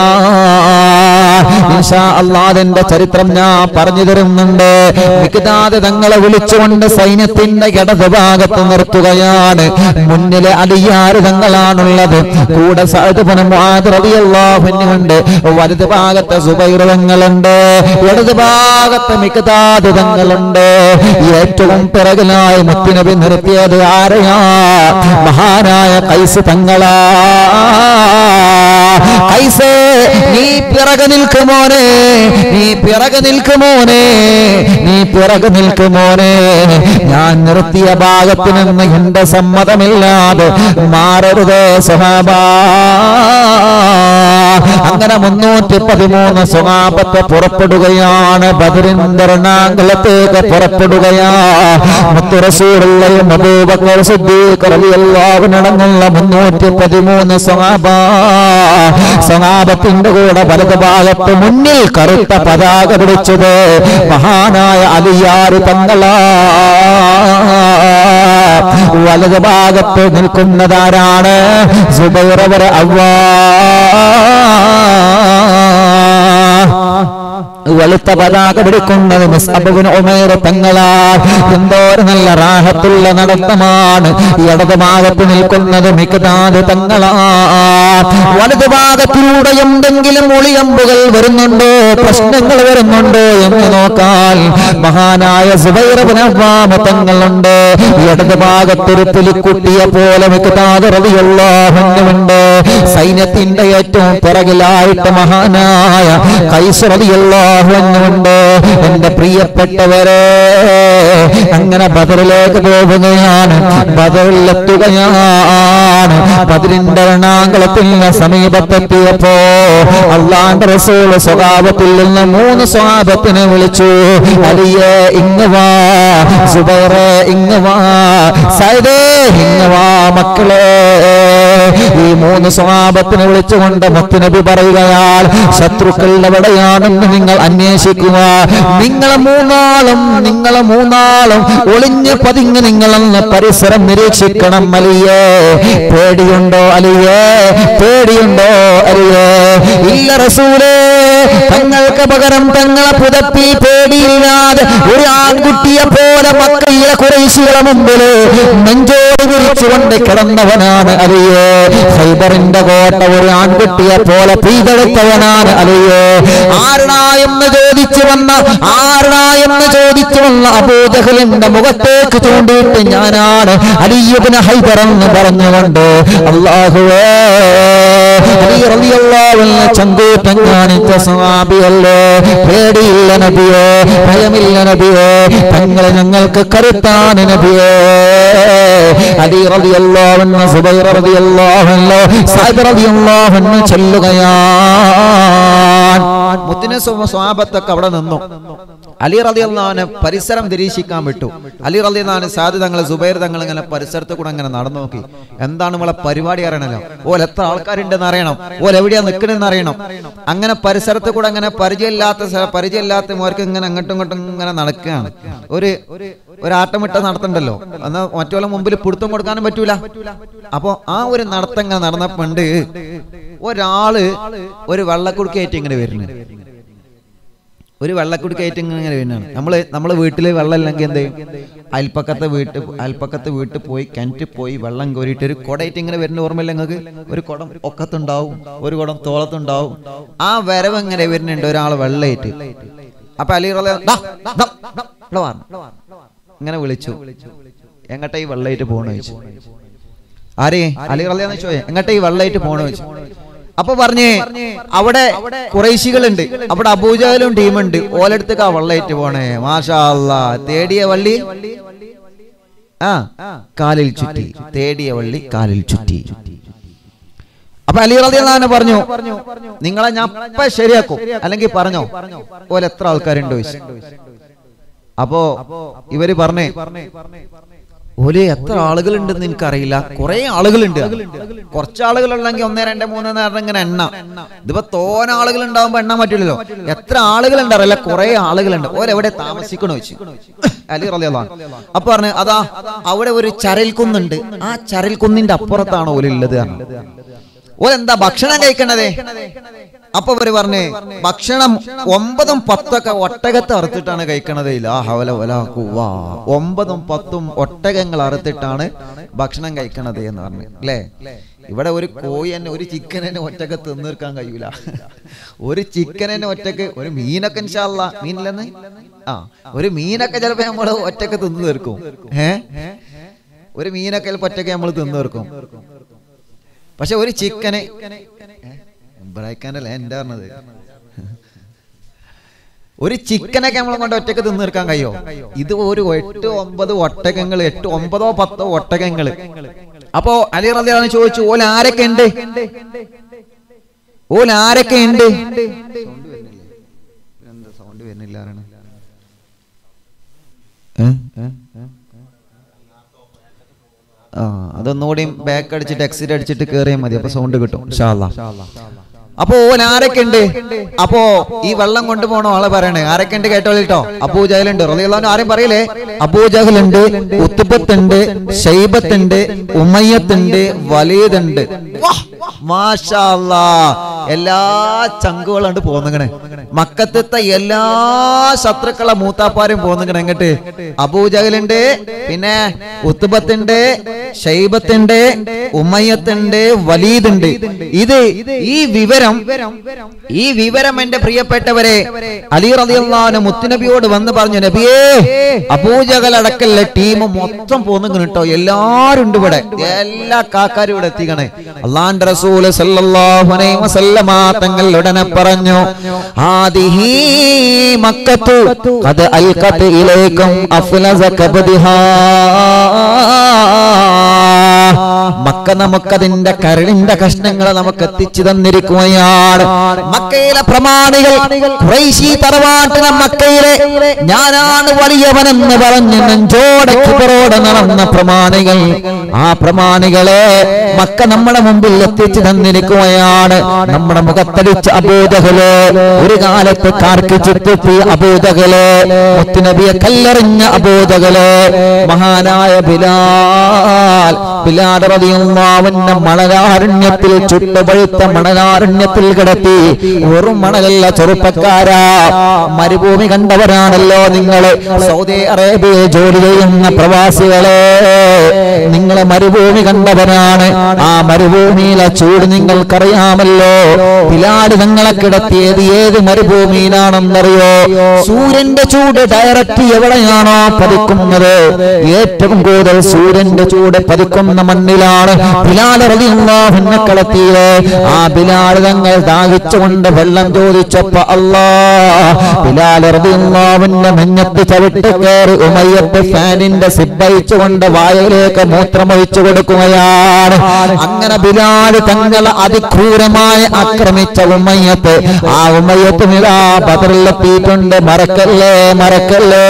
ഇൻഷാ അള്ളാദിന്റെ ചരിത്രം ഞാൻ പറഞ്ഞു തരുന്നുണ്ട് മികതാത് തങ്ങളെ വിളിച്ചുകൊണ്ട് സൈന്യത്തിന്റെ ഇടതുഭാഗത്ത് നിർത്തുകയാണ് മുന്നിലെ അലിയാറ് തങ്ങളാണുള്ളത് കൂടെ സാധുപനുണ്ട് വലത് ഭാഗത്തെ സുബൈറതങ്ങളുണ്ട് ഇടത് ഭാഗത്തെ മികതാത് തങ്ങളുണ്ട് ഏറ്റവും പിറകിലായി മുത്തുനബി നിർത്തിയത് ആരെയാ മഹാനായ കൈസ് തങ്ങളാ കൈസേ നീ പിറകെ നിൽക്കുമോനെ നീ പിറകെ നിൽക്കുമോനെ നീ പിറകെ നിൽക്കുമോനെ ഞാൻ നിർത്തിയ ഭാഗത്ത് നിന്ന് എന്റെ സമ്മതമില്ലാതെ മാറരുതേ സ്വഹാബ അങ്ങനെ മുന്നൂറ്റി പതിമൂന്ന് സ്വഭാപത്തെ പുറപ്പെടുകയാണ് ബദറിന്റെ എറണാകുളത്തേക്ക് പുറപ്പെടുകയാ മുത്തുറസൂറുള്ളയും അബൂബക്കർ സിദ്ദീഖ് റളിയല്ലാഹു അടങ്ങുന്ന മുന്നൂറ്റി പതിമൂന്ന് സ്വഭാബ സ്വഭാവത്തിന്റെ കൂടെ വലത് ഭാഗത്ത് മുന്നിൽ കറുത്ത പതാക പിടിച്ചത് മഹാനായ അലിയാറ് തങ്ങളാ വലത് ഭാഗത്ത് നിൽക്കുന്നതാരാണ് സുബൈറവർ അവ്വാ വെളുത്ത പതാക പിടിക്കുന്നത് മിസ്അബിന് ഉമേർ തങ്ങളാ എന്തോരം നല്ല റാഹത്തുള്ള നടത്തമാണ് ഇടത് ഭാഗത്ത് നിൽക്കുന്നത് മിക്കതാത് തങ്ങളാ വലത് ഭാഗത്തിലൂടെ എന്തെങ്കിലും ഒളിയമ്പുകൾ വരുന്നുണ്ടോ പ്രശ്നങ്ങൾ വരുന്നുണ്ടോ എന്ന് നോക്കാൻ മഹാനായ സുബൈറബിനവാമ തങ്ങളുണ്ട് ഇടത് ഭാഗത്തൊരു പുലിക്കുട്ടിയെ പോലെ മിക്കതാത് റതിയുള്ളവന്നുണ്ട് സൈന്യത്തിന്റെ ഏറ്റവും പിറകിലായിട്ട് മഹാനായ കൈസറതിയുള്ളവന്നുണ്ട് എന്റെ പ്രിയപ്പെട്ടവരെ അങ്ങനെ ബദറിലേക്ക് പോകുകയാണ് ബദറിലെത്തുകയാണ് ബദറിന്റെ എറണാകുളത്തിന്റെ സമീപത്തെത്തിയപ്പോ അള്ളാന്റെ റസൂൾ സ്വഭാവത്തിൽ നിന്ന് മൂന്ന് സ്വഭാവത്തിനെ വിളിച്ചു അലിയെ ഇങ്ങ് വാ സുബൈറെ ഇങ്ങ് വാ സൈദേ ഇങ്ങ് വാ മക്കളെ ഈ മൂന്ന് സ്വഭാവത്തിനെ വിളിച്ചുകൊണ്ട് മുത്തുനബി പറയുകയാൽ ശത്രുക്കൾ എവിടെയാണെന്ന് നിങ്ങൾ അന്വേഷിക്കുക നിങ്ങളെ മൂന്നാളും നിങ്ങളെ മൂന്നാളും ഒളിഞ്ഞ് പതിങ്ങ് നിങ്ങളെന്ന് പരിസരം നിരീക്ഷിക്കണം അലിയേ പേടിയുണ്ടോ അലിയേ പേടിയുണ്ടോ അലിയേ ഇല്ല റസൂലേ തങ്ങൾക്ക് പകരം തങ്ങളെ പുതപ്പി പേടിയില്ലാതെ ഒരു ആൺകുട്ടിയെ പോലെ മക്കയിലെ കുറേശികളെ മുമ്പില് നെഞ്ചോട് വിരിച്ചുകൊണ്ട് കിടന്നവനാണ് അലിയേ ഹൈബറിന്റെ കോട്ട ഒരു ആൺകുട്ടിയെ പോലെ പീതെടുത്തവനാണ് അലിയേ ആരണാ എന്ന് ചോദിച്ചു വന്ന ആരണാ എന്ന് ചോദിച്ചു വന്ന അബൂജഹലിന്റെ മുഖത്തേക്ക് ചൂണ്ടിയിട്ട് ഞാനാണ് അലിയുബിന് ഹൈബർ എന്ന് പറഞ്ഞുകൊണ്ട് അള്ളാഹുവേ അലി റളിയല്ലാഹു അൻഹു ചങ്കൂറ്റം കാണിച്ച സഹാബിയല്ലേ പേടിയില്ല നബിയേ ഭയമില്ല നബിയേ തങ്ങളെ ഞങ്ങൾക്ക് കരുത്താണ് നബിയേ അലി റളിയല്ലാഹു അൻഹു സുബൈർ റളിയല്ലാഹു അൻഹു സഅദ് റളിയല്ലാഹു അൻഹു ചെല്ലുകയാണ് മുത്തിനെ സ്വാപത്തൊക്കെ അവിടെ നിന്നു അലി റലി അള്ളഹാനെ പരിസരം നിരീക്ഷിക്കാൻ വിട്ടു അലി റലി അള്ളഹാന് സാധു തങ്ങൾ സുബൈർ തങ്ങൾ ഇങ്ങനെ പരിസരത്ത് കൂടെ ഇങ്ങനെ നടന്നു നോക്കി എന്താണ് നമ്മളെ പരിപാടി അറിയണല്ലോ ഓൽ എത്ര ആൾക്കാരുണ്ടെന്ന് അറിയണം ഓൽ എവിടെയാ നിൽക്കണെന്ന് അറിയണം അങ്ങനെ പരിസരത്ത് കൂടെ അങ്ങനെ പരിചയമില്ലാത്ത സ്ഥ- പരിചയമില്ലാത്ത മോർക്ക് ഇങ്ങനെ അങ്ങോട്ടും ഇങ്ങോട്ടും ഇങ്ങനെ നടക്കുകയാണ് ഒരു ഒരു ആട്ടമിട്ട നടത്തണ്ടല്ലോ എന്നാൽ മറ്റുള്ള മുമ്പിൽ പിടുത്തം കൊടുക്കാനും പറ്റൂല അപ്പോ ആ ഒരു നടത്തം ഇങ്ങനെ നടന്നപ്പോണ്ട് ഒരാള് ഒരു വെള്ളക്കുടുക്കയായിട്ട് ഇങ്ങനെ വരുന്നു ഒരു വെള്ളക്കുടുക്കയായിട്ട് ഇങ്ങനെ വരുന്നതാണ് നമ്മള് നമ്മള് വീട്ടില് വെള്ളം ഇല്ലെങ്കിൽ എന്ത് ചെയ്യും അയൽപ്പക്കത്തെ വീട്ട് അയൽപ്പക്കത്തെ വീട്ടിൽ പോയി കിണറ്റിൽ പോയി വെള്ളം കോരിയിട്ട് ഒരു കുടയിട്ട് ഇങ്ങനെ വരുന്ന ഓർമ്മയില്ല നിങ്ങൾക്ക് ഒരു കുടം ഒക്കത്തുണ്ടാവും ഒരു കുടം തോളത്തുണ്ടാവും ആ വരവ് ഇങ്ങനെ വരുന്നുണ്ട് ഒരാൾ വെള്ളയിട്ട് അപ്പൊ അലി റളിയ- ദാ, ദാ, ഇവിടെ വാ. ഇങ്ങനെ വിളിച്ചു എങ്ങട്ടാ ഈ വെള്ളയിട്ട് പോണു ചോദിച്ചു ആരേ അലി റളിയാന്ന് ചോദിച്ചു എങ്ങട്ടാ ഈ വെള്ളയിട്ട് പോണു ചോദിച്ചു അപ്പൊ പറഞ്ഞേ അവിടെ കുറേശികളുണ്ട് അവിടെ അബൂജാലും ടീമുണ്ട് ഓലടുത്തേക്ക് ആ വെള്ളയിട്ട് പോണേ മാഷാ അല്ലാ തേടിയ വള്ളി ആ കാലിൽ ചുറ്റി തേടിയ വള്ളി കാലിൽ ചുറ്റി അപ്പൊ അലി റളിയല്ലാഹു പറഞ്ഞു നിങ്ങളെ ഞാൻ ഇപ്പൊ ശരിയാക്കും അല്ലെങ്കിൽ പറഞ്ഞോ ഓല എത്ര ആൾക്കാരുണ്ട് ചോദിച്ചു അപ്പോ ഇവര് പറഞ്ഞേ ഓല് എത്ര ആളുകളുണ്ടെന്ന് എനിക്കറിയില്ല കുറെ ആളുകളുണ്ട് കുറച്ച് ആളുകളുണ്ടെങ്കിൽ ഒന്നേ രണ്ട് മൂന്ന് നേരം ഇങ്ങനെ എണ്ണ ഇതിപ്പോ തോന ആളുകൾ ഉണ്ടാവുമ്പോ എണ്ണാൻ പറ്റില്ലല്ലോ എത്ര ആളുകളുണ്ട് അറിയില്ല കുറെ ആളുകളുണ്ട് ഓരെവിടെ താമസിക്കണോ വെച്ച് അലി റളിയല്ലാഹു അൻഹു. അപ്പൊ പറഞ്ഞു അതാ അവിടെ ഒരു ചരൽ കുന്നുണ്ട് ആ ചരൽ കുന്നിന്റെ അപ്പുറത്താണ് ഓലുള്ളത് പറഞ്ഞു ഓരെന്താ ഭക്ഷണം കഴിക്കണതേ അപ്പൊ അവര് പറഞ്ഞേ ഭക്ഷണം ഒമ്പതും പത്തൊക്കെ ഒട്ടകത്തെ അറുത്തിട്ടാണ് കഴിക്കണത് ലാ ഹവല വലാ ഖുവ്വ. ഒമ്പതും പത്തും ഒട്ടകങ്ങൾ അറുത്തിട്ടാണ് ഭക്ഷണം കഴിക്കണത് എന്ന് പറഞ്ഞു അല്ലേ ഇവിടെ ഒരു കോഴി തന്നെ ഒരു ചിക്കൻ തന്നെ ഒറ്റക്ക് തിന്നീർക്കാൻ കഴിയൂല ഒരു ചിക്കൻ തന്നെ ഒറ്റക്ക് ഒരു മീനൊക്കെ ഇൻഷാല്ല മീനില്ലെന്ന് ആ ഒരു മീനൊക്കെ ചിലപ്പോ നമ്മള് ഒറ്റക്ക് തിന്നു തീർക്കും ഏ ഒരു മീനൊക്കെ ചിലപ്പോ ഒറ്റക്ക് നമ്മൾ തിന്നു തീർക്കും പക്ഷെ ഒരു ചിക്കന് ഇബ്രാഹിക്കാനല്ലേ എന്റെ പറഞ്ഞത് ഒരു ചിക്കനൊക്കെ നമ്മളെ കൊണ്ട് ഒറ്റക്ക് തിന്നു തീർക്കാൻ കഴിയോ ഇത് ഒരു എട്ട് ഒമ്പത് ഒട്ടകങ്ങൾ എട്ട് ഒമ്പതോ പത്തോ ഒട്ടകങ്ങൾ അപ്പോ അലി റളിയാണ് ചോദിച്ചു ഓൽ ആരൊക്കെ ഉണ്ട് ഓൽ ആരൊക്കെ ഉണ്ട് സൗണ്ട് വരുന്നില്ല ആരാണ് ആ അതൊന്നുകൂടിയും ബാക്ക് അടിച്ചിട്ട് എക്സിറ്റ് അടിച്ചിട്ട് കേറിയാൽ മതി അപ്പൊ സൗണ്ട് കിട്ടും ഇൻഷാ അല്ലാ. അപ്പോ ഓൻ ആരൊക്കെ ഉണ്ട് അപ്പോ ഈ വെള്ളം കൊണ്ടുപോകണോ ആളെ പറയണേ ആരൊക്കെ ഉണ്ട് കേട്ടോളിട്ടോ അബൂ ജഹലുണ്ട് റളിയല്ലാഹു ആരും പറയില്ലേ അബൂ ജഹലുണ്ട് ഉത്തുബത്തുണ്ട് ഷൈബത്തുണ്ട് ഉമയ്യത്തുണ്ട് വലീദുണ്ട് വാഹ്! മാഷാ അല്ലാ. എല്ലാ ചങ്കുകളുണ്ട് പോന്നിങ്ങനെ മക്കത്തത്തെ എല്ലാ ശത്രുക്കളെ മൂത്താപ്പാരും പോന്നിങ്ങനെ എങ്ങട്ട് അബൂജഹലുണ്ട് പിന്നെ ഉത്തുബത്തുണ്ട് ഷൈബത്തുണ്ട് ഉമ്മയ്യത്തുണ്ട് വലീദുണ്ട് ഇത് ഈ വിവരം ഈ വിവരം എന്റെ പ്രിയപ്പെട്ടവരെ അലി റളിയല്ലാഹു മുത്തുനബിയോട് വന്ന് പറഞ്ഞു നബിയേ അബൂജഹൽ അടക്കല്ല ടീം മൊത്തം പോന്നിങ്ങനെ കേട്ടോ എല്ലാരും ഉണ്ട് ഇവിടെ എല്ലാ കാക്കാരും ഇവിടെ എത്തിക്കണേ അള്ളാന്റെ റസൂല് സല്ലല്ലാഹു അലൈഹി വസല്ലമ തങ്ങൾ ഉടനെ പറഞ്ഞു ആദിഹി മക്കത്തു ഖദ് അൽഖത് ഇലൈക്കും അഫ്ലസ കബ്ദിഹാ മക്ക നമുക്കതിന്റെ കരളിന്റെ കഷ്ണങ്ങൾ നമുക്ക് എത്തിച്ചു തന്നിരിക്കുകയാണ് മക്കയിലെ പ്രമാണികൾ ഖുറൈശി തറവാട്ടിലെ മക്കയിലെ ഞാനാണ് വലിയവനെന്ന് പറഞ്ഞ് നെഞ്ചോടെ കിബറോടെ നടന്ന പ്രമാണികൾ ആ പ്രമാണികളെ മക്ക നമ്മുടെ മുമ്പിൽ എത്തിച്ചു തന്നിരിക്കുകയാണ് നമ്മുടെ മുഖത്തടിച്ച അബൂദഹല് ഒരു കാലത്ത് കാർക്കിച്ചിട്ടെത്തി അബൂദഹല് മുത്തുനബിയെ കല്ലെറിഞ്ഞ അബൂദഹല് മഹാനായ ബിലാൽ ബിലാൽ റളിയല്ലാഹുവിന്റെ മണലാരണ്യത്തിൽ ചുട്ടുപഴുത്ത മണലാരണ്യത്തിൽ കിടത്തി വെറും മണലല്ല ചെറുപ്പക്കാരാ മരുഭൂമി കണ്ടവരാണല്ലോ നിങ്ങള് സൗദി അറേബ്യയിൽ ജോലി ചെയ്യുന്ന പ്രവാസികളെ നിങ്ങളെ മരുഭൂമി കണ്ടവരാണ് ആ മരുഭൂമിയിലെ ചൂട് നിങ്ങൾക്കറിയാമല്ലോ ബിലാൽ നിങ്ങളെ കിടത്തിയത് ഏത് മരുഭൂമിയിലാണെന്നറിയോ സൂര്യന്റെ ചൂട് ഡയറക്റ്റ് എവിടെയാണോ പതിക്കുന്നത് ഏറ്റവും കൂടുതൽ സൂര്യന്റെ ചൂട് പതിക്കുന്ന മണ്ണിലാണ് ബിലാൽ റളിയല്ലാഹുവിനെ കിടത്തിയത് ആ ബിലാൽ തങ്ങൾ ദാഹിച്ചുകൊണ്ട് വെള്ളം ചോദിച്ചപ്പോ അല്ലാ ബിലാൽ റളിയല്ലാഹുവിന്റെ നെഞ്ഞത്ത് ചവിട്ട് കയറി ഉമയ്യത്ത് ഫാനിന്റെ സിബയിച്ചുകൊണ്ട് വായയിലേക്ക് മൂത്രമൊഴിച്ചു കൊടുക്കുകയാണ് അങ്ങനെ ബിലാൽ തങ്ങളെ അതിക്രൂരമായി ആക്രമിച്ച ഉമ്മയ്യത്ത് ആ ഉമ്മയ്യത്ത് നിലാ ബദറിലെത്തിയിട്ടുണ്ട് മറക്കല്ലേ മറക്കല്ലേ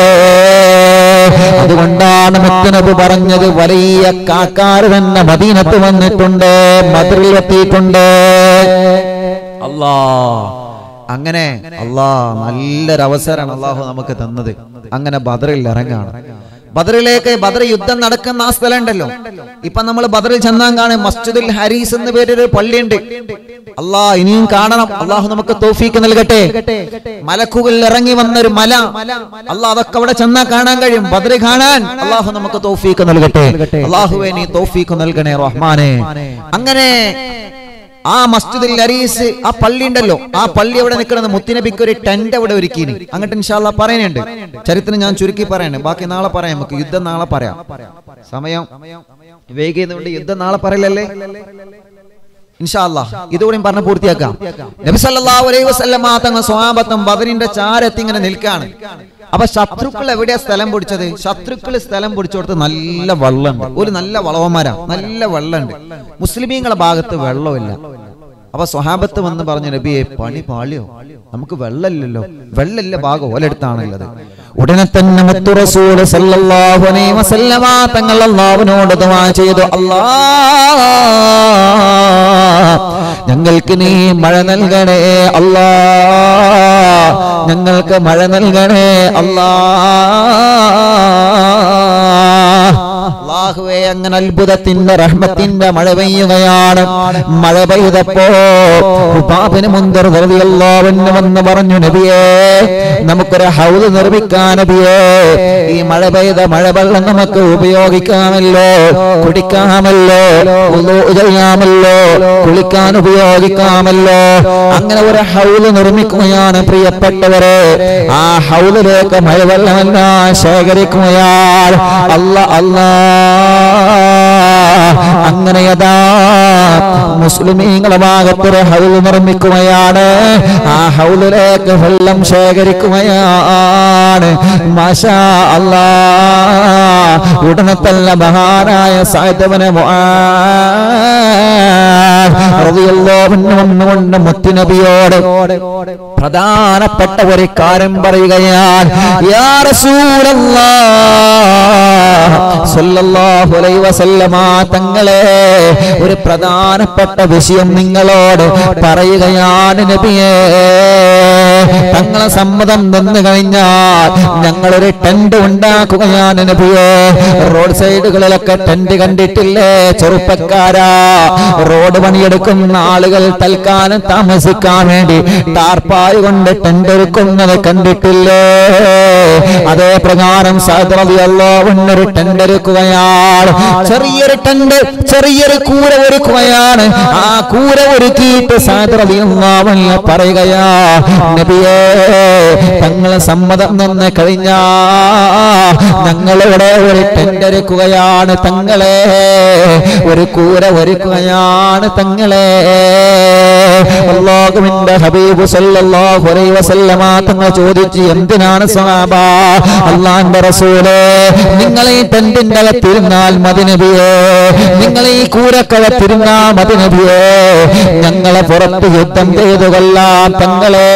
അതുകൊണ്ടാണ് മുത്തനബ് പറഞ്ഞത് വലിയ കാക്കാര് തന്നെ മദീനത്ത് വന്നിട്ടുണ്ട് മധുരിലെത്തിയിട്ടുണ്ട് അല്ലാ അങ്ങനെ അല്ലാ നല്ലൊരു അവസരമാണ് അള്ളാഹു നമുക്ക് തന്നത് അങ്ങനെ ബദറിൽ ഇറങ്ങാണ് ബദറിലേക്ക് ബദർ യുദ്ധം നടക്കുന്ന ആ സ്ഥലം ഉണ്ടല്ലോ ഇപ്പൊ നമ്മൾ ബദറിൽ ചെന്നാൻ കാണും മസ്ജിദുൽ ഹരീസ് എന്ന് പേരൊരു പള്ളിയുണ്ട് അല്ലാ ഇനിയും കാണണം അള്ളാഹു നമുക്ക് തോഫീക്ക് നൽകട്ടെ മലക്കുകളിൽ ഇറങ്ങി വന്ന ഒരു മല അല്ലാ അതൊക്കെ അവിടെ ചെന്നാ കാണാൻ കഴിയും ബദർ കാണാൻ അള്ളാഹു നമുക്ക് തോഫീക്ക് നൽകട്ടെ അള്ളാഹുവെ നീ തോഫീക്ക് നൽകണേ റഹ്മാനെ അങ്ങനെ ആ മസ്ജിദുൽ അരീസ് ആ പള്ളി ഉണ്ടല്ലോ ആ പള്ളി അവിടെ നിൽക്കുന്നത് മുത്തിനബിക്ക് ഒരു ടെന്റ് അവിടെ ഒരുക്കീന് അങ്ങോട്ട് ഇൻഷാല്ല പറയുന്നുണ്ട് ചരിത്രം ഞാൻ ചുരുക്കി പറയണേ ബാക്കി നാളെ പറയാം നമുക്ക് യുദ്ധം നാളെ പറയാം സമയം വൈകിയതുകൊണ്ട് യുദ്ധം നാളെ പറയലല്ലേ ഇൻഷാല്ല ഇതുകൂടി പറഞ്ഞ് പൂർത്തിയാക്കാം നബി സല്ലല്ലാഹു അലൈഹി വസല്ലമ തങ്ങൾ സ്വഹാബത്തും ബദറിന്റെ ചാരത്ത് ഇങ്ങനെ നിൽക്കാണ് അപ്പൊ ശത്രുക്കൾ എവിടെയാ സ്ഥലം പിടിച്ചത് ശത്രുക്കൾ സ്ഥലം പിടിച്ചോടത്ത് നല്ല വെള്ളമുണ്ട് ഒരു നല്ല വളവന്മാരാ നല്ല വെള്ളമുണ്ട് മുസ്ലിമീങ്ങളെ ഭാഗത്ത് വെള്ളമില്ല അപ്പൊ സ്വഹാബത്ത് വന്ന് പറഞ്ഞു നബിയെ പണി പാളിയോ നമുക്ക് വെള്ളമില്ലല്ലോ വെള്ളമില്ല ഭാഗം ഓലെടുത്താണുള്ളത് ഉടനെ തന്നെ മുത്തു റസൂൽ സല്ലല്ലാഹു അലൈഹി വസല്ലമ തങ്ങൾ അല്ലാഹുവിനോട് ദുആ ചെയ്തു അല്ലാ ഞങ്ങൾക്ക് നീ മഴ നൽകണേ അല്ലാ ഞങ്ങൾക്ക് മഴ നൽകണേ അല്ലാ അള്ളാഹുവേ അങ്ങനെ അത്ഭുതത്തിന്റെ റഹ്മത്തിന്റെ മഴ പെയ്യുകയാണ് മഴ പെയ്തപ്പോ ഹുബാബിന് മുന്തർ റളിയല്ലാഹുവിന് വന്ന് പറഞ്ഞു നബിയേ നമുക്കൊരു ഹൗദ് നിർമ്മിക്കാൻ നബിയേ ഈ മഴ പെയ്ത മഴവെള്ളം നമുക്ക് ഉപയോഗിക്കാമല്ലോ കുടിക്കാമല്ലോ വുളൂ ചെയ്യാമല്ലോ കുളിക്കാൻ ഉപയോഗിക്കാമല്ലോ അങ്ങനെ ഒരു ഹൗദ് നിർമ്മിക്കുകയാണ് പ്രിയപ്പെട്ടവരെ ആ ഹൗദിലേക്ക് മഴവെള്ളമെല്ലാം ശേഖരിക്കുകയാണ് അല്ല അല്ലാ അങ്ങനെ യഥാ മുസ്ലിമീങ്ങളെ ഭാഗത്തൊരു ഹൗല് നിർമ്മിക്കുകയാണ് ആ ഹൗലിലേക്ക് വെള്ളം ശേഖരിക്കുകയാണ് മാഷാ അല്ലാ ഉടനെ തന്നെ മഹാനായ സാഹിത്യവനെ വന്നുകൊണ്ട് മുത്തുനബിയോട് പ്രധാനപ്പെട്ട ഒരു കാര്യം പറയുകയാണ് യാ റസൂലല്ലാഹ് സല്ലല്ലാഹു അലൈഹി വസല്ലമ തങ്ങളെ ഒരു പ്രധാനപ്പെട്ട വിഷയം നിങ്ങളോട് പറയുകയാണ് നബിയേ തങ്ങളെ സമ്മതം തന്നു കഴിഞ്ഞാൽ ഞങ്ങളൊരു ടെന്റ് ഉണ്ടാക്കുകയാണ് നബിയേ റോഡ് സൈഡുകളിലൊക്കെ ടെന്റ് കണ്ടിട്ടില്ലേ ചെറുപ്പക്കാരാ റോഡ് പണിയെടുക്കുന്ന ആളുകൾ തൽക്കാലം താമസിക്കാൻ വേണ്ടി ടാർപ്പായ് കൊണ്ട് ടെന്റ് ഒരുക്കുന്നത് കണ്ടിട്ടില്ലേ അതേ പ്രകാരം സാദ്രവിയല്ലോവണ്ണൊരു ടെന്റ് ഒരുക്കുകയാണ് ചെറിയൊരു ടെന്റ് ചെറിയൊരു കൂര ഒരുക്കുകയാണ് ആ കൂര ഒരുക്കിയിട്ട് സാദ്രവിയല്ലാവണ്ണ പറയുകയാ നബിയേ തങ്ങളെ സമ്മതം നിന്ന് കഴിഞ്ഞാ ഞങ്ങളിവിടെ ഒരു ടെന്റ് ഒരുക്കുകയാണ് തങ്ങളെ ഒരു കൂര ഒരുക്കുകയാണ് തങ്ങളെ അല്ലാഹുവിന്റെ ഹബീബ് സല്ലല്ലാഹു അലൈഹി വസല്ലമ തങ്ങൾ ചോദിച്ചു എന്തിനാണ് സ്വഹാബ അള്ളാന്റെ റസൂലേ നിങ്ങൾ ഈ ടെന്റിന്റെ അകത്തിരുന്നാൽ മതി നബിയേ നിങ്ങൾ ഈ കൂരക്കകത്തിരുന്നാ മതി നബിയേ ഞങ്ങളെ പുറത്ത് യുദ്ധം ചെയ്തു കൊല്ലാം തങ്ങളെ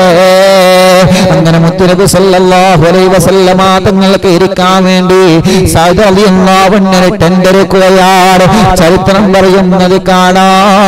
അങ്ങനെ മുത്തുനബി സല്ലല്ലാഹു അലൈഹി വസല്ലമ തങ്ങൾക്ക് ഇരിക്കാൻ വേണ്ടി സഅദ് റളിയല്ലാഹു അൻഹു ടെന്റ് ഒരുക്കുകയാണ് ചരിത്രം പറയുന്നത് കാണാ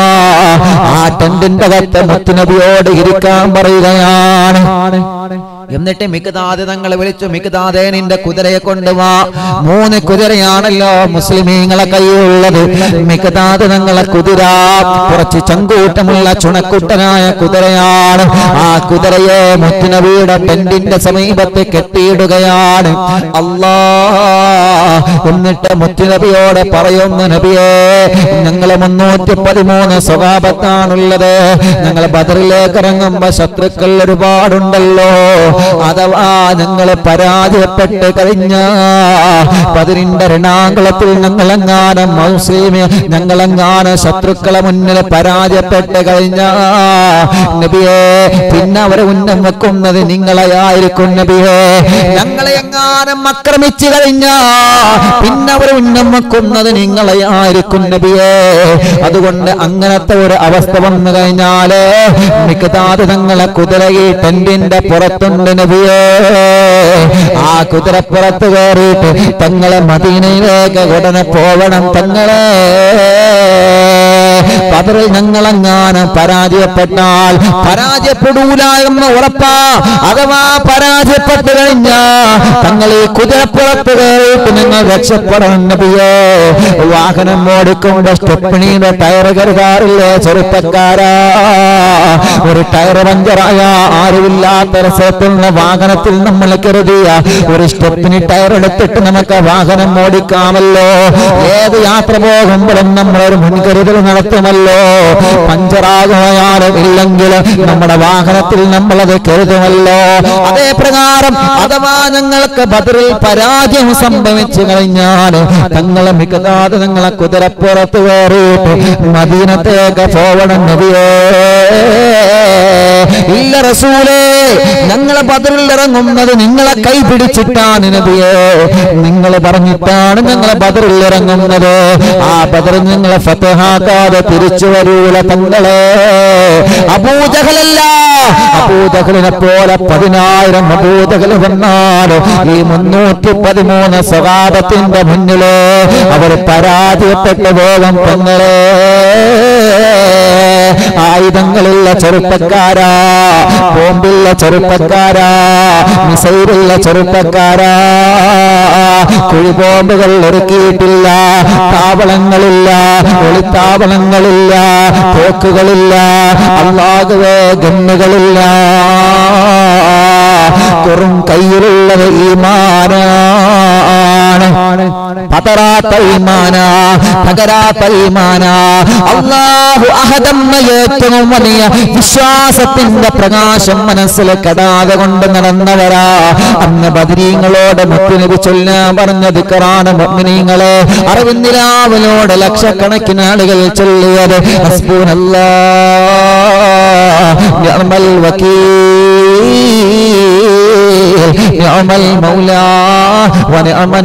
ആ ടെന്റിന്റെ അകത്ത് മുത്തുനബിയോട് ഇരിക്കാൻ പറയുകയാണ് എന്നിട്ട് മികതാതെ തങ്ങളെ വിളിച്ചു മികതാതെ നിന്റെ കുതിരയെ കൊണ്ടുവാ മൂന്ന് കുതിരയാണല്ലോ മുസ്ലിമീങ്ങളെ കയ്യിലുള്ളത് മികതാതെ തങ്ങളെ കുതിര കുറച്ച് ചങ്കൂട്ടമുള്ള ചുണക്കുട്ടനായ കുതിരയാണ് ആ കുതിരയെ മുത്തുനബിയുടെ ടെന്റിന്റെ സമീപത്ത് കെട്ടിയിടുകയാണ് അല്ലാ എന്നിട്ട് മുത്തുനബിയോട് പറയുന്നു നബിയേ ഞങ്ങള് മുന്നൂറ്റി പതിമൂന്ന് സ്വഭാവത്താണുള്ളത് ഞങ്ങൾ ബദറിലേക്ക് ഇറങ്ങുമ്പോ ശത്രുക്കൾ ഒരുപാടുണ്ടല്ലോ അഥവാ ഞങ്ങൾ പരാജയപ്പെട്ട് കഴിഞ്ഞ പതിരിന്റെ രണാകുളത്തിൽ ഞങ്ങളെങ്ങാനും മുസ്ലിം ഞങ്ങളെങ്ങാനും ശത്രുക്കളെ മുന്നിൽ പരാജയപ്പെട്ട് കഴിഞ്ഞ നബിയെ പിന്നെ അവരെ ഉന്നം വെക്കുന്നത് നിങ്ങളെയായിരിക്കും നബിയെ ഞങ്ങളെ എങ്ങാനും ആക്രമിച്ചു കഴിഞ്ഞ പിന്നെ അവരെ ഉന്നം വെക്കുന്നത് നിങ്ങളെയായിരിക്കും നബിയെ അതുകൊണ്ട് അങ്ങനത്തെ ഒരു അവസ്ഥ വന്നു കഴിഞ്ഞാല് മിക്കതാത് തങ്ങളെ കുതിരയി ടെന്റിന്റെ പുറത്തുണ്ട് നബിയേ ആ കുതിരപ്പുറത്ത് കയറിയിട്ട് തങ്ങളെ മദീനയിലേക്ക് ഉടനെ പോവണം തങ്ങളെ പതറിൽ ഞങ്ങളെങ്ങാനും പരാജയപ്പെട്ടാൽ പരാജയപ്പെടൂല എന്ന് ഉറപ്പാ അഥവാ പരാജയപ്പെട്ടു കഴിഞ്ഞാ തങ്ങൾ ഈ കുതിരപ്പുറത്ത് കയറിയിട്ട് നിങ്ങൾ രക്ഷപ്പെടണം നബിയേ വാഹനം ഓടിക്കുമ്പോ സ്റ്റെപ്പിണിയുടെ ടയർ കരുതാറില്ലേ ചെറുപ്പക്കാരാ ഒരു ടയർ പഞ്ചറായ ആരുമില്ലാത്ത രസത്തുന്ന വാഹനത്തിൽ നമ്മൾ കരുതിയ ഒരു സ്റ്റെപ്പിന് ടയർ എടുത്തിട്ട് നമുക്ക് വാഹനം ഓടിക്കാമല്ലോ ഏത് യാത്ര പോകുമ്പോഴും നമ്മളൊരു മുൻകരുതൽ നടത്തുമല്ലോ പഞ്ചറാകുകയാലും ഇല്ലെങ്കിൽ നമ്മുടെ വാഹനത്തിൽ നമ്മളത് കരുതുമല്ലോ അതേ പ്രകാരം അഥവാ ഞങ്ങൾക്ക് ബദറിൽ പരാജയം സംഭവിച്ചു കഴിഞ്ഞാൽ തങ്ങളെ മികതാതെ നിങ്ങളെ കുതിരപ്പുറത്ത് കയറിയിട്ട് മദീനത്തേക്ക് പോവണം നബിയേ ഇല്ല റസൂലേ ഞങ്ങളെ ബദറിൽ ഇറങ്ങുന്നത് നിങ്ങളെ കൈ പിടിച്ചിട്ടാണ് നബിയേ നിങ്ങൾ പറഞ്ഞിട്ടാണ് ഞങ്ങളെ ബദറിൽ ഇറങ്ങുന്നത് ആ ബദറിൽ നിങ്ങളെ ഫതഹാക്കാതെ തിരിച്ചു വരൂല തങ്ങളെ അബൂജഹലല്ല അബൂജഹലിനെ പോലെ പതിനായിരം അബൂജഹൽ വന്നാലും ഈ മുന്നൂറ്റി പതിമൂന്ന് സ്വഭാവത്തിന്റെ മുന്നില് അവർ പരാജയപ്പെട്ടു പോകും പെങ്ങളെ ആയുധങ്ങളുള്ള ചെറുപ്പക്കാരാ ബോംബുള്ള ചെറുപ്പക്കാരാ മിസൈലുള്ള ചെറുപ്പക്കാരാ കുഴിബോംബുകൾ ഒരുക്കിയിട്ടില്ല താവളങ്ങളില്ല ഒളിത്താവളങ്ങളില്ല തോക്കുകളില്ല അല്ലാകുവേ ഗന്നുകളില്ല കുറും കയ്യിലുള്ളത് ഈമാനാണ് പതറാത്ത ഈമാന തകരാത്ത ഈമാന അള്ളാഹു അഹദെന്ന ഏറ്റവും വലിയ വിശ്വാസത്തിന്റെ പ്രകാശം മനസ്സിൽ കടാതെ കൊണ്ട് നടന്നവരാ അന്ന് ബദരീങ്ങളോട് മുത്തുനബി ചൊല്ലാൻ പറഞ്ഞ ദിക്കറാണ് മുഅ്മിനീങ്ങളെ അറിവിന്ദിലാവിനോട് ലക്ഷക്കണക്കിന് ആളുകൾ ചൊല്ലിയത് ഹസ്ബൂനല്ലാ നിഅമൽ വക്കീൽ നിഅമൽ മൗലാ വനിഅമൻ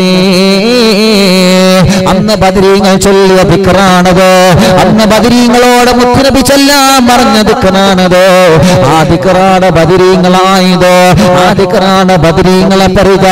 നസീർ അന്ന് ബദരീങ്ങൾ ചൊല്ലിയ ദിക്റാണത് അന്ന് ബദരീങ്ങളോട് മുത്തുനബി ചൊല്ലാൻ പറഞ്ഞ ദിക്റാണത് ആ ദിക്റാണ് ബദരീങ്ങളായത് ആ ദിക്റാണ് ബദരീങ്ങളെ പറയുക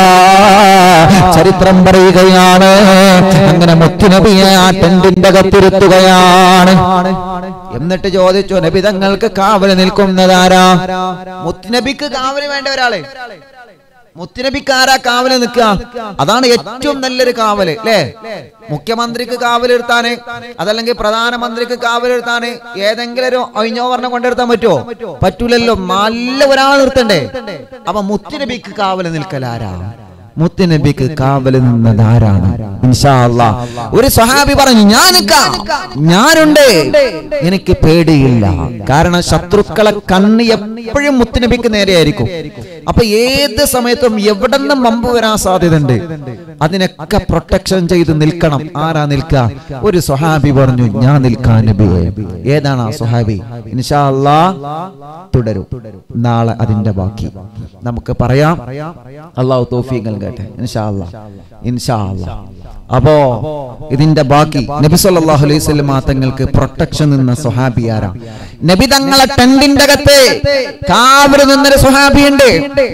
ചരിത്രം പറയുകയാണ് അങ്ങനെ മുത്തുനബിയെ ആ ടെന്റിന്റെ അകത്തിരുത്തുകയാണ് എന്നിട്ട് ചോദിച്ചു നബി തങ്ങൾക്ക് കാവല് നിൽക്കുന്നതാരാ മുത്തുനബിക്ക് കാവല് വേണ്ട ഒരാളെ മുത്തുനബിക്കാരാ കാവല് നിൽക്കുക അതാണ് ഏറ്റവും നല്ലൊരു കാവല് അല്ലേ മുഖ്യമന്ത്രിക്ക് കാവലെടുത്താന് അതല്ലെങ്കിൽ പ്രധാനമന്ത്രിക്ക് കാവലെടുത്താന് ഏതെങ്കിലും ഒരു ഒഴിഞ്ഞോ പറഞ്ഞ കൊണ്ടെടുത്താൻ പറ്റുമോ പറ്റൂലല്ലോ നല്ല ഒരാൾ നിർത്തണ്ടേ അപ്പൊ മുത്തുനബിക്ക് കാവല് നിൽക്കലാരാ മുത്തുനബിക്ക് കാവല് നിന്നതാരാണ് ഇൻഷാ അല്ലാ. ഒരു സഹാബി പറഞ്ഞു ഞാൻ നിൽക്കാം ഞാനുണ്ട് എനിക്ക് പേടിയില്ല കാരണം ശത്രുക്കളെ കണ്ണ് എപ്പോഴും മുത്തുനബിക്ക് നേരെയായിരിക്കും അപ്പൊ ഏത് സമയത്തും എവിടെ നിന്നും മമ്പ് വരാൻ സാധ്യതയുണ്ട് അതിനൊക്കെ പ്രൊട്ടക്ഷൻ ചെയ്ത് നിൽക്കണം ആരാ നിൽക്കുക ഒരു സ്വഹാബി പറഞ്ഞു ഞാൻ നിൽക്കാൻ നബിയെ ഏതാണ് ആ സ്വഹാബി ഇൻഷാ അല്ലാ തുടരും നാളെ അതിന്റെ ബാക്കി നമുക്ക് പറയാം അള്ളാഹു തോഫീഖ് നൽകട്ടെ ഇൻഷാ അല്ലാ ഇൻഷാ അല്ലാ അപ്പോ ഇതിന്റെ ബാക്കി നബി സല്ലല്ലാഹു അലൈഹി വസല്ലം തങ്ങൾക്ക് പ്രൊട്ടക്ഷൻ നിന്ന സ്വഹാബി ആരാ നബി തങ്ങളെ ടെന്റിന്റെ അകത്ത് കാവല് നിന്നൊരു സ്വഹാബിയുണ്ട്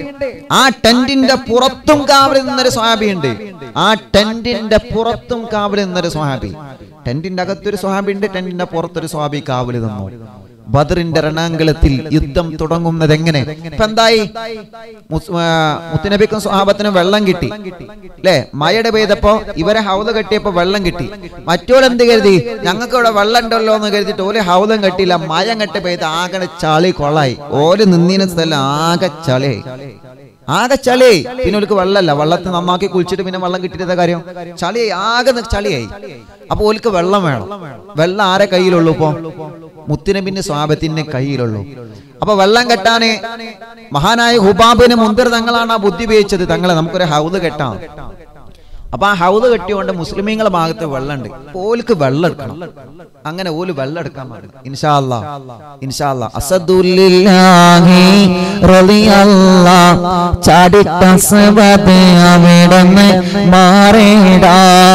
ആ ടെന്റിന്റെ പുറത്തും കാവല് നിന്നൊരു സ്വഹാബിയുണ്ട് ആ ടെന്റിന്റെ പുറത്തും കാവല് നിന്നൊരു സ്വഹാബി ടെന്റിന്റെ അകത്തൊരു സ്വഹാബി ഉണ്ട് ടെന്റിന്റെ പുറത്തൊരു സ്വഹാബി കാവല് നിന്നു ബദറിന്റെ രണാങ്കളത്തിൽ യുദ്ധം തുടങ്ങുന്നത് എങ്ങനെ ഇപ്പൊ എന്തായി മുസ്- ആ, മുത്തുനബിക്കും സ്വഹാബത്തിനും വെള്ളം കിട്ടി അല്ലേ മഴയുടെ പെയ്തപ്പോ ഇവരെ ഹൗദ കെട്ടിയപ്പോ വെള്ളം കിട്ടി മറ്റോരെന്ത് കരുതി ഞങ്ങൾക്ക് ഇവിടെ വെള്ളം ഉണ്ടല്ലോ എന്ന് കരുതിയിട്ട് ഓല് ഹൗദം കെട്ടിയില്ല മഴ കെട്ടി പെയ്ത് ആകെ ചളി കൊള്ളായി ഓല് നിന്നീന സ്ഥലം ആകെ ചളിയായി ആകെ ചളിയായി പിന്നെ ഓൽക്ക് വെള്ളമല്ല വെള്ളത്തിൽ നന്നാക്കി കുളിച്ചിട്ട് പിന്നെ വെള്ളം കിട്ടിയത് കാര്യം ചളിയായി ആകെ ന- ചളിയായി അപ്പൊ ഓൽക്ക് വെള്ളം വേണം വെള്ളം ആരെ കയ്യിലുള്ളൂ ഇപ്പൊ മുത്തിനബിന്റെ സ്വാപത്തിന്റെ കയ്യിലുള്ളൂ അപ്പൊ വെള്ളം കെട്ടാന് മഹാനായ ഹുബാബിന് മുന്തിർ തങ്ങളാണ് ആ ബുദ്ധി ഉപയോഗിച്ചത് തങ്ങളെ നമുക്കൊരു ഹൗദ് കെട്ടാം അപ്പൊ ആ ഹൗദ് കെട്ടിയോണ്ട് മുസ്ലിമീങ്ങളെ ഭാഗത്ത് വെള്ളമുണ്ട് ഓൽക്ക് വെള്ളം എടുക്കണം അങ്ങനെ ഓല് വെള്ളം എടുക്കാൻ പാടില്ല ഇൻഷാ അല്ലാ ഇൻഷാ അല്ലാ അസദുല്ലാഹി റളിയല്ലാ ചാടിട്ട സബദ് അവിടുന്ന് മാറേടാ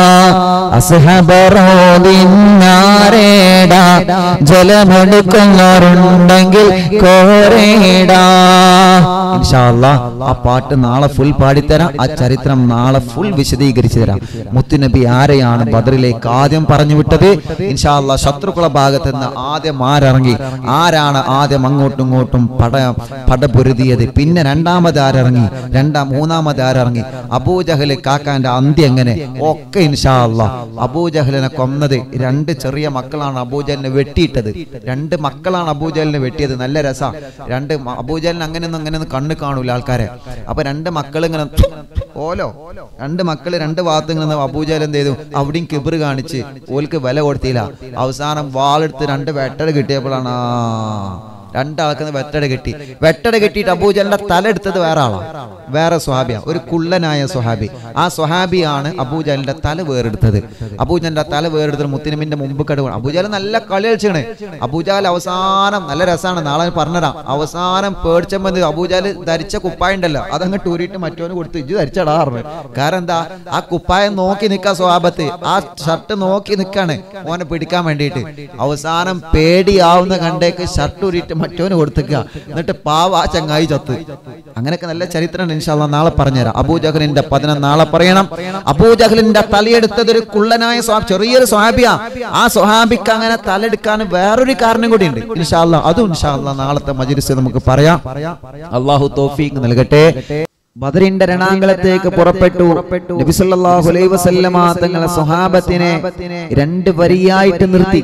അസ്ഹബറോദിന്നാരേടാ ജലമെടുക്കുന്നവരുണ്ടെങ്കിൽ കോരേടാ ഇൻഷാ അല്ലാ ആ പാട്ട് നാളെ ഫുൾ പാടിത്തരാം ആ ചരിത്രം നാളെ ഫുൾ വിശദീകരിച്ചു തരാം മുത്തുനബി ആരെയാണ് ബദറിലേക്ക് ആദ്യം പറഞ്ഞു വിട്ടത് ഇൻഷാ അല്ലാ ശത്രുക്കളെ ഭാഗത്ത് നിന്ന് ആദ്യം ആരിറങ്ങി ആരാണ് ആദ്യം അങ്ങോട്ടും ഇങ്ങോട്ടും പട പടപൊരുതിയത് പിന്നെ രണ്ടാമത് ആരിറങ്ങി രണ്ടാം മൂന്നാമത് ആരിറങ്ങി അബൂജഹല് കാക്കാന്റെ അന്ത്യം എങ്ങനെ ഒക്കെ ഇൻഷാ അല്ലാ അബൂജഹലിനെ കൊന്നത് രണ്ട് ചെറിയ മക്കളാണ് അബൂജഹലിനെ വെട്ടിയിട്ടത് രണ്ട് മക്കളാണ് അബൂജഹലിനെ വെട്ടിയത് നല്ല രസ രണ്ട് മ- അബൂജഹലിന് അങ്ങനെയൊന്നും അങ്ങനെയൊന്നും കണ്ണ് കാണൂല ആൾക്കാരെ അപ്പൊ രണ്ട് മക്കൾ ഇങ്ങനെ ഓലോ രണ്ട് മക്കള് രണ്ട് ഭാഗത്ത് ഇങ്ങനെ അബൂജഹൽ എന്ത് ചെയ്തു അവിടെയും കിബിറ് കാണിച്ച് ഓൽക്ക് വില കൊടുത്തില്ല അവസാനം വാളെടുത്ത് രണ്ട് വെട്ടട് കിട്ടിയപ്പോഴാണ് ആ രണ്ടാൾക്ക് വെട്ടട കെട്ടി വെട്ടട കെട്ടിയിട്ട് അബൂജലിന്റെ തല എടുത്തത് വേറെ ആളാ വേറെ സ്വഹാബിയ ഒരു കുള്ളനായ സ്വഹാബി ആ സ്വഹാബിയാണ് അബൂജലിന്റെ തല വേറെടുത്തത് അബൂജലിന്റെ തല വേറെടുത്തത് മുത്തിനമിന്റെ മുമ്പ് കടുവ അബൂജാൽ നല്ല കളി കളിച്ചാണ് അബൂജാൽ അവസാനം നല്ല രസമാണ് നാളെ പറഞ്ഞുതരാം അവസാനം പേടിച്ചമ്പത് അബൂജാൽ ധരിച്ച കുപ്പായ ഉണ്ടല്ലോ അതങ്ങ് ടൂരിട്ട് മറ്റോന് കൊടുത്ത് ഇജ്ജ് ധരിച്ചടാ പറഞ്ഞു കാരണം എന്താ ആ കുപ്പായം നോക്കി നിൽക്കാ സ്വഭാവത്ത് ആ ഷർട്ട് നോക്കി നിൽക്കാണ് ഓനെ പിടിക്കാൻ വേണ്ടിയിട്ട് അവസാനം പേടിയാവുന്ന കണ്ടേക്ക് ഷർട്ട് ഊരിയിട്ട് മറ്റോന് കൊടുത്തേക്കുക എന്നിട്ട് പാവ ആ ചങ്ങായി ചത്ത് അങ്ങനെയൊക്കെ നല്ല ചരിത്രം ഇൻഷാല്ല നാളെ പറഞ്ഞുതരാം അബൂജഹലിന്റെ പതനം നാളെ പറയണം അബൂജഹലിന്റെ തലയെടുത്തത് ഒരു കുള്ളനായ സ്വാ- ചെറിയൊരു സ്വാബിയ ആ സ്വഹാബിക്ക് അങ്ങനെ തലെടുക്കാൻ വേറൊരു കാരണം കൂടി ഉണ്ട് ഇൻഷാല്ല അതും ഇൻഷാല്ല നാളത്തെ മജിലിസ് നമുക്ക് പറയാം അള്ളാഹു തോഫീക്ക് നൽകട്ടെ ബദറിന്റെ രണാങ്കളത്തേക്ക് പുറപ്പെട്ടു നബി സല്ലല്ലാഹു അലൈഹി വസല്ലമ തങ്ങളെ സ്വഹാബത്തിനെ രണ്ട് വരിയായിട്ട് നിർത്തി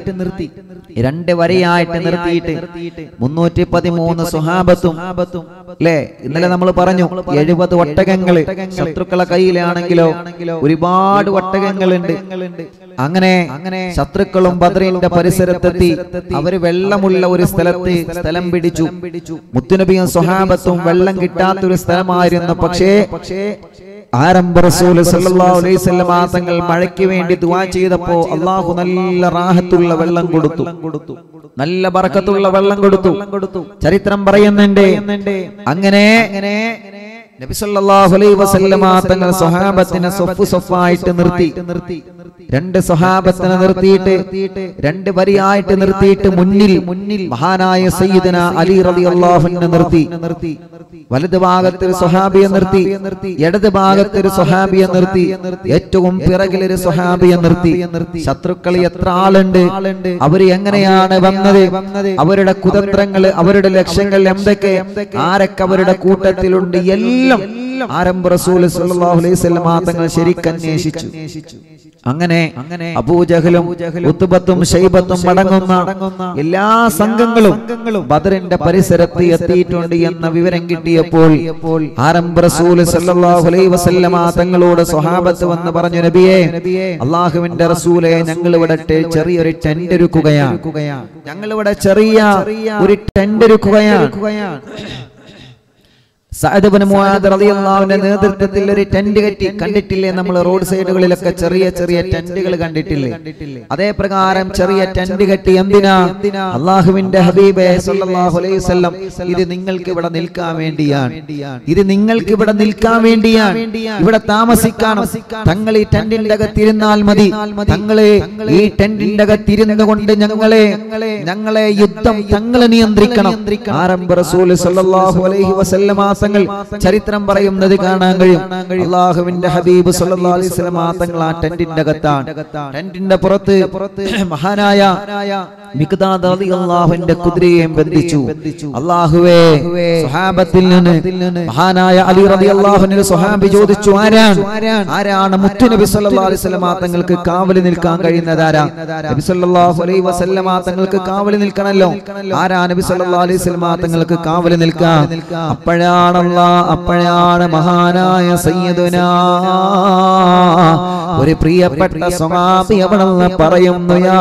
രണ്ട് വരിയായിട്ട് നിർത്തിയിട്ട് മുന്നൂറ്റി പതിമൂന്ന് സ്വഹാബത്തും അല്ലേ ഇന്നലെ നമ്മൾ പറഞ്ഞു എഴുപത് ഒട്ടകങ്ങള് ശത്രുക്കളെ കയ്യിലാണെങ്കിലോ ഒരുപാട് ഒട്ടകങ്ങളുണ്ട് അങ്ങനെ അങ്ങനെ ശത്രുക്കളും ബദറിന്റെ പരിസരത്തെത്തി അവര് വെള്ളമുള്ള ഒരു സ്ഥലത്ത് സ്ഥലം പിടിച്ചു മുത്തുനബിയും സ്വഹാബത്തും വെള്ളം കിട്ടാത്ത ഒരു സ്ഥലമായിരുന്നു പക്ഷേ ആരംഭ റസൂല് സല്ലല്ലാഹു അലൈഹി വസല്ലമ തങ്ങൾ മഴയ്ക്ക് വേണ്ടി ദുആ ചെയ്തപ്പോ അള്ളാഹു നല്ല റാഹത്തുള്ള വെള്ളം കൊടുത്തു നല്ല ബറക്കത്തുള്ള വെള്ളം കൊടുത്തു ചരിത്രം പറയുന്നുണ്ട് അങ്ങനെ നബി സല്ലല്ലാഹു അലൈഹി വസല്ലമ തങ്ങൾ സ്വഹാബത്തിനെ സൊഫ് സൊഫായിട്ട് നിർത്തി രണ്ട് സ്വഹാബത്തിനെ നിർത്തിയിട്ട് രണ്ട് വരിയായിട്ട് നിർത്തിയിട്ട് മുന്നിൽ മുന്നിൽ മഹാനായ സയ്യിദന അലി റളിയല്ലാഹു അൻഹു നിർത്തി വലത് ഭാഗത്ത് ഒരു സ്വഹാബിയെ നിർത്തി ഇടത് ഭാഗത്ത് ഒരു സ്വഹാബിയെ നിർത്തി ഏറ്റവും പിറകിൽ ഒരു സ്വഹാബിയെ നിർത്തി ശത്രുക്കൾ എത്ര ആളുണ്ട് അവര് എങ്ങനെയാണ് വന്നത് അവരുടെ കുതന്ത്രങ്ങൾ അവരുടെ ലക്ഷ്യങ്ങൾ എന്തൊക്കെ ആരൊക്കെ അവരുടെ കൂട്ടത്തിലുണ്ട് എല്ലാം ആരംഭ റസൂൽ സല്ലല്ലാഹു അലൈഹി വസല്ലം തങ്ങൾ ശരിക്കന്വേഷിച്ചു അങ്ങനെ അങ്ങനെ അബൂജഹലും ഉത്തുബത്തും ഷൈബത്തും അടങ്ങുന്ന എല്ലാ സംഘങ്ങളും ബദറിന്റെ പരിസരത്ത് എത്തിയിട്ടുണ്ട് എന്ന വിവരം കിട്ടിയപ്പോൾ ആരംഭ റസൂൽ സല്ലല്ലാഹു അലൈഹി വസല്ലമ തങ്ങളോട് സ്വഹാബത്ത് വന്ന് പറഞ്ഞു നബിയെ അള്ളാഹുവിന്റെ റസൂലെ ഞങ്ങൾ ഇവിടെ ടെ- ചെറിയൊരു ടെന്റ് ഒരുക്കുകയാണ് ഞങ്ങൾ ഇവിടെ ചെറിയ ഒരു ടെന്റ് ഒരുക്കുകയാണ് സഅദ് ഇബ്നു മുആദ് റളിയല്ലാഹുവിന്റെ നേതൃത്വത്തിൽ ഒരു ടെന്റ് കെട്ടി കണ്ടിട്ടില്ലേ നമ്മൾ റോഡ് സൈഡുകളിലൊക്കെ ചെറിയ ചെറിയ ടെന്റുകൾ കണ്ടിട്ടില്ലേ അതേ പ്രകാരം ചെറിയ ടെന്റ് കെട്ടി എന്തിനാ അള്ളാഹുവിന്റെ ഹബീബെ സല്ലല്ലാഹു അലൈഹി വസല്ലം ഇത് നിങ്ങൾക്ക് ഇവിടെ നിൽക്കാൻ വേണ്ടിയാണ് ഇത് നിങ്ങൾക്ക് ഇവിടെ നിൽക്കാൻ വേണ്ടിയാണ് ഇവിടെ താമസിക്കാനും തങ്ങൾ ഈ ടെന്റിന്റെ അകത്തിരുന്നാൽ മതി തങ്ങളെ ഈ ടെന്റിന്റെ അകത്തിരുന്നു കൊണ്ട് ഞങ്ങളെ ഞങ്ങളെ യുദ്ധം തങ്ങളെ നിയന്ത്രിക്കണം ആരംഭ റസൂൽ സല്ലല്ലാഹു അലൈഹി വസല്ലമ തങ്ങൾ ചരിത്രം പറയുന്നത് കാണാൻ കഴിയും അള്ളാഹുവിന്റെ ഹബീബ് സല്ലല്ലാഹു അലൈഹി വസല്ലമ തങ്ങൾ ആ ടെന്റിന്റെ അകത്താണ് ടെന്റിന്റെ പുറത്ത് മഹാനായ മിഖ്ദാദ് റളിയല്ലാഹുവിന്റെ കുതിരയെയും ബന്ധിച്ചു അള്ളാഹുവേ സ്വഹാബത്തിൽ നിന്ന് മഹാനായ അലി റളിയല്ലാഹുവിന്റെ സ്വഹാബി ചോദിച്ചു ആരാണ് ആരാണ് മുത്തു നബി സല്ലല്ലാഹു അലൈഹി വസല്ലമ തങ്ങൾക്ക് കാവലി നിൽക്കാൻ കഴിയുന്നത് ആരാ നബി സല്ലല്ലാഹു അലൈഹി വസല്ലമ തങ്ങൾക്ക് കാവലി നിൽക്കണല്ലോ ആരാ നബി സല്ലല്ലാഹു അലൈഹി വസല്ലമ തങ്ങൾക്ക് കാവലി നിൽക്കാൻ അപ്പോഴാണല്ല അപ്പോഴാണ് മഹാനായ സയ്യിദുനാ ഒരു പ്രിയപ്പെട്ട സ്വഹാബി അവിടെ നിന്ന് പറയുന്നു യാ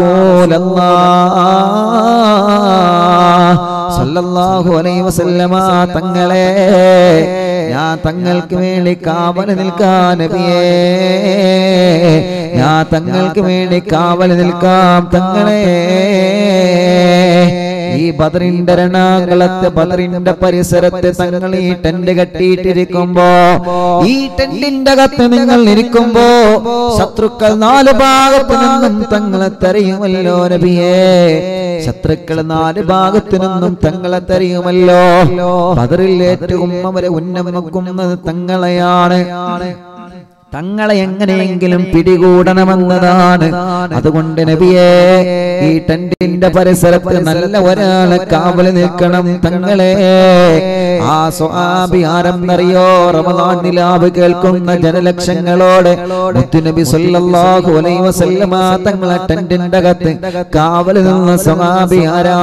റസൂലല്ലാഹ് സല്ലല്ലാഹു അലൈഹി വസല്ലമ തങ്ങളെ ഞാൻ തങ്ങൾക്ക് വേണ്ടി കാവൽ നിൽക്കാൻ നബിയേ ഞാൻ തങ്ങൾക്ക് വേണ്ടി കാവൽ നിൽക്കാം തങ്ങളെ ഈ ബദറിന്റെ രണാകുളത്ത് ബദറിന്റെ പരിസരത്ത് തങ്ങൾ ഈ ടെന്റ് കെട്ടിയിട്ടിരിക്കുമ്പോ ഈ ടെന്റിന്റെ അകത്ത് നിങ്ങൾ ഇരിക്കുമ്പോ ശത്രുക്കൾ നാല് ഭാഗത്ത് നിന്നും തങ്ങളെ തെരയുമല്ലോ നബിയേ ശത്രുക്കൾ നാല് ഭാഗത്തു നിന്നും തങ്ങളെ തെരയുമല്ലോ ബദറിൽ ഏറ്റവും അവരെ ഉന്നം വെക്കുന്നത് തങ്ങളെയാണ് തങ്ങളെ എങ്ങനെയെങ്കിലും പിടികൂടണമെന്നതാണ് അതുകൊണ്ട് നബിയെ ഈ ടെന്റിന്റെ പരിസരത്ത് നല്ല ഒരാളെ കാവല് നിൽക്കണം തങ്ങളെ ആ സ്വാബി ആരെന്നറിയോ റമദാൻ നിലാവ് കേൾക്കുന്ന ജനലക്ഷങ്ങളോട് മുത്തുനബി സല്ലല്ലാഹു അലൈഹി വസല്ലമ തങ്ങളെ ടെന്റിന്റെ അകത്ത് കാവല് നിന്ന സ്വാബി ആരാ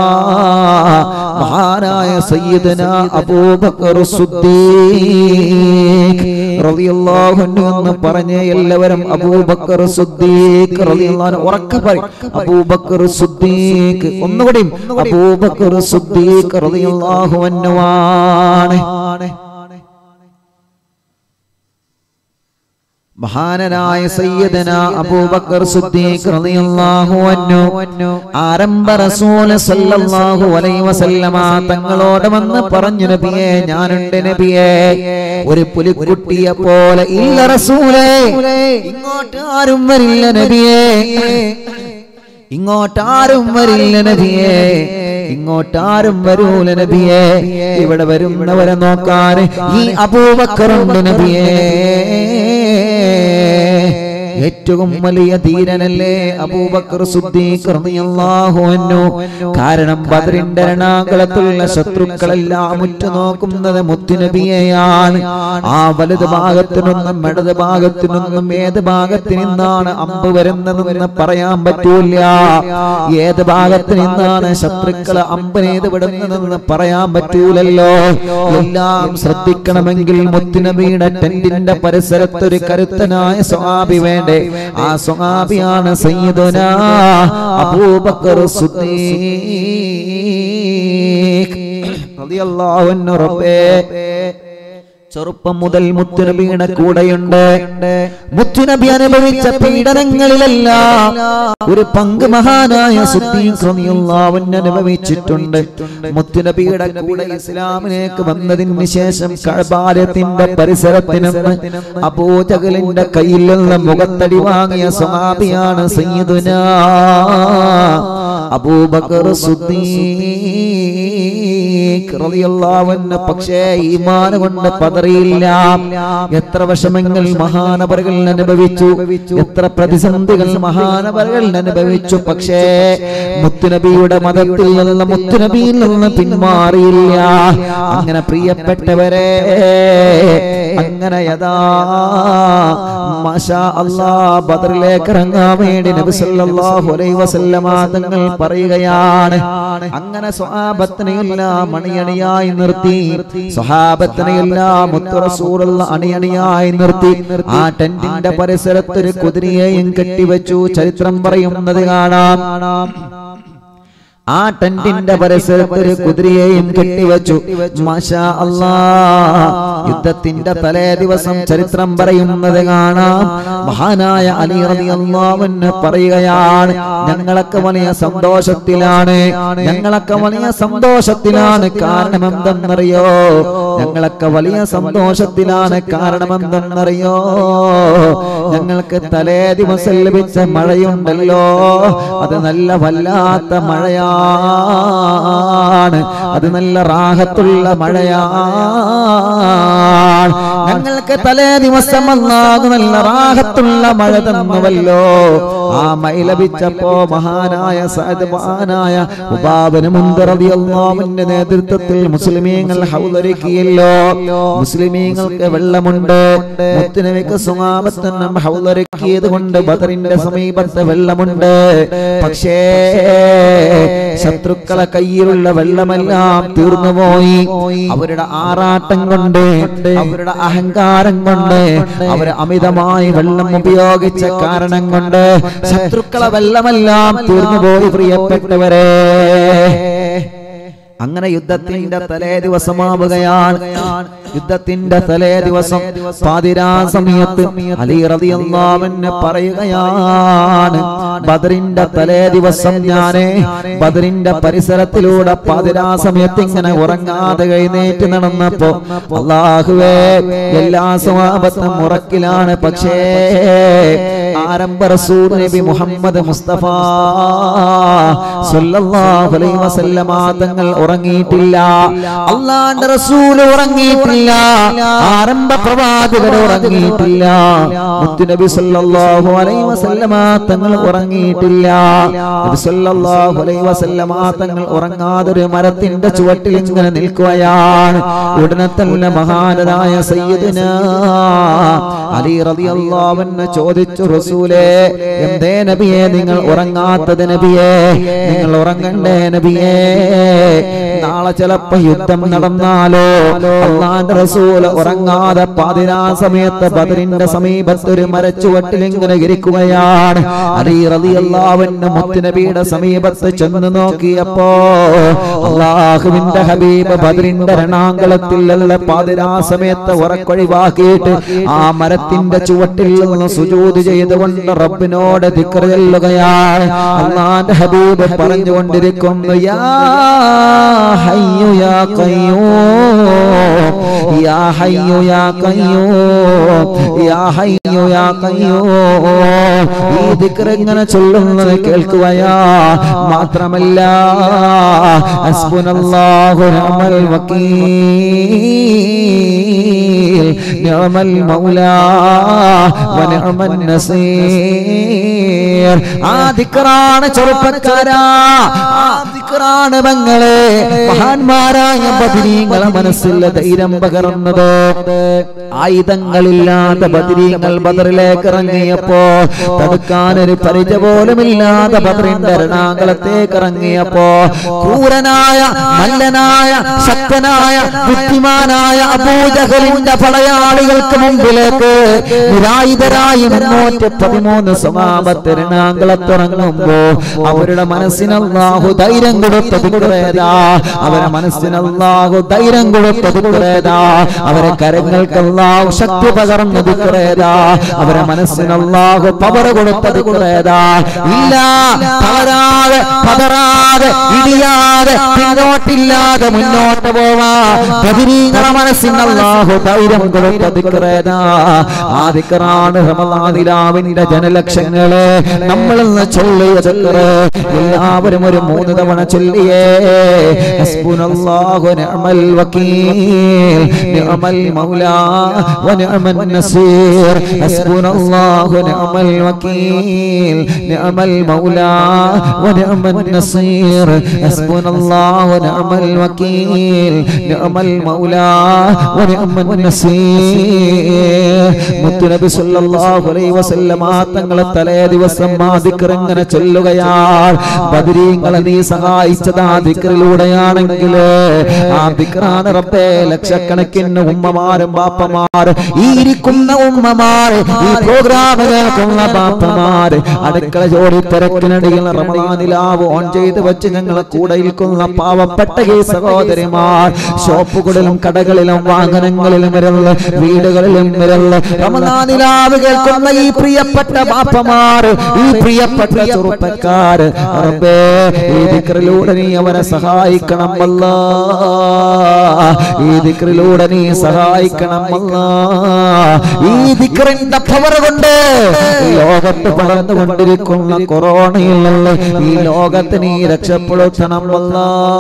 മഹാനായ സയ്യിദന അബൂബക്കർ സിദ്ദീഖ് റളിയല്ലാഹു അൻഹു എന്ന് പറഞ്ഞ എല്ലാവരും അബൂബക്കർ സിദ്ദീഖ് റളിയല്ലാഹു അൻഹു ഉറക്കെ പറയും അബൂബക്കർ സിദ്ദീഖ് ഒന്നുകൂടി അബൂബക്കർ സിദ്ദീഖ് റളിയല്ലാഹു അൻഹു ആണ് മഹാനരായ സയ്യിദന അബൂബക്കർ സിദ്ദീഖ് റളിയല്ലാഹു അൻഹു ആരംഭ റസൂൽ സല്ലല്ലാഹു അലൈഹി വസല്ലമ തങ്ങളോട് വന്ന് പറഞ്ഞു നബിയെ ഞാനുണ്ട് നബിയെ ഒരു പുലിക്കുട്ടിയെ പോലെ ഇല്ല റസൂലേ ഇങ്ങോട്ട് ആരും വരില്ല നബിയെ ഇങ്ങോട്ട് ആരും വരില്ല നബിയെ ഇങ്ങോട്ടാരും വരൂല നബിയെ ഇവിടെ വരുന്നവരെ നോക്കാൻ ഈ അബൂബക്കറുണ്ട് നബിയേ ഏറ്റവും വലിയ ധീരനല്ലേ അബൂബക്കർ സിദ്ദീഖ് റളിയല്ലാഹു അൻഹു കാരണം ബദറിന്റെ രണാകളത്തുള്ള ശത്രുക്കളെല്ലാം ഉറ്റുനോക്കുന്നത് മുത്തുനബിയെയാണ് ആ വലത് ഭാഗത്തു നിന്നും ഇടത് ഭാഗത്തു നിന്നും ഏത് ഭാഗത്ത് നിന്നാണ് അമ്പ് വരുന്നതെന്ന് പറയാൻ പറ്റൂല ഏത് ഭാഗത്ത് നിന്നാണ് ശത്രുക്കൾ അമ്പനേത് വിടുന്നതെന്ന് പറയാൻ പറ്റൂലല്ലോ എല്ലാം ശ്രദ്ധിക്കണമെങ്കിൽ മുത്തുനബിയുടെ ടെന്റിന്റെ പരിസരത്ത് ഒരു കരുത്തനായ സ്വാബി വേണ്ടേ ആ സ്വഹാബിയാണ് സയ്യിദുന അബൂബക്കർ സിദ്ദീഖ് റളിയല്ലാഹു അൻഹു റബ്ബേ ചെറുപ്പം മുതൽ മുത്തുനബിയുടെ കൂടെയുണ്ട് മുത്തുനബി അനുഭവിച്ച പീഡനങ്ങളിലെല്ലാം ഒരു പങ്ക് മഹാനായ സിദ്ദീഖ് റളിയല്ലാഹു അൻഹു അനുഭവിച്ചിട്ടുണ്ട് മുത്തുനബിയുടെ കൂടെ ഇസ്ലാമിലേക്ക് വന്നതിന് ശേഷം കഅബാലയത്തിന്റെ പരിസരത്ത് നിന്ന് അബൂജഹലിന്റെ കയ്യിൽ നിന്ന് മുഖത്തടി വാങ്ങിയ സ്വഹാബിയാണ് സയ്യിദുനാ അബൂബക്കർ സിദ്ദീഖ് റളിയല്ലാഹു അൻഹു പക്ഷേ ഈമാൻ കൊണ്ട് പതറിയില്ല എത്ര വിഷമങ്ങൾ മഹാനപരകൾ അനുഭവിച്ചു എത്ര പ്രതിസന്ധികൾ മഹാനപരകൾ അനുഭവിച്ചു പക്ഷേ മുത്തുനബിയുടെ മതത്തിൽ നിന്ന് മുത്തുനബിയിൽ നിന്ന് പിന്മാറിയില്ല അങ്ങനെ പ്രിയപ്പെട്ടവരെ അങ്ങനെ യഥാ മാഷാ അല്ലാ ബദറിലേക്ക് ഇറങ്ങാൻ വേണ്ടി നബി സല്ലല്ലാഹു അലൈഹി വസല്ലമ തങ്ങൾ പറയുകയാണ് അങ്ങനെ സ്വഹാബത്തിനെയെല്ലാം അണിയണിയായി നിർത്തി സ്വഹാബത്തിനെയെല്ലാം മുത്തു റസൂലുള്ള അണിയണിയായി നിർത്തി ആ ടെന്റിന്റെ പരിസരത്ത് ഒരു കുതിരയെയും കെട്ടിവെച്ചു ചരിത്രം പറയുന്നത് കാണാം ആ ടെന്റിന്റെ പരിസരത്ത് ഒരു കുതിരയെയും കെട്ടിവെച്ചു മാഷാ അല്ലാ യുദ്ധത്തിന്റെ തലേ ദിവസം ചരിത്രം പറയുന്നത് കാണാം മഹാനായ അലി റളിയല്ലാഹു അൻഹു പറയുകയാണ് ഞങ്ങളൊക്കെ വലിയ സന്തോഷത്തിലാണ് ഞങ്ങളൊക്കെ വലിയ സന്തോഷത്തിലാണ് കാരണം എന്തെന്നറിയോ ഞങ്ങളൊക്കെ വലിയ സന്തോഷത്തിലാണ് കാരണം എന്തെന്നറിയോ ഞങ്ങൾക്ക് തലേ ദിവസം ലഭിച്ച മഴയുണ്ടല്ലോ അത് നല്ല വല്ലാത്ത മഴയാണ് അത് നല്ല റാഹത്തുള്ള മഴയാണ് ഞങ്ങൾക്ക് തലേ ദിവസം അല്ലാതെ നല്ല റാഹത്തുള്ള മഴ തന്നുവല്ലോ ആ മഴ ലഭിച്ചപ്പോ മഹാനായ സഅദ് മഹാനായ ഉപാബന് മുന്തറിയാവിന്റെ നേതൃത്വത്തിൽ മുസ്ലിമീങ്ങൾ ഹൗലൊരുക്കിയല്ലോ മുസ്ലിമീങ്ങൾക്ക് വെള്ളമുണ്ട് മുത്തുനബിക്ക് സുഹാബത്തിനും ഹൗലൊരുക്കിയത് കൊണ്ട് ബദറിന്റെ സമീപത്ത് വെള്ളമുണ്ട് പക്ഷേ ശത്രുക്കളെ കയ്യിലുള്ള വെള്ളമെല്ലാം തീർന്നുപോയി അവരുടെ ആറാട്ടം കൊണ്ട് അവരുടെ അഹങ്കാരം കൊണ്ട് അവർ അമിതമായി വെള്ളം ഉപയോഗിച്ച കാരണം കൊണ്ട് ശത്രുക്കളെ വെള്ളമെല്ലാം തീർന്നുപോയി പ്രിയപ്പെട്ടവരെ അങ്ങനെ യുദ്ധത്തിന്റെ തലേ ദിവസമാവുകയാണ് യുദ്ധത്തിന്റെ തലേ ദിവസം പാതിരാ സമയത്ത് അലി റളിയല്ലാഹുവിനെ പറയുകയാണ് ബദറിന്റെ തലേ ദിവസം ഞാന് ബദറിന്റെ പരിസരത്തിലൂടെ പാതിരാ സമയത്ത് ഇങ്ങനെ ഉറങ്ങാതെ എഴുന്നേറ്റ് നടന്നപ്പോ അള്ളാഹുവേ എല്ലാ സ്വഭാവത്തും ഉറക്കിലാണ് പക്ഷേ ആരംഭ റസൂൽ നബി മുഹമ്മദ് മുസ്തഫ സല്ലല്ലാഹു അലൈഹി വസല്ലമ തങ്ങൾ ഉറങ്ങിയിട്ടില്ല അള്ളാന്റെ റസൂൽ ഉറങ്ങിയിട്ടില്ല ആരംഭ പ്രവാചകർ ഉറങ്ങിയിട്ടില്ല മുത്തുനബി സല്ലല്ലാഹു അലൈഹി വസല്ലമ തങ്ങൾ ഉറങ്ങിയിട്ടില്ല നബി സല്ലല്ലാഹു അലൈഹി വസല്ലമ തങ്ങൾ ഉറങ്ങാതെ ഒരു മരത്തിന്റെ ചുവട്ടിൽ ഇങ്ങനെ നിൽക്കുകയാണ് ഉടനെ തന്നെ മഹാനരായ സയ്യിദുന അലി റളിയല്ലാഹു അൻഹു ചോദിച്ചു റസൂലേ എന്തേ നബിയെ നിങ്ങൾ ഉറങ്ങാത്തത് നബിയെ നിങ്ങൾ ഉറങ്ങണ്ടേ നബിയെ നാളെ ചിലപ്പോ യുദ്ധം നടന്നാലോ അള്ളാന്റെ റസൂൽ ഉറങ്ങാതെ പതിനാ സമയത്ത് ബദറിന്റെ സമീപത്ത് ഒരു മരച്ചുവട്ടിൽ ഇങ്ങനെ ഇരിക്കുകയാണ് അലി റളിയല്ലാഹുവിന്റെ മുത്തുനബിയുടെ സമീപത്ത് ചെന്ന് നോക്കിയപ്പോ അള്ളാഹുവിന്റെ ഹബീബ് ബദറിന്റെ രണാങ്കളത്തിലുള്ള പതിനാ സമയത്ത് ഉറക്കൊഴിവാക്കിയിട്ട് ആ മരത്തിന്റെ ചുവട്ടിൽ നിന്ന് സുജൂത് ചെയ്തുകൊണ്ട് റബ്ബിനോട് ദിക്ർ ചെല്ലുകയാണ് അള്ളാന്റെ ഹബീബ് പറഞ്ഞുകൊണ്ടിരിക്കുന്നു യാ ഹയ്യു യാ ഖയ്യൂം യാ ഹയ്യു യാ ഖയ്യൂം യാ ഹയ്യു യാ ഖയ്യൂം ഈ ദിക്ർ ഇങ്ങനെ ചൊല്ലുന്നത് കേൾക്കുകയാ മാത്രമല്ല ഹസ്ബുനല്ലാഹു നിഅമൽ വക്കീൽ നിഅമൽ മൗലാ വനിഅമൻ നസീർ ആ ദിക്റാണ് ചെറുപ്പക്കാരാ ആ ദിക്റാണ് മങ്ങളെ മഹാന്മാരായ ബദരീങ്ങളെ മനസ്സിൽ ധൈര്യം പകർന്നത് ആയുധങ്ങളില്ലാത്ത ബദരീങ്ങൾ ബദറിലേക്ക് ഇറങ്ങിയപ്പോ തടുക്കാൻ ഒരു പരിച പോലുമില്ലാതെ ബദറിന്റെ എറണാകുളത്തേക്ക് ഇറങ്ങിയപ്പോ ക്രൂരനായ മല്ലനായ ശക്തനായ ബുദ്ധിമാനായ അബൂജഹലിന്റെ പടയാളികൾക്ക് മുമ്പിലേക്ക് നിരായുധരായി മുന്നൂറ്റി പതിമൂന്ന് സമാപത്ത് എറണാകുളത്തിറങ്ങുമ്പോ അവരുടെ മനസ്സിനല്ലാഹു ധൈര്യം കൊടുത്തത് കുറേതാ അവരെ മനസ്സിനല്ലാഹു ധൈര്യം കൊടുത്തത് കുറേതാ അവരെ കരങ്ങൾക്ക് അല്ലാഹു ശക്തി പകർന്നത് കുറേതാ അവരെ മനസ്സിനല്ലാഹു പവർ കൊടുത്തത് കുറേതാ ഇല്ല തളരാതെ പതറാതെ ഇടിയാതെ പിന്നോട്ടില്ലാതെ മുന്നോട്ട് പോവാ ബദിരീങ്ങളെ മനസ്സിനല്ലാഹു ധൈര്യം കൊടുത്തത് കുറേതാ ആ ദിക്റാണ് റമദാനിലാവിന്റെ ജനലക്ഷങ്ങളെ നമ്മൾ ഇന്ന് ചൊല്ലിയ ദിക്റ് എല്ലാവരും ഒരു മൂന്ന് തവണ ചൊല്ലിയേ ഹസ്ബുനല്ലാഹു നിഅമൽ വക്കീൽ നിഅമൽ മൗലാ വനിഅമൻ നസീർ ഹസ്ബുനല്ലാഹു നിഅമൽ വക്കീൽ നിഅമൽ മൗലാ വനിഅമൻ നസീർ ഹസ്ബുനല്ലാഹു നിഅമൽ വക്കീൽ നിഅമൽ മൗലാ വനിഅമൻ നസീർ മുത്തുനബി സല്ലല്ലാഹു അലൈഹി വസല്ലമ തങ്ങളെ തലേ ദിവസം ആ ദിക്ർ ഇങ്ങനെ ചൊല്ലുകയാണ് ബദരീങ്ങളെ നീ സഹായിച്ചത് ആ ദിക്റിലൂടെയാണെങ്കിൽ ആ ദിക്റാണ് റബ്ബേ ലക്ഷക്കണക്കിന് ഉമ്മമാരും ബാപ്പമാരും ഈ ഇരിക്കുന്ന ഉമ്മമാര് ഈ പ്രോഗ്രാം കേൾക്കുന്ന ബാപ്പമാര് അടുക്കള ജോലി തിരക്കിനിടയിൽ റമദാനിലാവ് ഓൺ ചെയ്ത് വെച്ച് ഞങ്ങളെ കൂടെ ഇരിക്കുന്ന പാവപ്പെട്ട ഈ സഹോദരിമാർ ഷോപ്പുകളിലും കടകളിലും വാഹനങ്ങളിലും വിരല് വീടുകളിലും വിരല് റമദാനിലാവ് കേൾക്കുന്ന ഈ പ്രിയപ്പെട്ട ബാപ്പമാർ ഈ പ്രിയപ്പെട്ട ചെറുപ്പക്കാര് റബ്ബേ ഈ ദിക്റിലൂടെ നീ അവരെ സഹായിക്കണം അല്ല ഈ ദിക്റിലൂടെ നീ സഹായിക്കണം അല്ല ഈ ദിക്റിന്റെ പവർ കൊണ്ട് ലോകത്ത് പടർന്നുകൊണ്ടിരിക്കുന്ന കൊറോണയിൽ നിന്ന് ഈ ലോകത്ത് നീ രക്ഷപ്പെടുത്തണം അല്ല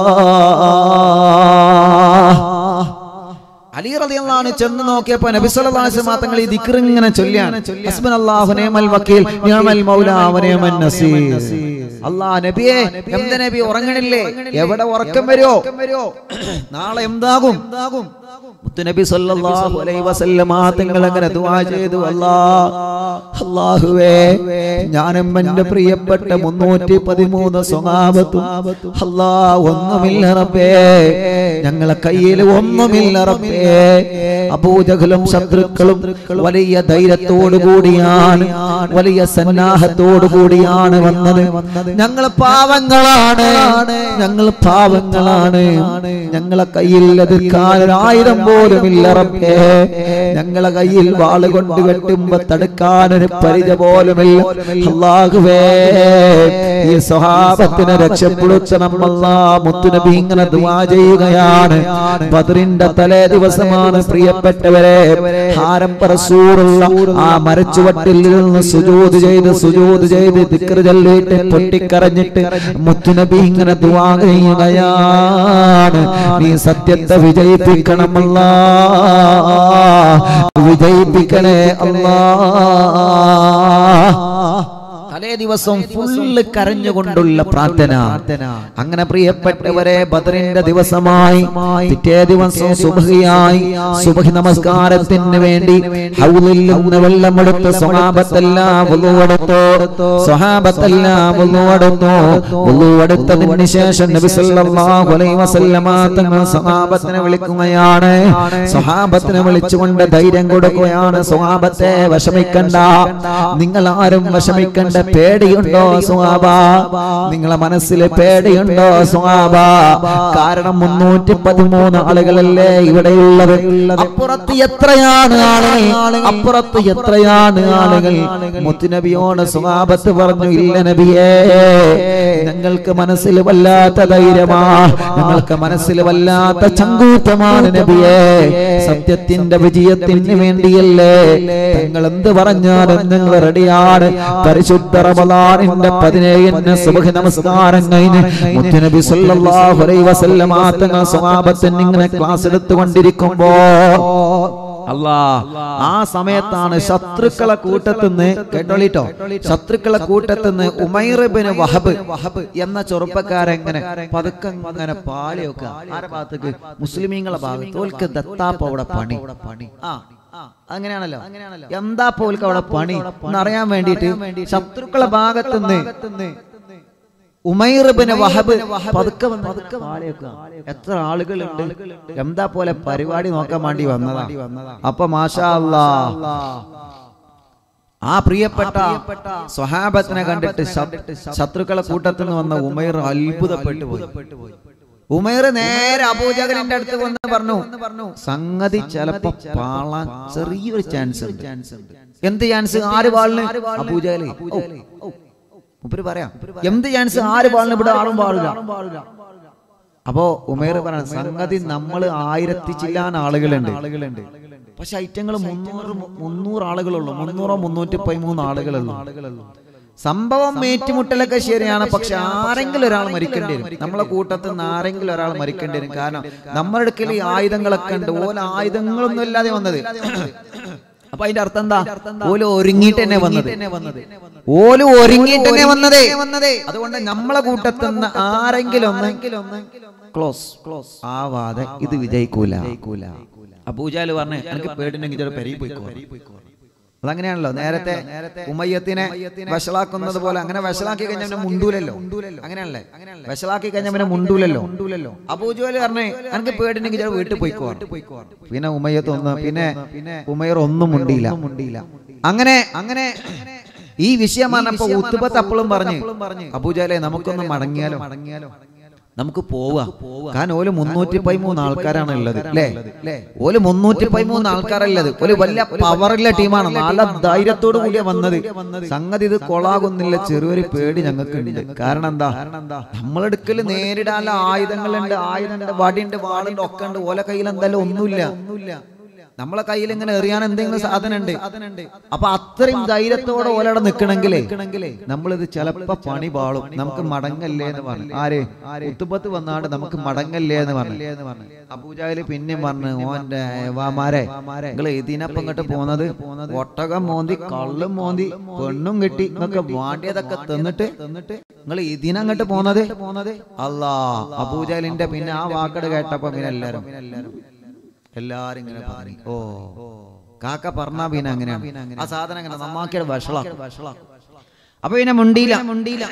അലി റളിയല്ലാഹു ചെന്ന് നോക്കിയപ്പോ നബി സല്ലല്ലാഹു അലൈഹി വസല്ലം തങ്ങൾ ഈ ദിക്ർ ഇങ്ങനെ ചൊല്ലിയാണ് ഹസ്ബുനല്ലാഹു നിഅമൽ വക്കീൽ നിഅമൽ മൗലാ വനിഅമൻ നസീർ അല്ലാഹ് നബിയെ എന്ത നബി ഉറങ്ങണില്ലേ എവിടെ ഉറക്കം വരുമോ നാളെ എന്താകും മുത്തുനബി സല്ലല്ലാഹു അലൈഹി വസല്ലമ തങ്ങൾ അങ്ങനെ ദുആ ചെയ്തു അല്ലാ അല്ലാഹുവേ ഞാനും എൻ്റെ പ്രിയപ്പെട്ട മുന്നൂറ്റി പതിമൂന്ന് സ്വഭാവത്തും അല്ലാ ഒന്നുമില്ല റബ്ബേ ഞങ്ങളെ കയ്യിൽ ഒന്നുമില്ല റബ്ബേ അബൂജഹലും ശത്രുക്കളും വലിയ ധൈര്യത്തോടു കൂടിയാണ് വലിയ സന്നാഹത്തോടു കൂടിയാണ് വന്നത് ഞങ്ങൾ പാവങ്ങളാണ് ഞങ്ങൾ പാവങ്ങളാണ് ഞങ്ങളെ കയ്യിൽ എതിർക്കാൻ ഒരു ആയുധം പോലുമില്ല റബ്ബേ ഞങ്ങളെ കയ്യിൽ വാള് കൊണ്ട് വെട്ടുമ്പോ തടുക്കാൻ ഒരു പരിച പോലുമില്ല അല്ലാഹുവേ ഈ സ്വഹാബത്തിനെ രക്ഷപ്പെടുത്തണം അല്ലാ മുത്തുനബി ഇങ്ങനെ ദുആ ചെയ്യുകയാണ് ബദറിന്റെ തലേ ദിവസമാണ് പ്രിയപ്പെട്ടവരെ ഹാരം റസൂലുള്ള ആ മരച്ചുവട്ടിൽ നിന്ന് സുജൂദ് ചെയ്ത് സുജൂദ് ചെയ്ത് ദിക്ർ ചൊല്ലിയിട്ട് പൊട്ടിക്കരഞ്ഞിട്ട് മുത്തുനബി ഇങ്ങനെ ദുആ ചെയ്യുകയാണ് നീ സത്യത്തെ വിജയിപ്പിക്കണമല്ല വിജയിപ്പിക്കണേ അല്ലാ തലേ ദിവസം ഫുള്ള് കരഞ്ഞുകൊണ്ടുള്ള പ്രാർത്ഥന അങ്ങനെ പ്രിയപ്പെട്ടവരെ ബദറിന്റെ ദിവസമായി പിറ്റേ ദിവസം സുബഹിയായി സുബഹി നമസ്കാരത്തിന് വേണ്ടി ഹൗലിൽ നിന്ന് വെള്ളമെടുത്ത് സ്വഹാബത്തെല്ലാം വുളുവെടുത്തു സ്വഹാബത്തെല്ലാം വുളുവെടുത്തു വുളുവെടുത്തതിന് ശേഷം നബി സല്ലല്ലാഹു അലൈഹി വസല്ലമ തങ്ങൾ സ്വഹാബത്തിനെ വിളിക്കുകയാണ് സ്വഹാബത്തിനെ വിളിച്ചുകൊണ്ട് ധൈര്യം കൊടുക്കുകയാണ് സ്വഹാബത്തെ വിഷമിക്കണ്ട നിങ്ങൾ ആരും വിഷമിക്കണ്ട പേടിയുണ്ടോ സുഹാബ നിങ്ങളെ മനസ്സിൽ പേടിയുണ്ടോ സുഹാബ കാരണം മുന്നൂറ്റി പതിമൂന്ന് ആളുകളല്ലേ ഇവിടെയുള്ളത് അപ്പുറത്ത് എത്രയാണ് ആളുകൾ അപ്പുറത്ത് എത്രയാണ് ആളുകൾ മുത്തുനബിയോട് സുഹാബത്ത് പറഞ്ഞു ഇല്ല നബിയേ ഞങ്ങൾക്ക് മനസ്സിൽ വല്ലാത്ത ധൈര്യമാ ഞങ്ങൾക്ക് മനസ്സിൽ വല്ലാത്ത ചങ്കൂറ്റമാണ് നബിയേ സത്യത്തിന്റെ വിജയത്തിന് വേണ്ടിയല്ലേ നിങ്ങൾ എന്ത് പറഞ്ഞാലും ഞങ്ങൾ റെഡിയാണ് പരിശുദ്ധ റമദാനിന്റെ പതിനേഴിന് സുബഹി നമസ്കാരം കഴിഞ്ഞ് മുത്തുനബി സല്ലല്ലാഹു അലൈഹി വസല്ലമ തങ്ങൾ സ്വഹാബത്തിന് ഇങ്ങനെ ക്ലാസ് എടുത്തുകൊണ്ടിരിക്കുമ്പോ അല്ലാ ആ സമയത്താണ് ശത്രുക്കളെ കൂട്ടത്തിന്ന് കേട്ടോളിട്ടോ ശത്രുക്കളെ കൂട്ടത്തിന്ന് ഉമൈറിബിന് വഹബ് വഹബ് എന്ന ചെറുപ്പക്കാരൻ ഇങ്ങനെ പതുക്കെ ഇങ്ങനെ പാല് വെക്കുക ആരെ ഭാഗത്തേക്ക് മുസ്ലിമീങ്ങളെ ഭാഗത്ത് ഓൽക്ക് ദത്താപ്പ അവിടെ പണി പണി ആ അങ്ങനെയാണല്ലോ എന്താ പോൽക്ക് അവിടെ പണി എന്നറിയാൻ വേണ്ടിയിട്ട് ശത്രുക്കളെ ഭാഗത്തുനിന്ന് ഉമൈറിബിന് വഹബ് പതുക്കെ വന്ന് പതുക്കെ പാല് വെക്കുക. എത്ര ആളുകളുണ്ട് എന്താ പോലെ പരിപാടി നോക്കാൻ വേണ്ടി വന്നതാ അപ്പൊ മാഷാ അല്ലാ ആ പ്രിയപ്പെട്ട സ്വഹാബത്തിനെ കണ്ടിട്ട് ശത്- ശത്രുക്കളെ കൂട്ടത്തിൽ നിന്ന് വന്ന ഉമൈർ അത്ഭുതപ്പെട്ടു പോയി ഉമൈർ നേരെ അബൂജഹലിന്റെ അടുത്ത് വന്ന് പറഞ്ഞു സംഗതി ചിലപ്പോ പാളാൻ ചെറിയൊരു ചാൻസ് ഉണ്ട് എന്ത് ചാൻസ് ആര് പാളിന് അബൂജഹല് ഓ, ഓ. മൂപ്പര് പറയാം എന്ത് ചാൻസ് ആര് പാളിന് ഇവിടെ ആളും പാടില്ല അപ്പോ ഉമേർ പറയണം സംഗതി നമ്മൾ ആയിരത്തി ചില്ലാൻ ആളുകളുണ്ട് ആളുകളുണ്ട് പക്ഷെ ഐറ്റങ്ങൾ മുന്നൂറ് മു- മുന്നൂറ് ആളുകളുള്ളൂ മുന്നൂറോ മുന്നൂറ്റി പതിമൂന്ന് ആളുകളുള്ളൂ സംഭവം ഏറ്റുമുട്ടലൊക്കെ ശരിയാണ് പക്ഷെ ആരെങ്കിലും ഒരാൾ മരിക്കേണ്ടി വരും നമ്മളെ കൂട്ടത്തിൽ നിന്ന് ആരെങ്കിലും ഒരാൾ മരിക്കേണ്ടി വരും കാരണം നമ്മുടെ അടുക്കൽ ഈ ആയുധങ്ങളൊക്കെ ഉണ്ട് ഓല ആയുധങ്ങളൊന്നും ഇല്ലാതെ വന്നത് അപ്പൊ അതിന്റെ അർത്ഥം എന്താ ഓല് ഒരുങ്ങിയിട്ട് തന്നെ വന്നത് ഓല് ഒരുങ്ങിയിട്ട് തന്നെ വന്നതേ അതുകൊണ്ട് നമ്മളെ കൂട്ടത്തിൽ നിന്ന് ആരെങ്കിലും ഒന്ന് ക്ലോസ് ക്ലോസ് ആവാതെ ഇത് വിജയിക്കൂല അബൂജാല് പറഞ്ഞേ എനിക്ക് പേടിണ്ടെങ്കിൽ ഇതൊരു പെരി പോയിക്കോ അതങ്ങനെയാണല്ലോ നേരത്തെ ഉമയ്യത്തിനെ വഷളാക്കുന്നത് പോലെ അങ്ങനെ വഷളാക്കി കഴിഞ്ഞാൽ പിന്നെ മുണ്ടൂലല്ലോ അങ്ങനെയല്ലേ വഷളാക്കി കഴിഞ്ഞാൽ പിന്നെ മുണ്ടൂലല്ലോ അബൂജുവല് പറഞ്ഞേ എനിക്ക് പേടിണ്ടെങ്കിൽ ഇതൊരു വീട്ടിൽ പോയിക്കോ പിന്നെ ഉമയ്യത്ത് ഒന്ന് പിന്നെ ഉമയർ ഒന്നും മുണ്ടിയില്ല മുണ്ടിയില്ല അങ്ങനെ അങ്ങനെ ഈ വിഷയം പറഞ്ഞപ്പോ ഉത്തുബത്ത് അപ്പോഴും പറഞ്ഞു അബൂജാലെ നമുക്കൊന്ന് മടങ്ങിയാലോ മടങ്ങിയാലോ നമുക്ക് പോവാ കാരണം ഓല് മുന്നൂറ്റി പതിമൂന്ന് ആൾക്കാരാണ് ഉള്ളത് അല്ലേ ഓല് മുന്നൂറ്റി പതിമൂന്ന് ആൾക്കാരല്ലത് ഒരു വലിയ പവറുള്ള ടീമാണ് നല്ല ധൈര്യത്തോടു കൂടിയ വന്നത് സംഗതി ഇത് കൊളാകുന്നില്ല ചെറിയൊരു പേടി ഞങ്ങൾക്ക് ഉണ്ട് കാരണം എന്താ നമ്മളെടുക്കല് നേരിടാനുള്ള ആയുധങ്ങളുണ്ട് ആയുധമുണ്ട് വടിയുണ്ട് വാളുണ്ട് ഒക്കെ ഉണ്ട് ഓല കയ്യിൽ എന്തായാലും ഒന്നുമില്ല ഒന്നുമില്ല നമ്മളെ കയ്യിൽ ഇങ്ങനെ എറിയാൻ എന്തെങ്കിലും സാധനം ഉണ്ട് അപ്പൊ അത്രയും ധൈര്യത്തോടെ ഓലവിടെ നിൽക്കണമെങ്കിലേ നമ്മളിത് ചിലപ്പോ പണി പാളും നമുക്ക് മടങ്ങല്ലേ എന്ന് പറഞ്ഞു ആര് ഉത്തുപത്ത് വന്നാണ്ട് നമുക്ക് മടങ്ങല്ലേ എന്ന് പറഞ്ഞു അബൂജാല് പിന്നെ പറഞ്ഞു ഓന്റെ വാമാരെ നിങ്ങൾ ഇതിനപ്പം ഇങ്ങോട്ട് പോകുന്നത് ഒട്ടകം മോന്തി കള്ളും മോന്തി പെണ്ണും കെട്ടി നിങ്ങൾക്ക് വാണ്ടിയതൊക്കെ തിന്നിട്ട് തിന്നിട്ട് നിങ്ങൾ ഇതിനങ്ങോട്ട് പോകുന്നത് പോകുന്നത് അല്ലാ അബൂജാലിന്റെ പിന്നെ ആ വാക്കട് കേട്ടപ്പോ പിന്നെ എല്ലാരും എല്ലാരും ഇങ്ങനെ പറഞ്ഞു ഓ കാക്ക പറഞ്ഞാ പിന്നെ അങ്ങനെയാണ് ആ സാധനം അങ്ങനെ നന്നാക്കിയത് വഷളാക്കും അപ്പൊ പിന്നെ മുണ്ടിയില്ല മുണ്ടിയില്ല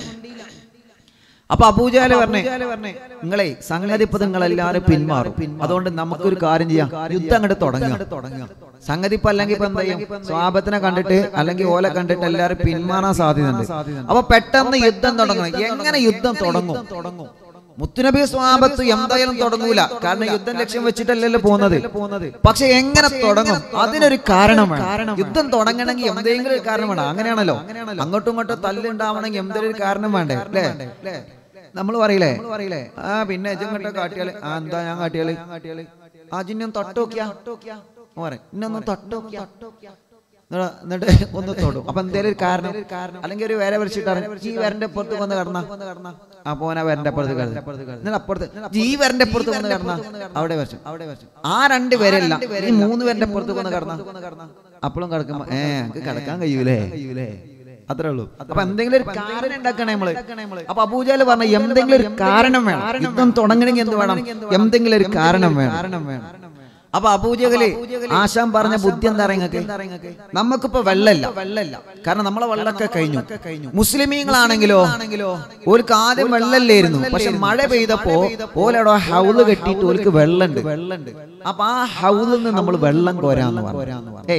അപ്പൊ അബൂജാല് പറഞ്ഞേ നിങ്ങളെ സംഗതി ഇപ്പൊ നിങ്ങൾ എല്ലാരും പിന്മാറും അതുകൊണ്ട് നമുക്കൊരു കാര്യം ചെയ്യാം യുദ്ധം അങ്ങോട്ട് തുടങ്ങുക സംഗതി ഇപ്പൊ അല്ലെങ്കിൽ ഇപ്പൊ എന്താ ചെയ്യും സ്വാപത്തിനെ കണ്ടിട്ട് അല്ലെങ്കിൽ ഓല കണ്ടിട്ട് എല്ലാരും പിന്മാറാൻ സാധ്യതയുണ്ട് അപ്പൊ പെട്ടെന്ന് യുദ്ധം തുടങ്ങണം എങ്ങനെ യുദ്ധം തുടങ്ങും തുടങ്ങും മുത്തുനബി സ്വാപത്ത് എന്തായാലും തുടങ്ങൂല കാരണം യുദ്ധം ലക്ഷ്യം വെച്ചിട്ടല്ലല്ലോ പോകുന്നത് പക്ഷെ എങ്ങനെ തുടങ്ങും അതിനൊരു കാരണം വേണം യുദ്ധം തുടങ്ങണമെങ്കിൽ എന്തെങ്കിലും ഒരു കാരണം വേണം അങ്ങനെയാണല്ലോ അങ്ങോട്ടും ഇങ്ങോട്ടും തല്ലുണ്ടാവണമെങ്കിൽ എന്തെങ്കിലും ഒരു കാരണം വേണ്ടേ അല്ലേ നമ്മൾ പറയില്ലേ പറയില്ലേ ആ പിന്നെ ഇങ്ങോട്ട് കാട്ടിയാല് ആ എന്താ ഞാൻ കാട്ടിയാല് ആ ജിന്നും തൊട്ടോക്കിയാ പറയും ഇന്നൊന്നും തൊട്ടോക്കിയാ എന്നിട്ട് എന്നിട്ട് ഒന്ന് തൊടും അപ്പൊ എന്തേലും ഒരു കാരണം അല്ലെങ്കിൽ ഒരു വേറെ വരച്ചിട്ടാണ് ഈ വരന്റെ അപ്പുറത്ത് വന്ന് കടന്ന അപ്പൊ ഓന വരന്റെ അപ്പുറത്ത് കടന്നു എന്നിട്ട് അപ്പുറത്ത് ഈ വരന്റെ അപ്പുറത്ത് വന്ന് കടന്ന അവിടെ വരച്ചു അവിടെ വരച്ചു ആ രണ്ട് പേരല്ല ഈ മൂന്ന് പേരുടെ അപ്പുറത്ത് വന്ന് കടന്ന അപ്പോഴും കിടക്കുമ്പോ ഏ എനിക്ക് കിടക്കാൻ കഴിയൂലേ കഴിയൂലേ അത്രേ ഉള്ളൂ അപ്പൊ എന്തെങ്കിലും ഒരു കാരണം ഉണ്ടാക്കണേ നമ്മള് അപ്പൊ അബൂജാല് പറഞ്ഞ എന്തെങ്കിലും ഒരു കാരണം വേണം യുദ്ധം തുടങ്ങണമെങ്കിൽ എന്ത് വേണം എന്തെങ്കിലും ഒരു കാരണം വേണം കാരണം വേണം അപ്പൊ അബൂജഹല് ആശാൻ പറഞ്ഞ ബുദ്ധി എന്താ നിങ്ങൾക്ക് നമുക്കിപ്പോ വെള്ളല്ല വെള്ളല്ല കാരണം നമ്മളെ വെള്ളമൊക്കെ കഴിഞ്ഞു മുസ്ലിമീങ്ങളാണെങ്കിലോ ഓൽക്ക് ആദ്യം വെള്ളല്ലായിരുന്നു പക്ഷെ മഴ പെയ്തപ്പോ ഓലവിടെ ഹൗല് കെട്ടിയിട്ട് ഓൽക്ക് വെള്ളമുണ്ട് വെള്ളമുണ്ട് അപ്പൊ ആ ഹൗലിൽ നിന്ന് നമ്മൾ വെള്ളം കോരാന്ന് പറഞ്ഞു ഏയ്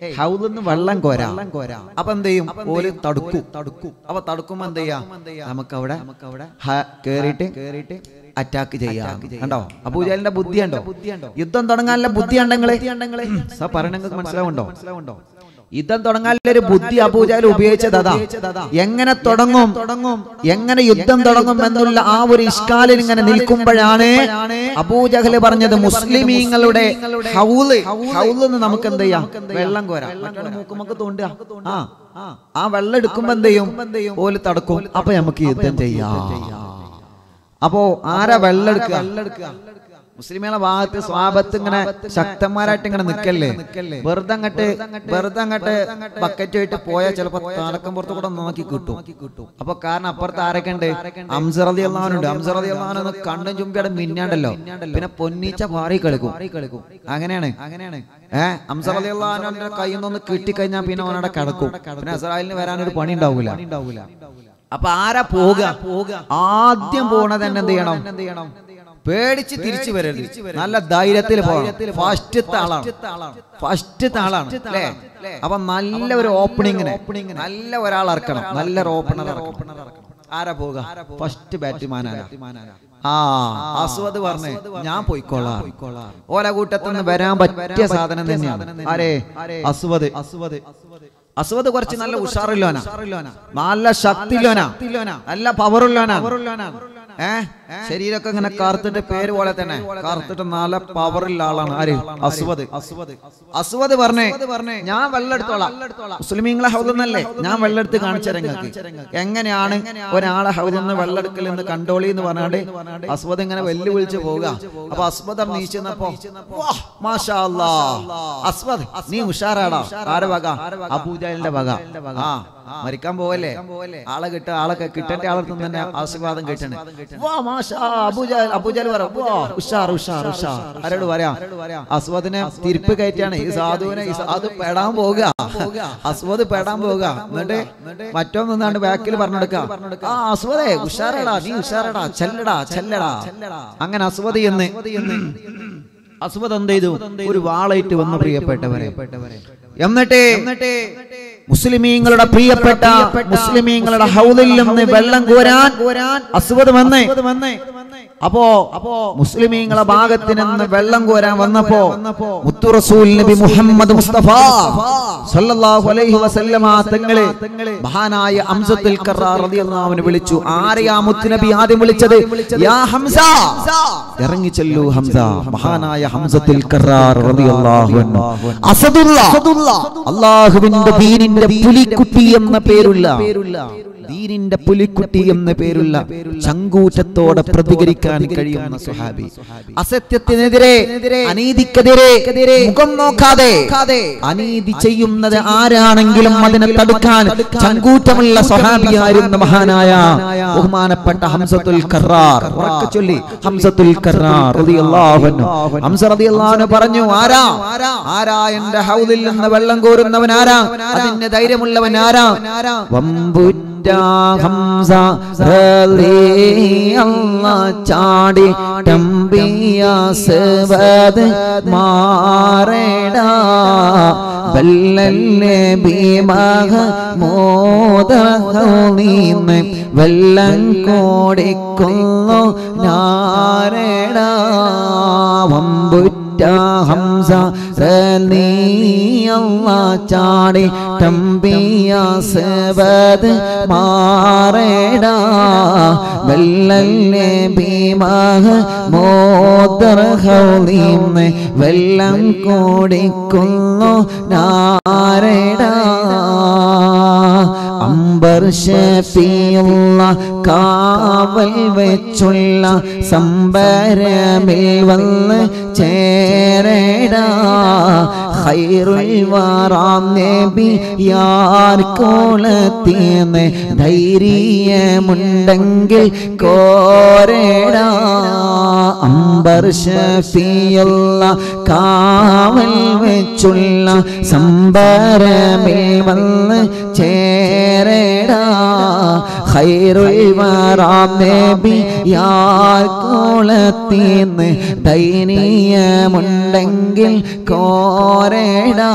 ഹൗദിന്ന് വെള്ളം കോരാ അപ്പൊ എന്ത് ചെയ്യും ഓല് തടുക്കും തടുക്കും അപ്പൊ തടുക്കുമ്പോ എന്ത് ചെയ്യാ നമുക്ക് അവിടെ കേറിയിട്ട് കേറിയിട്ട് അറ്റാക്ക് ചെയ്യാം കണ്ടോ അബൂജാലിന്റെ ബുദ്ധി ഉണ്ടോ യുദ്ധം തുടങ്ങാനുള്ള ബുദ്ധി ഉണ്ടെങ്കിലേ പറയണെങ്കിൽ മനസ്സിലാവുണ്ടോ മനസ്സിലാവുണ്ടോ യുദ്ധം തുടങ്ങാനുള്ള ഒരു ബുദ്ധി അബൂജാൽ ഉപയോഗിച്ചത് അതാ എങ്ങനെ തുടങ്ങും തുടങ്ങും എങ്ങനെ യുദ്ധം തുടങ്ങും എന്നുള്ള ആ ഒരു ഇഷ്കാലിൽ ഇങ്ങനെ നിൽക്കുമ്പോഴാണ് അബൂജഹല് പറഞ്ഞത് മുസ്ലിമീങ്ങളുടെ ഹൗല് ഹൗലെന്ന് നമുക്ക് എന്ത് ചെയ്യാം വെള്ളം കോരാം മറ്റൊരു മൂക്കുമൊക്കെ തോണ്ടുക ആ ആ വെള്ളം എടുക്കുമ്പോ എന്ത് ചെയ്യും ഓല് തടക്കും അപ്പൊ നമുക്ക് യുദ്ധം ചെയ്യാം അപ്പോ ആരാ വെള്ളം എടുക്കുക മുസ്ലിമുകളെ ഭാഗത്ത് സ്വാപത്ത് ഇങ്ങനെ ശക്തന്മാരായിട്ട് ഇങ്ങനെ നിക്കല്ലേ വെറുതെ അങ്ങട്ട് വെറുതെ അങ്ങട്ട് ബക്കറ്റ് ആയിട്ട് പോയാൽ ചിലപ്പോ തടക്കം പുറത്ത് കൂടെ നോക്കി കിട്ടും അപ്പൊ കാരണം അപ്പുറത്ത് ആരൊക്കെ ഉണ്ട് അംസറതി അള്ളഹാനുണ്ട് അംസറതി അള്ളഹാനൊന്ന് കണ്ണും ചുമ്പിയുടെ മിന്നാണ്ടല്ലോ പിന്നെ പൊന്നീച്ച പാറി കളിക്കും അങ്ങനെയാണ് അങ്ങനെയാണ് ഏഹ് അംസറതി അള്ളഹാനെ കയ്യിൽ നിന്ന് കിട്ടിക്കഴിഞ്ഞാൽ പിന്നെ അവനവിടെ കിടക്കും പിന്നെ അസറായിലിന് വരാനൊരു പണി ഉണ്ടാവൂല അപ്പൊ ആരാ പോവുക ആദ്യം പോണത് തന്നെ എന്ത് ചെയ്യണം എന്ത് ചെയ്യണം പേടിച്ച് തിരിച്ചു വരരുത് നല്ല ധൈര്യത്തിൽ പോകണം ഫസ്റ്റത്തെ ആളാണ് ഫസ്റ്റത്തെ ആളാണ് അല്ലേ അപ്പൊ നല്ല ഒരു ഓപ്പണിങ്ങിന് നല്ല ഒരാൾ ഇറക്കണം നല്ലൊരു ഓപ്പണർ ആരാ പോവുക ഫസ്റ്റ് ബാറ്റ്മാൻ ആ അസ്വദ് പറഞ്ഞേ ഞാൻ പോയിക്കോളാം ഓല കൂട്ടത്തിൽ നിന്ന് വരാൻ പറ്റിയ സാധനം തന്നെയാണ് ആരേ അസ്വദ് അസ്വദ് അസ്വദ് കുറച്ച് നല്ല ഉഷാറില്ലോനാ നല്ല ശക്തിയില്ലോനാ നല്ല പവറുല്ലോനാ ഏ ശരീരമൊക്കെ ഇങ്ങനെ കറുത്തിട്ട് പേര് പോലെ തന്നെ കറുത്തിട്ട് നല്ല പവറുള്ള ആളാണ് ആര് അസ്വദ് അസ്വദ് അസ്വദ് പറഞ്ഞേ ഞാൻ വെള്ളം എടുത്തോളാം മുസ്ലിമീങ്ങളെ ഹൗദെന്നല്ലേ ഞാൻ വെള്ളം എടുത്ത് കാണിച്ചു തരങ്ങൾക്ക് എങ്ങനെയാണ് ഒരാളെ ഹൗദിൽ നിന്ന് വെള്ളം എടുക്കൽ എന്ന് കണ്ടോളി എന്ന് പറഞ്ഞാണ്ട് അസ്വദ് ഇങ്ങനെ വെല്ലുവിളിച്ച് പോവുക അപ്പൊ അസ്വദ് നീച്ചുന്നപ്പോ അസ്വദ് നീ ഉഷാറാടാ ആരെ വക അബൂജാലിന്റെ വക ആ മരിക്കാൻ പോവല്ലേ ആളെ കിട്ട ആളെ കിട്ടേണ്ട ആളെ തന്നെ ആശീർവാദം കിട്ടണേ വാ മാഷാ അബൂജാൽ അബൂജാൽ പറ വാ ഉഷാർ ഉഷാർ ഉഷാർ ആരോട് പറയാ അസ്വദിനെ തിരിപ്പ് കയറ്റാണ് ഈ സാധുവിനെ ഈ സാധു പെടാൻ പോവുക അസ്വദ് പെടാൻ പോവുക എന്നിട്ട് മറ്റോ നിന്നാണ്ട് ബാക്കിൽ പറഞ്ഞെടുക്ക ആ അസ്വദേ ഉഷാറടാ നീ ഉഷാറടാ ചെല്ലടാ ചെല്ലടാ അങ്ങനെ അസ്വദ് എന്ന് അസ്വദ് എന്ത് ചെയ്തു ഒരു വാളയിട്ട് വന്നു പ്രിയപ്പെട്ടവരെ എന്നിട്ട് മുസ്ലിമീങ്ങളുടെ പ്രിയപ്പെട്ട മുസ്ലിമീങ്ങളുടെ ഹൗദിൽ നിന്ന് വെള്ളം കോരാൻ അസ്വദ് വന്ന് അപ്പോ അപ്പോ മുസ്ലിമീങ്ങളെ ഭാഗത്ത് നിന്ന് വെള്ളം കോരാൻ വന്നപ്പോ മുത്തു റസൂൽ നബി മുഹമ്മദ് മുസ്തഫ സല്ലല്ലാഹു അലൈഹി വസല്ലമ തങ്ങളെ മഹാനായ ഹംസത്തുൽ കറാർ റളിയല്ലാഹു അൻഹു വിളിച്ചു ആരെയാ മുത്തു നബി ആദ്യം വിളിച്ചത് യാ ഹംസ ഇറങ്ങി ചെല്ലൂ ഹംസ മഹാനായ ഹംസത്തുൽ കറാർ റളിയല്ലാഹു അൻഹു അസദുല്ല അല്ലാഹുവിന്റെ ദീനിന്റെ പുലിക്കുട്ടി എന്ന പേരുള്ള ദീനിന്റെ പുലിക്കുട്ടി എന്ന പേരുള്ള ചങ്കൂറ്റത്തോടെ പ്രതികരിക്കാൻ കഴിയുന്ന സുഹാബി അസത്യത്തിനെതിരെ അനീതിക്കെതിരെ മുഖം നോക്കാതെ അനീതി ചെയ്യുന്നത് ആരാണെങ്കിലും അതിനെ തടുക്കാൻ ചങ്കൂറ്റമുള്ള സ്വഹാബിയായിരുന്ന മഹാനായ ബഹുമാനപ്പെട്ട ഹംസത്തുൽ കറാർ ഉറക്കെ ചൊല്ലി ഹംസത്തുൽ കറാർ റളിയല്ലാഹു അൻഹു ഹംസ റളിയല്ലാഹു അൻഹു പറഞ്ഞു ആരാ ആരാ എന്റെ ഹൗദിൽ നിന്ന് വെള്ളം കോരുന്നവൻ ആരാ അതിന് ധൈര്യമുള്ളവൻ ആരാ വമ്പുറ്റ ഹംസ റളിയല്ലാ ചാടി ടംബിയ സവദ് മാറേടാ ബല്ലല്ലേ ഭീമഹ മോദീന്ന് വെള്ളം കോടിക്കുന്നു നാരേടാ വമ്പുറ്റ ഹംസ നീയല്ല ചാടി ടംബിയ സവദ് മാറേടാ വെള്ളല്ലേ ഭീമഹ മോദർഹൗലീന്ന് വെള്ളം കോടിക്കുന്നു നാരേടാ അമ്പർ ഷഫിയുള്ള കാവൽ വെച്ചുള്ള സംബരമിൽ വന്ന് ചേരടാ ഖൈറുൽ വറാം നബി യാർ കോളത്തിന്ന് ധൈര്യമുണ്ടെങ്കിൽ കോരടാ അമ്പർ ഷഫിയുള്ള കാവൽ വെച്ചുള്ള സംബരമിൽ വന്ന് ചേരടാ ഖൈറുൽ വറാം നബി യാർ കോളത്തീന്ന് ദൈനീയമുണ്ടെങ്കിൽ കോരടാ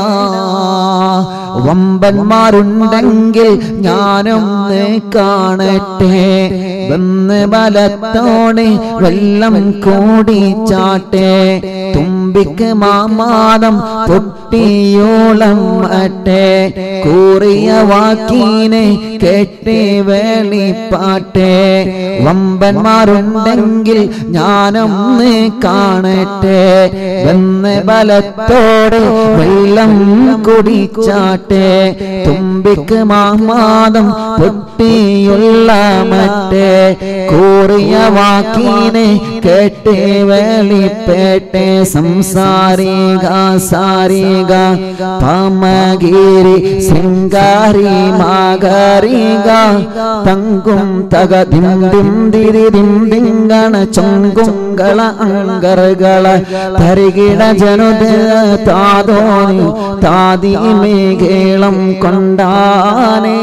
വമ്പന്മാരുണ്ടെങ്കിൽ ഞാനൊന്ന് കാണട്ടെ വന്ന് ബലത്തോടെ വെള്ളം കൂടിച്ചാട്ടെ തുമ്പിക്ക് മാമാദം പൊട്ടിയോളം അട്ടെ കൂറിയ വാക്കീനെ കെട്ടി വെളിപ്പാട്ടെ വമ്പന്മാരുണ്ടെങ്കിൽ ഞാനൊന്ന് കാണട്ടെ വന്ന് ബലത്തോടെ വെള്ളം കുടിച്ചാട്ടെ തുമ്പിക്ക് മാമാദം പൊട്ടിയുള്ള മറ്റേ കൂറിയ വാക്കീനെ കേട്ട് വെളിപ്പേട്ടെ സംസാരിക സാരിക പമഗിരി ശൃംഗാരി മാഗരിക തങ്കും തക ദിം ദിം ദിരി ദിം ദിങ്കണ ചൊങ്കുങ്കള അങ്കറുകള തരികിട ജനുത താതോനി താതി മേഘേളം കൊണ്ടാനേ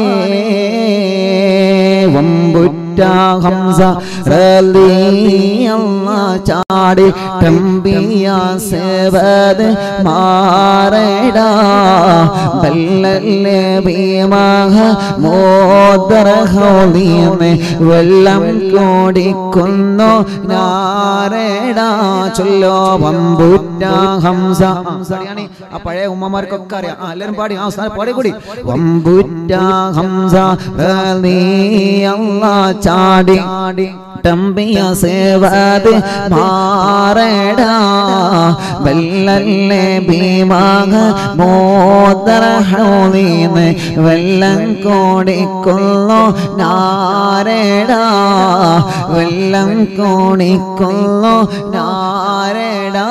വമ്പുറ്റ ഹംസ റലിയല്ല ചാടി ടംബിയ സേവത് മാറടാ ബല്ലല്ലേ ഭീമഹ മോദര ഹോളിയമേ വെള്ളം കോടിക്കുന്നു നാരടാ ചൊല്ലോ വമ്പുറ്റ ഹംസ ഹംസയാണ് ആ പഴയ ഉമ്മമാർക്കൊക്കെ അറിയാം ആ എല്ലാവരും പാടി ആ അവസാനം പാടി കൂടി വമ്പുറ്റ ഹംസ റലിയല്ല ചാടി ടംബിയ സേവത് മാറടാ വെള്ളല്ലേ ഭീമാക മോദര ഹോളീന്ന് വെള്ളം കോടിക്കൊള്ളോ നാരടാ വെള്ളം കോടിക്കൊള്ളോ നാരടാ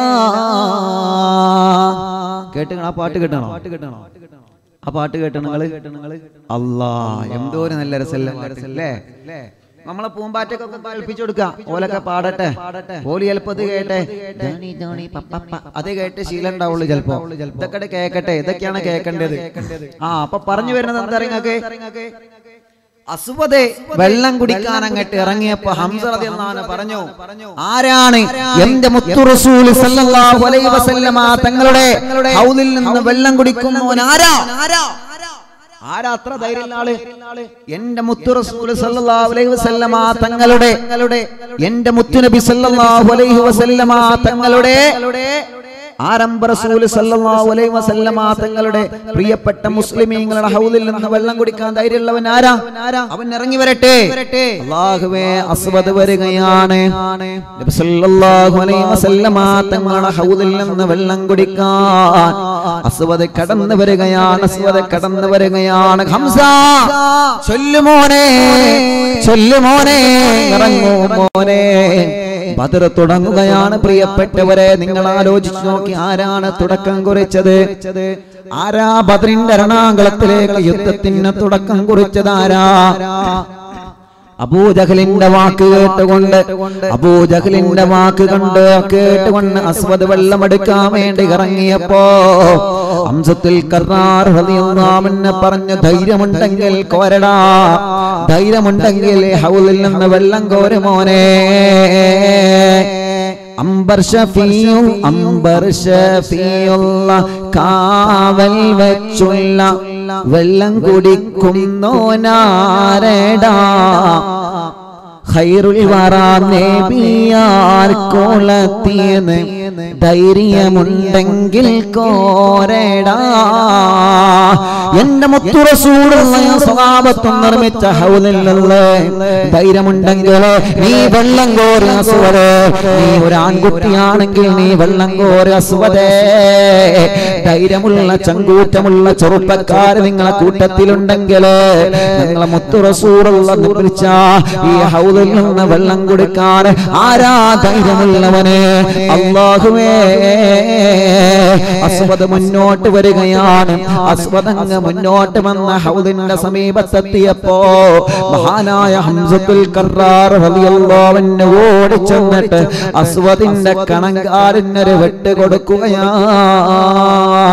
കേട്ടുക ആ പാട്ട് കേട്ടണോ പാട്ട് കേട്ടണോ ആ പാട്ട് കേട്ടോ നിങ്ങള് അല്ലാ എന്തോ ഒരു നല്ല രസല്ലേ നമ്മളെ പൂമ്പാറ്റക്കൊക്കെ കേൾപ്പിച്ചു കൊടുക്കുക ഓലൊക്കെ പാടട്ടെ ഓല് ചിലപ്പോ ഇത് കേട്ടെ ധോണി, ധോണി, പപ്പപ്പ. അത് കേട്ട് ശീലം ഉണ്ടാവുള്ളൂ ചിലപ്പോ ഇതൊക്കെ കേക്കട്ടെ ഇതൊക്കെയാണ് കേൾക്കേണ്ടത് ആ അപ്പൊ പറഞ്ഞു വരുന്നത് എന്താ നിങ്ങൾക്ക് അസുവതെ വെള്ളം കുടിക്കാൻ അങ്ങോട്ട് ഇറങ്ങിയപ്പോ ഹംസ റളിയല്ലാഹു അൻഹു പറഞ്ഞു ആരാണ് എന്റെ മുത്തു റസൂൽ സല്ലല്ലാഹു അലൈഹി വസല്ലമ തങ്ങളുടെ ഹൗദിൽ നിന്ന് വെള്ളം കുടിക്കുന്നവൻ ആരാ ആരാ അത്ര ധൈര്യമുള്ള ആള് എന്റെ മുത്തു റസൂൽ സല്ലല്ലാഹു അലൈഹി വസല്ലമ തങ്ങളുടെ എന്റെ മുത്തുനബി സല്ലല്ലാഹു അലൈഹി വസല്ലമ തങ്ങളുടെ ആരംഭ റസൂല് സല്ലല്ലാഹു അലൈഹി വസല്ലമ തങ്ങളുടെ പ്രിയപ്പെട്ട മുസ്ലിമീങ്ങളുടെ ഹൗദിൽ നിന്ന് വെള്ളം കുടിക്കാൻ ധൈര്യമുള്ളവൻ ആരാ അവൻ ഇറങ്ങി വരട്ടെ അല്ലാഹുവേ അസ്വദ് വരികയാണ് നബി സല്ലല്ലാഹു അലൈഹി വസല്ലമ തങ്ങളുടെ ഹൗദിൽ നിന്ന് വെള്ളം കുടിക്കാൻ അസ്വദ് കടന്നു വരികയാണ് അസ്വദ് കടന്നു വരികയാണ് ഹംസ ചൊല്ലുമോനെ ചൊല്ലുമോനെ ഇറങ്ങൂ മോനെ ബദർ തുടങ്ങുകയാണ് പ്രിയപ്പെട്ടവരെ നിങ്ങൾ ആലോചിച്ചു നോക്കി ആരാണ് തുടക്കം കുറിച്ചത് ആരാ ബദറിന്റെ എറണാകുളത്തിലേക്ക് യുദ്ധത്തിന് തുടക്കം കുറിച്ചത് ആരാ അബൂജഹലിന്റെ വാക്ക് കേട്ടുകൊണ്ട് അബൂജഹലിന്റെ വാക്ക് കണ്ട് കേട്ടുകൊണ്ട് അസ്വദ് വെള്ളമെടുക്കാൻ വേണ്ടി ഇറങ്ങിയപ്പോ അംസത്തിൽ കർണാർ ഹൃദയനാമനെ പറഞ്ഞു ധൈര്യമുണ്ടെങ്കിൽ കോരടാ ധൈര്യമുണ്ടെങ്കിൽ ഹൗലിൽ നിന്ന് വെള്ളം കോരുമോനെ അംബർ ഷഫിയും അംബർ ഷഫിയുള്ള കാവൽ വെച്ചുള്ള വെള്ളം കുടിക്കുന്നോനാരടാ ഖൈറുൽ വറാ നബിയാർ കോളത്തിയെന്ന് ധൈര്യമുണ്ടെങ്കിൽ കോരടാ എന്റെ മുത്തു റസൂലുള്ള സ്വഭാവത്വം നിർമ്മിച്ച ഹൗലിൽ നിന്ന് ധൈര്യമുണ്ടെങ്കിൽ നീ വെള്ളം കോരി അസുവരെ നീ ഒരു ആൺകുട്ടിയാണെങ്കിൽ നീ വെള്ളം കോരി അസുവതേ ധൈര്യമുള്ള ചങ്കൂറ്റമുള്ള ചെറുപ്പക്കാർ നിങ്ങളെ കൂട്ടത്തിലുണ്ടെങ്കിൽ നിങ്ങളെ മുത്തു റസൂറുള്ള നിർമ്മിച്ച ഈ ഹൗദിൽ നിന്ന് വെള്ളം കൊടുക്കാൻ ആരാ ധൈര്യമുള്ളവന് അള്ളാഹുവേ അസ്വദ് മുന്നോട്ട് വരികയാണ് അസ്വദ് അങ്ങ് മുന്നോട്ട് വന്ന ഹൗദിന്റെ സമീപത്തെത്തിയപ്പോ മഹാനായ ഹംസത്തുൽ കറാർ റളിയല്ലാഹു അൻഹു ഓടിച്ചെന്നിട്ട് അസ്വദിന്റെ കണങ്കാലിനൊരു വെട്ട് കൊടുക്കുകയാണ്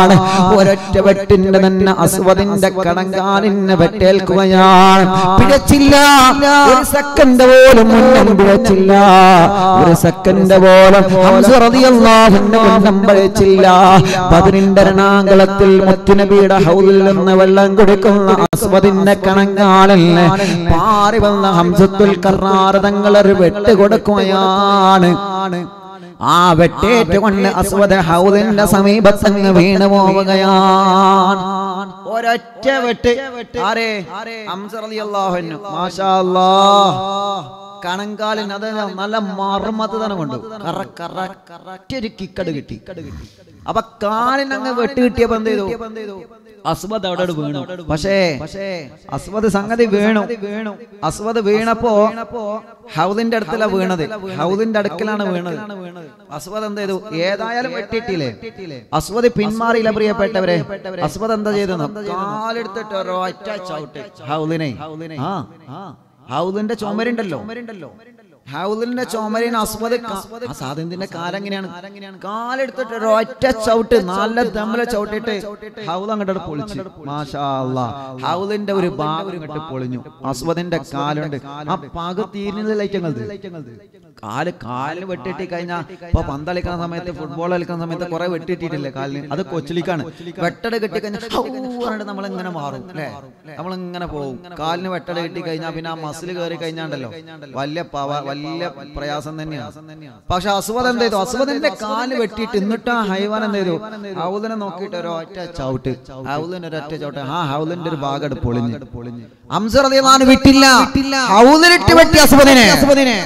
വെട്ടുകയാണ് ഒരൊറ്റ വെട്ടിന്റെ തന്നെ അസ്വദിന്റെ കടങ്കാലിന് വെട്ടേൽക്കുകയാണ് പിഴച്ചില്ല ഒരു സെക്കൻഡ് പോലും മുന്നം പിഴച്ചില്ല ഒരു സെക്കൻഡ് പോലും ഹംസ റളിയല്ലാഹുവിന്റെ മുന്നം പിഴച്ചില്ല ബദറിന്റെ രണാങ്കളത്തിൽ മുത്തുനബിയുടെ ഹൗദിൽ നിന്ന് വെള്ളം കുടിക്കുന്ന അസ്വദിന്റെ കണങ്കാലല്ലേ പാറി വന്ന ഹംസത്തുൽ കറാറ് തങ്ങളൊരു വെട്ട് കൊടുക്കുകയാണ് ആ വെട്ടേറ്റ് കൊണ്ട് അസ്വദ ഹൗദിന്റെ സമീപത്തങ്ങ് വീണു പോവുകയാണ് ഒരൊറ്റ വെട്ട് ആരേ ഹംസ റളിയല്ലാഹു അൻഹു മാഷാ അല്ലാഹ് കണങ്കാലിന് അത് നല്ല മർമ്മത്ത് തന്നെ കൊണ്ടു കറ കറ കറക്റ്റ് കിക്കട് കിട്ടി അപ്പൊ കാലിന് അങ്ങ് വെട്ട് കിട്ടിയപ്പോ എന്ത് ചെയ്തു അസ്വദ് അവിടെ വീണു പക്ഷേ അസ്വദ് സംഗതി വീണു വീണു അസ്വദ് വീണപ്പോ ഹൗദിന്റെ അടുത്തല്ല വീണത് ഹൗദിന്റെ അടുക്കലാണ് വീണത് അസ്വദ് എന്ത് ചെയ്തു ഏതായാലും വെട്ടിയിട്ടില്ലേ അസ്വദ് പിന്മാറിയില്ല പ്രിയപ്പെട്ടവരെ അസ്വദ് എന്താ ചെയ്തെന്ന് കാലെടുത്തിട്ട് ഒരൊറ്റ ചവിട്ട് ഹൗദിനെ ആ ഹൗദിന്റെ ചുമരുണ്ടല്ലോ ഹൗദിന്റെ ചുമരിന് അസ്വദ് ക- ആ സാധനത്തിന്റെ കാലെങ്ങനെയാണ് കാലെടുത്തിട്ട് ഒരൊറ്റ ചവിട്ട് നല്ല തമ്മിലെ ചവിട്ടിട്ട് ഹൗദ് അങ്ങോട്ട് പൊളിച്ചു മാഷാ അല്ലാ ഹൗദിന്റെ ഒരു ഭാഗം അങ്ങോട്ട് പൊളിഞ്ഞു അസ്വദിന്റെ കാലുണ്ട് ആ പാക തീരുന്നില്ലത് കാല് കാലിന് വെട്ടിട്ടി കഴിഞ്ഞാൽ ഇപ്പൊ പന്ത് കളിക്കുന്ന സമയത്ത് ഫുട്ബോൾ കളിക്കുന്ന സമയത്ത് കുറെ വെട്ടിട്ടിട്ടില്ലേ കാലിന് അത് കൊച്ചിലിക്കാണ് വെട്ടട് കെട്ടി കഴിഞ്ഞാൽ നമ്മൾ ഇങ്ങനെ മാറും അല്ലേ നമ്മൾ ഇങ്ങനെ പോകും കാലിന് വെട്ടട് കെട്ടി കഴിഞ്ഞാൽ പിന്നെ ആ മസിൽ കയറി കഴിഞ്ഞാണ്ടല്ലോ വലിയ പവ വലിയ പ്രയാസം തന്നെയാണ് പക്ഷെ അസുവദ് എന്ത് ചെയ്തു അസുവദിന്റെ കാല് വെട്ടിയിട്ട് എന്നിട്ട് ആ ഹൈവാൻ എന്ത് ചെയ്തു ഹൗദിനെ നോക്കിയിട്ട് ഒരു ഒറ്റ ചവിട്ട് ഹൗദിന് ഒരു ഒറ്റ ചവിട്ട് ആ ഹൗദിന്റെ ഒരു ഭാഗം എടുത്ത് പൊളിഞ്ഞു പൊളിഞ്ഞു അംസറിയാണ് വിട്ടില്ല ഹൗദിലിട്ട് വെട്ടി അസുവദിനെ അസുവദിനെ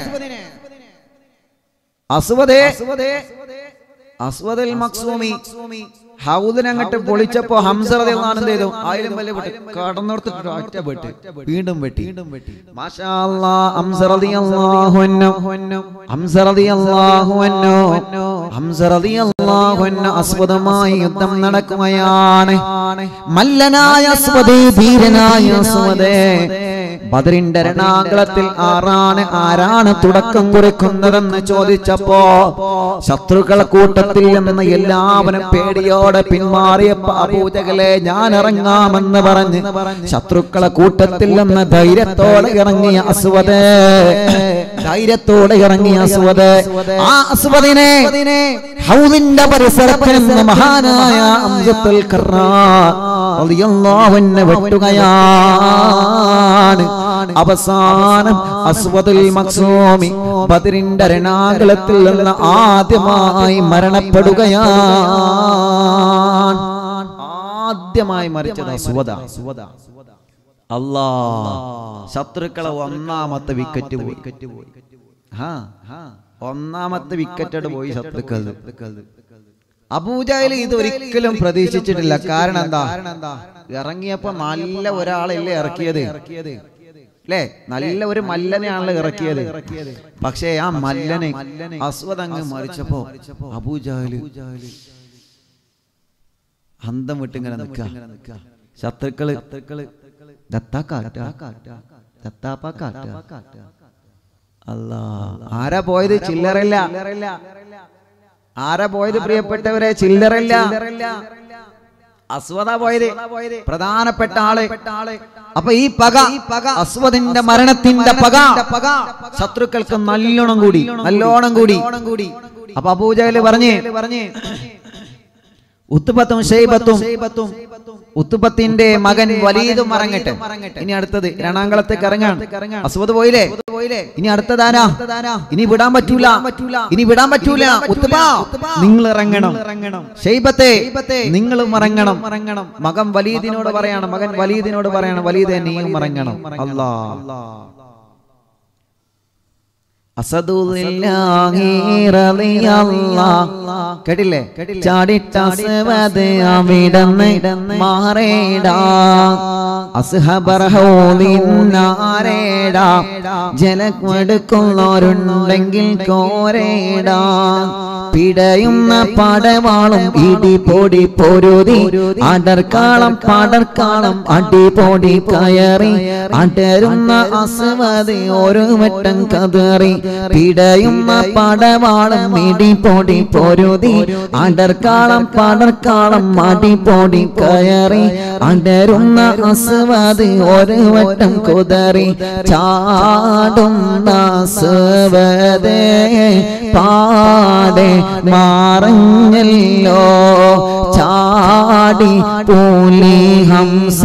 അസ്വദേ അസ്വദൽ മക്സൂമി ഹൗദിനെ അങ്ങോട്ട് പൊളിച്ചപ്പോ ഹംസറതി എന്ത് ചെയ്തു ആയിരം വലിയ വെട്ട് കടന്നെടുത്തിട്ട് ഒറ്റ വെട്ട് വീണ്ടും വെട്ടി മാഷാ അല്ലാ, ഹംസ റളിയല്ലാഹു അൻഹു. ഹംസ റളിയല്ലാഹു അൻഹു. ഹംസ റളിയല്ലാഹു അൻഹു അസ്വദുമായി യുദ്ധം നടക്കുകയാണ് മല്ലനായ അസ്വദേ ധീരനായ അസ്വദേ ബദറിന്റെ രണാങ്കളത്തിൽ ആറാണ് ആരാണ് തുടക്കം കുറിക്കുന്നതെന്ന് ചോദിച്ചപ്പോ ശത്രുക്കളെ കൂട്ടത്തിൽ നിന്ന് എല്ലാവരും പേടിയോടെ പിന്മാറിയപ്പോ അപൂജകളെ ഞാൻ ഇറങ്ങാമെന്ന് പറഞ്ഞ് ശത്രുക്കളെ കൂട്ടത്തിൽ നിന്ന് ധൈര്യത്തോടെ ഇറങ്ങിയ അസുവത് ധൈര്യത്തോടെ ഇറങ്ങിയ അസുവത് ആ അസുവദിനെ ഹൗദിന്റെ പരിസരത്തിൽ നിന്ന് മഹാനായ അംസത്തുൽ ഖർറാൻ റളിയല്ലാഹു അൻഹു വെട്ടുകയാണ് അവസാനം അസ്വദുൽ മക്സൂമി ബദറിന്റെ രണാകുളത്തിൽ നിന്ന് ആദ്യമായി മരണപ്പെടുകയാണ് ആദ്യമായി മരിച്ചത് അസ്വദ അല്ലാ ശത്രുക്കളെ ഒന്നാമത്തെ വിക്കറ്റ് പോയി ഹാ ഒന്നാമത്തെ വിക്കറ്റ് പോയി ശത്രുക്കൾ അബൂജാഹിൽ ഇത് ഒരിക്കലും പ്രതീക്ഷിച്ചിട്ടില്ല കാരണം എന്താ ഇറങ്ങിയപ്പോ നല്ല ഒരാളല്ലേ ഇറക്കിയത് അല്ലേ നല്ല ഒരു മല്ലനെയാണല്ലോ ഇറക്കിയത് പക്ഷേ ആ മല്ലനെ അസ്വദങ്ങ് മറിച്ചപ്പോ അബൂജാഹില് അന്തം വിട്ടിങ്ങനെ നിൽക്കുക ശത്രുക്കള് അല്ല ആരാ പോയത് ചില്ലറല്ല ആരാ പോയത് പ്രിയപ്പെട്ടവരെ ചില്ലറല്ല അസ്വദ പോയത് പ്രധാനപ്പെട്ട ആള് അപ്പൊ ഈ പക അസ്വദിന്റെ മരണത്തിന്റെ പക ശത്രുക്കൾക്ക് നല്ലോണം കൂടി നല്ലോണം കൂടി അപ്പൊ അബൂജഹല് പറഞ്ഞേ പറഞ്ഞേ ഉത്തുപത്തും ഷെയ്ബത്തും ഉത്തുപത്തിന്റെ മകൻ വലീദും മറങ്ങട്ടെ ഇനി അടുത്തത് രണാങ്കളത്തേക്ക് ഇറങ്ങാൻ അസ്വദ് പോയില്ലേ ഇനി അടുത്തതാരാ ഇനി വിടാൻ പറ്റൂല ഇനി വിടാൻ പറ്റൂല ഉത്തുബ നിങ്ങൾ ഇറങ്ങണം ഷെയ്ബത്തെ നിങ്ങളും ഇറങ്ങണം മകൻ വലീദിനോട് പറയണം മകൻ വലീദിനോട് പറയണം വലീദെ നീയും ഇറങ്ങണം അല്ലാ അസദുല്ലാഹി റളിയല്ലാഹ് കേട്ടില്ലേ ചാടിട്ട അസ്വദ് അവിടന്ന് മാറേടാ അസ്ഹബർഹോദിന്നാരേടാ ജലമെടുക്കുന്നവരുണ്ടെങ്കിൽ കോരേടാ പിടയുന്ന പടവാളും ഇടി പൊടി പൊരുതി അടർക്കാളം പടർക്കാളം അടിപൊടി കയറി അടരുന്ന അസ്വതി ഒരു വട്ടം കതറി പിടയുന്ന പടവാളം മിടി പൊടി പൊരുതി അടർക്കാളം പടർക്കാളം മടി പൊടി കയറി അടരുന്ന അസ്വതി ഒരു വട്ടം കുതറി ചാടുന്ന അസ്വതേ പാടെ മാറഞ്ഞല്ലോ ചാടി പൂലി ഹംസ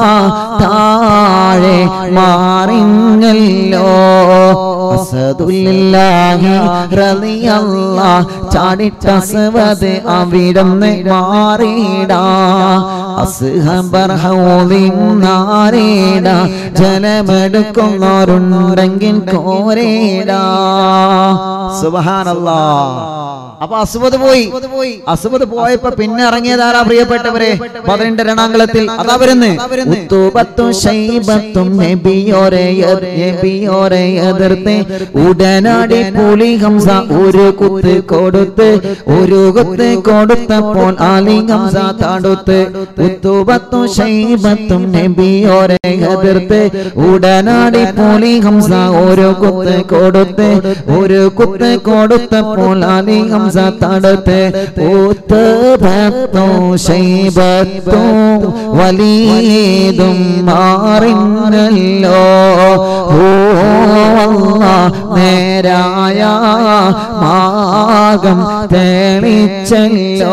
താഴെ മാറിഞ്ഞല്ലോ അസദുല്ലാഹി റളിയല്ലാ ചാടിട്ടസവത് അവിടുന്ന് മാറിടാ അസ്ഹബർ ഹൗദിൻ നാരേടാ ജലമെടുക്കുന്നവരുണ്ടെങ്കിൽ കോരേടാ സുബ്ഹാനല്ലാ അപ്പൊ അസുവത് പോയി അസുവത് പോയപ്പോ പിന്നെ ഇറങ്ങിയതാരാ പ്രിയപ്പെട്ടവരെ പതിനെട്ട് രണാങ്കളത്തിൽ അതാ വരുന്ന് ഉത്തുബത്തും ശൈബത്തും നബിയോരെ എത്- നബിയോരെ എതിർത്ത് ഉടനടി പുലി ഹംസ ഒരു കുത്ത് കൊടുത്ത് ഒരു കുത്ത് കൊടുത്തപ്പോൾ ആലി ഹംസ തടുത്ത് ഉത്തുബത്തും ശൈബത്തും നബിയോരെ എതിർത്ത് ഉടനടി പുലി ഹംസ ഒരു കുത്ത് കൊടുത്ത് ഒരു കുത്ത് കൊടുത്തപ്പോൾ ആലി ഹംസ തടുത്ത് ഉത്തുബത്തും ശൈബത്തും വലീതും മാറിഞ്ഞല്ലോ ഓ അല്ലാ, നേരായ മാർഗം തെളിച്ചല്ലോ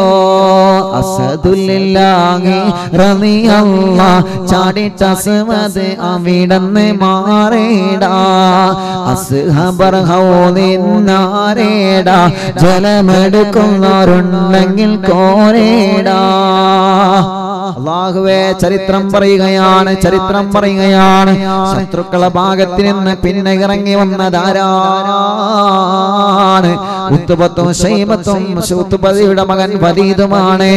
അസദുല്ലാഹി റളിയല്ല ചാടിച്ച അസ്വദ് അവിടന്ന് മാറേടാ അസ്ഹബർ ഹൗദിന്നാരേടാ ജലമെടുക്കുന്നവരുണ്ടെങ്കിൽ കോരേടാ അള്ളാഹുവേ ചരിത്രം പറയുകയാണ് ചരിത്രം പറയുകയാണ് ശത്രുക്കളെ ഭാഗത്ത് നിന്ന് പിന്നെ ഇറങ്ങി വന്നതാരാണ് ഉത്തുപത്തും ശൈബത്തും ശൂത്തുപതിയുടെ മകൻ വലീതുമാണ്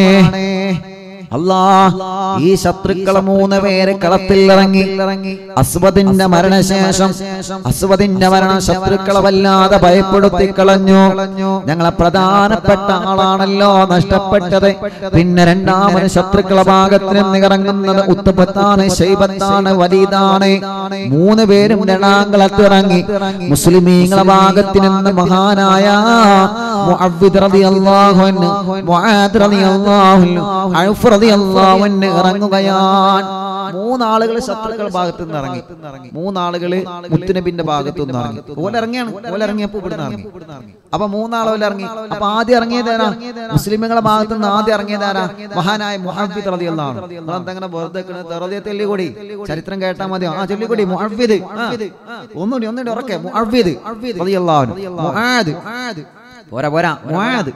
അല്ലാ ഈ ശത്രുക്കളെ മൂന്ന് പേര് കളത്തിൽ ഇറങ്ങി അസ്വദിന്റെ മരണശേഷം അസ്വദിന്റെ മരണം ശത്രുക്കളെ വല്ലാതെ ഭയപ്പെടുത്തി കളഞ്ഞു ഞങ്ങളെ പ്രധാനപ്പെട്ട ആളാണല്ലോ നഷ്ടപ്പെട്ടത് പിന്നെ രണ്ടാമത് ശത്രുക്കളെ ഭാഗത്ത് നിന്ന് ഇറങ്ങുന്നത് ഉത്തപത്താണ് ശൈബത്താണ് വലീതാണ് മൂന്ന് പേരും രണാങ്കളത്ത് ഇറങ്ങി മുസ്ലിമീങ്ങളെ ഭാഗത്ത് നിന്ന് മഹാനായ മുഅവ്വിദ് റളിയല്ലാഹു അൻഹു മുആദ് റളിയല്ലാഹു അൻഹു ഔഫ് റളിയല്ലാഹു അൻഹു ഇറങ്ങുകയാണ് മൂന്നാളുകൾ ശത്രുക്കൾ ഭാഗത്ത് നിന്ന് ഇറങ്ങി മൂന്നാളുകള് മുത്തുനബിന്റെ ഭാഗത്തു നിന്ന് ഇറങ്ങി ഓലിറങ്ങിയാണ് ഓലിറങ്ങിയപ്പോ ഇവിടുന്ന് ഇറങ്ങി അപ്പൊ മൂന്നാളോ ഇറങ്ങി അപ്പൊ ആദ്യം ഇറങ്ങിയതാരാ മുസ്ലിമുകളെ ഭാഗത്ത് നിന്ന് ആദ്യം ഇറങ്ങിയതാരാ മഹാനായ മുഹബിദ് റളിയല്ലാഹു അൻഹു നിങ്ങളെന്തെങ്ങനെ വെറുതെ തെറതിയെ തെല്ലിക്കൂടി ചരിത്രം കേട്ടാ മതി ആ ചൊല്ലിക്കൂടി മുഹബിദ് ഒന്നുകൂടി ഒന്നുകൂടി ഉറക്കെ മുഹബിദ് റളിയല്ലാഹു അൻഹു മുആദ് പോരാ പോരാ മുആദ്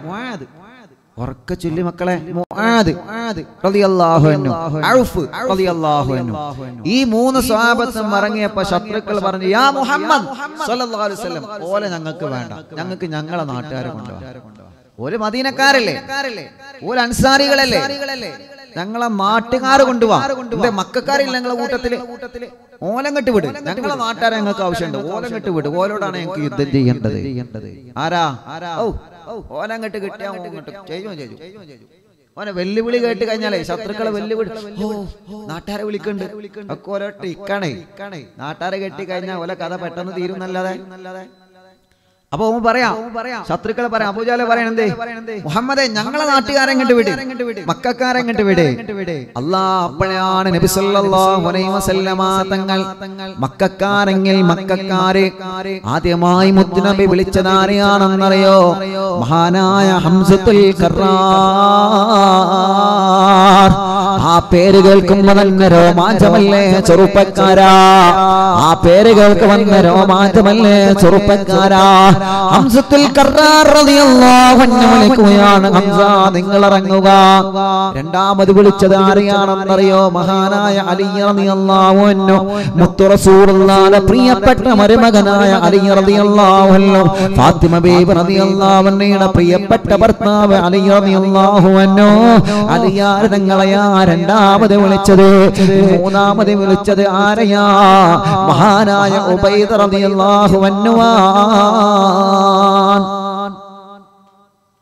ഉറക്ക ചൊല്ലി മക്കളെ മുആദ് റളിയല്ലാഹു അൻഹു ഔഫ് റളിയല്ലാഹു അൻഹു ഈ മൂന്ന് സ്വഹാബത്തും ഇറങ്ങിയപ്പോ ശത്രുക്കൾ പറഞ്ഞു യാ മുഹമ്മദ് സ്വല്ലല്ലാഹു അലൈഹി വസല്ലം ഓലെ ഞങ്ങൾക്ക് വേണ്ട ഞങ്ങൾക്ക് ഞങ്ങളെ നാട്ടുകാരെ കൊണ്ടുപോകാം ഒരു മദീനക്കാരല്ലേ ഒരു അൻസാരികളല്ലേ ഞങ്ങളെ നാട്ടുകാര് കൊണ്ടുപോവാ മക്കാരില്ല ഞങ്ങളെ കൂട്ടത്തില് ഓലം കെട്ട് വിട് ഞങ്ങളെ നാട്ടുകാരെ ഞങ്ങൾക്ക് ആവശ്യമുണ്ട് ഓലം കെട്ട് വിട് ഓലോടാണ് ഞങ്ങൾക്ക് യുദ്ധം ചെയ്യേണ്ടത് ആരാ ഓ ഓലം കെട്ട് കിട്ടിയാ ഓൻ കിട്ടും ചെയ്യോ ചെയ്തു ഓനെ വെല്ലുവിളി കേട്ട് കഴിഞ്ഞാലേ ശത്രുക്കളെ വെല്ലുവിളി ഓ നാട്ടുകാരെ വിളിക്കുന്നുണ്ട് ഒക്കെ ഓരോട്ട് ഇക്കാണേ നാട്ടുകാരെ കെട്ടി കഴിഞ്ഞാൽ ഓല കഥ പെട്ടെന്ന് തീരുന്നല്ലാതെ അപ്പൊ ഓൻ പറയാം ശത്രുക്കളെ പറയാം അബൂജാലെ പറയണതേ മുഹമ്മദേ ഞങ്ങളെ നാട്ടുകാരെ കണ്ടു വിട് മക്കാരെ കണ്ടു വിട് അല്ലാ അപ്പോഴാണ് നബി സല്ലല്ലാഹു അലൈഹി വസല്ലമ തങ്ങൾ മക്കാരെങ്കിൽ മക്കാരെ ആദ്യമായി മുത്തുനബി വിളിച്ചതാരെയാണെന്നറിയോ മഹാനായ ഹംസത്തുൽ കറാർ ആ പേര് കേൾക്കുമ്പോ തന്നെ രോമാഞ്ചമല്ലേ ചെറുപ്പക്കാരാ ആ പേര് കേൾക്കുമെന്ന് രോമാഞ്ചമല്ലേ ചെറുപ്പക്കാരാ ഹംസത്തുൽ കറാർ റളിയല്ലാഹു അൻഹു വിളിക്കുകയാണ് ഹംസ നിങ്ങൾ ഇറങ്ങുക രണ്ടാമത് വിളിച്ചത് ആരെയാണെന്നറിയോ മഹാനായ അലി റളിയല്ലാഹു അൻഹു മുത്തു റസൂലുള്ളാഹിന്റെ പ്രിയപ്പെട്ട മരുമകനായ അലി റളിയല്ലാഹു അൻഹു ഫാത്തിമ ബീബി റളിയല്ലാഹു അൻഹയുടെ പ്രിയപ്പെട്ട ഭർത്താവ് അലി റളിയല്ലാഹു അൻഹു അലിയാർ തങ്ങളെയാ രണ്ടാമത് വിളിച്ചത് മൂന്നാമത് വിളിച്ചത് ആരെയാ മഹാനായ ഉബൈദ് റളിയല്ലാഹു അൻഹു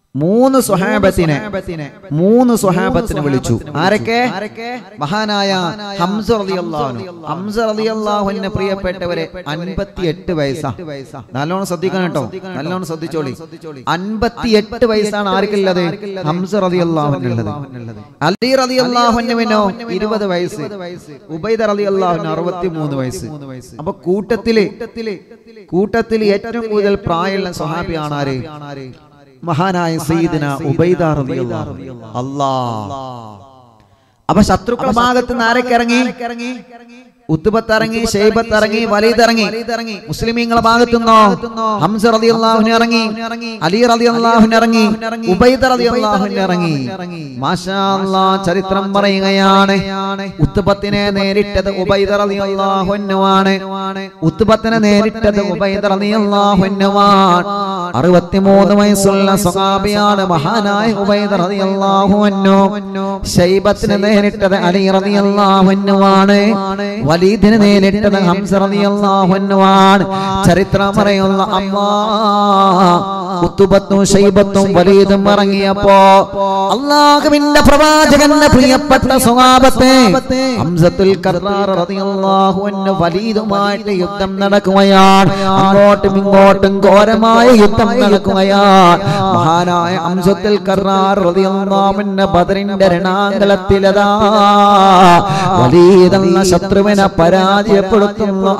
മൂന്ന് സ്വഹാബത്തിനെ മൂന്ന് സ്വഹാബത്തിനെ വിളിച്ചു ആരൊക്കെ മഹാനായ ഹംസ റളിയല്ലാഹു ഹംസ റളിയല്ലാഹുവിന്റെ പ്രിയപ്പെട്ടവരെ അൻപത്തിയെട്ട് വയസ്സാ നല്ലോണം ശ്രദ്ധിക്കണം കേട്ടോ നല്ലോണം ശ്രദ്ധിച്ചോളി അൻപത്തിയെട്ട് വയസ്സാണ് ആർക്കുള്ളത് ഹംസ റളിയല്ലാഹുവിനുള്ളത് അലി റളിയല്ലാഹുവിനോ ഇരുപത് വയസ്സ് ഉബൈദ റളിയല്ലാഹുവിന് അറുപത്തിമൂന്ന് വയസ്സ് അപ്പൊ കൂട്ടത്തില് കൂട്ടത്തിൽ ഏറ്റവും കൂടുതൽ പ്രായമുള്ള സ്വഹാബിയാണ് ആര് മഹാനായ സയ്യിദിന ഉബൈദ റളിയല്ലാഹു അല്ലാ അപ്പൊ ശത്രുക്കളുടെ ഭാഗത്ത് നിന്ന് ആരൊക്കെ ഇറങ്ങി ഉത്തുബത്ത് ഇറങ്ങി ഷെയ്ബത്ത് ഇറങ്ങി വലീദ് ഇറങ്ങി മുസ്ലിമീങ്ങളെ ഭാഗത്തുനിന്നോ ഹംസ റളിയല്ലാഹുവിന് ഇറങ്ങി അലി റളിയല്ലാഹുവിന് ഇറങ്ങി ഉബൈദ റളിയല്ലാഹുവിന് ഇറങ്ങി മാഷാ അല്ലാഹ് ചരിത്രം പറയുകയാണ് ഉത്തുബത്തിനെ നേരിട്ടത് ഉബൈദ റളിയല്ലാഹുവിനുമാണ് ഉത്തുബത്തിനെ നേരിട്ടത് ഉബൈദ റളിയല്ലാഹുവിനുമാണ് അറുപത്തിമൂന്ന് വയസ്സുള്ള സ്വഹാബിയാണ് മഹാനായ ഉബൈദ റളിയല്ലാഹു അൻഹു ഷൈബത്തിന് നേരിട്ടത് അലി റളിയല്ലാഹു അൻഹുവാണ് വലീദിന് നേരിട്ടത് ഹംസ റളിയല്ലാഹു അൻഹുവാണ് ചരിത്രം പറയുന്ന അമ്മാ ഉത്തുബത്തും ഷൈബത്തും വലീദും ഇറങ്ങിയപ്പോ അള്ളാഹുവിന്റെ പ്രവാചകന്റെ പ്രിയപ്പെട്ട സ്വഭാവത്തെ ഹംസത്തുൽ കർറാർ റളിയല്ലാഹു അൻഹു വലീദുമായിട്ട് യുദ്ധം നടക്കുകയാണ് അങ്ങോട്ടും ഇങ്ങോട്ടും ഘോരമായ യുദ്ധം നടക്കുകയാണ് മഹാനായ ഹംസത്തുൽ കർറാർ റളിയല്ലാഹു അൻഹു ബദറിന്റെ രണാങ്കലത്തിലതാ വലീദെന്ന ശത്രുവിനെ പരാജയപ്പെടുത്തുന്നു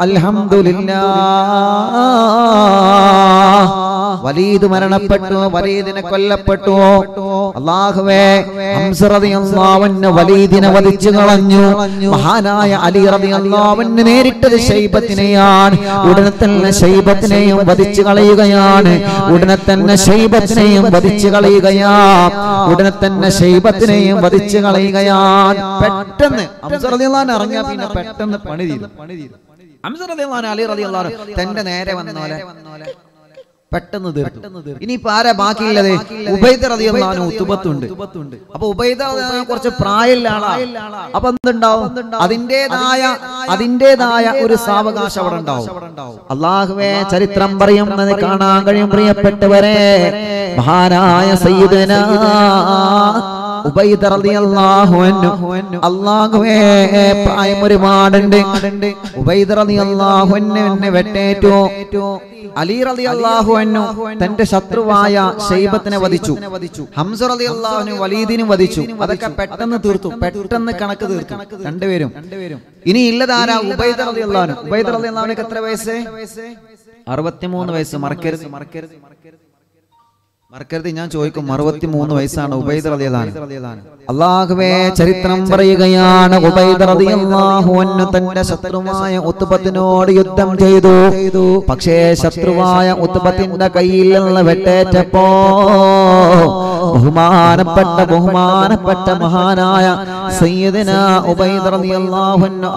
അൽഹംദുലില്ലാ വലീദ് മരണപ്പെട്ടു വലീദിനെ കൊല്ലപ്പെട്ടു അള്ളാഹുവേ ഹംസ റളിയല്ലാഹുവിന് വലീദിനെ വധിച്ചു കളഞ്ഞു മഹാനായ അലി റളിയല്ലാഹുവിന് നേരിട്ടത് ശൈബത്തിനെയാണ് ഉടനെ തന്നെ ശൈബത്തിനെയും വധിച്ചു കളയുകയാണ് ഉടനെ തന്നെ ശൈബത്തിനെയും വധിച്ചു കളയുകയാ ഉടനെ തന്നെ ശൈബത്തിനെയും വധിച്ചു കളയുകയാണ് പെട്ടെന്ന് ഹംസ റളിയല്ലാഹു ഇറങ്ങിയ പിന്നെ പെട്ടെന്ന് പണി തീരും ഹംസ റളിയല്ലാഹു അലി റളിയല്ലാഹു തന്റെ നേരെ വന്നോലെ പെട്ടെന്ന് തീർത്തു ഇനിയിപ്പോ ആരാ ബാക്കിയുള്ളത് ഉബൈദ റളിയല്ലാഹു ഉത്തുബത്തുണ്ട് അപ്പൊ ഉബൈദ റളിയല്ലാഹു കുറച്ച് പ്രായമുള്ള ആളാ അപ്പൊ എന്തുണ്ടാവും അതിന്റേതായ അതിന്റേതായ ഒരു സാവകാശം അവിടെ ഉണ്ടാവും അള്ളാഹുവേ ചരിത്രം പറയുന്നത് കാണാൻ കഴിയും പ്രിയപ്പെട്ടവരെ മഹാനായ സയ്യിദന ഉബൈദ റളിയല്ലാഹു അൻഹു അല്ലാഹുവേ പ്രായം ഒരുപാടുണ്ട് ഉബൈദ റളിയല്ലാഹു അൻഹുവിനെ വെട്ടേറ്റു അലി റളിയല്ലാഹു അൻഹു തന്റെ ശത്രുവായ ഷൈബത്തിനെ വധിച്ചു ഹംസ റളിയല്ലാഹു അൻഹു വലീദിനെ വധിച്ചു അതൊക്കെ പെട്ടെന്ന് തീർത്തു പെട്ടെന്ന് കണക്ക് തീർത്തു രണ്ടുപേരും ഇനി ഇല്ലതാരാ ഉബൈദ റളിയല്ലാഹു അൻഹു ഉബൈദ റളിയല്ലാഹു അൻഹുക്ക് എത്ര വയസ്സ് അറുപത്തിമൂന്ന് വയസ്സ് മറക്കരുത് മറക്കരുത് മറക്കരുത് ഞാൻ ചോദിക്കും അറുപത്തിമൂന്ന് വയസ്സാണ് ഉബൈദ് റളിയല്ലാഹു അള്ളാഹുവേ ചരിത്രം പറയുകയാണ് ഉബൈദ് റളിയല്ലാഹു അൻഹു തന്റെ ശത്രുവായ ഉത്ബത്തിനോട് യുദ്ധം ചെയ്തു പക്ഷേ ശത്രുവായ ഉത്ബത്തിന്റെ കയ്യിൽ നിന്ന് വെട്ടേറ്റപ്പോ ബഹുമാനപ്പെട്ട ബഹുമാനപ്പെട്ട മഹാനായ സയ്യിദന ഉബൈദ് റളിയല്ലാഹു അൻഹു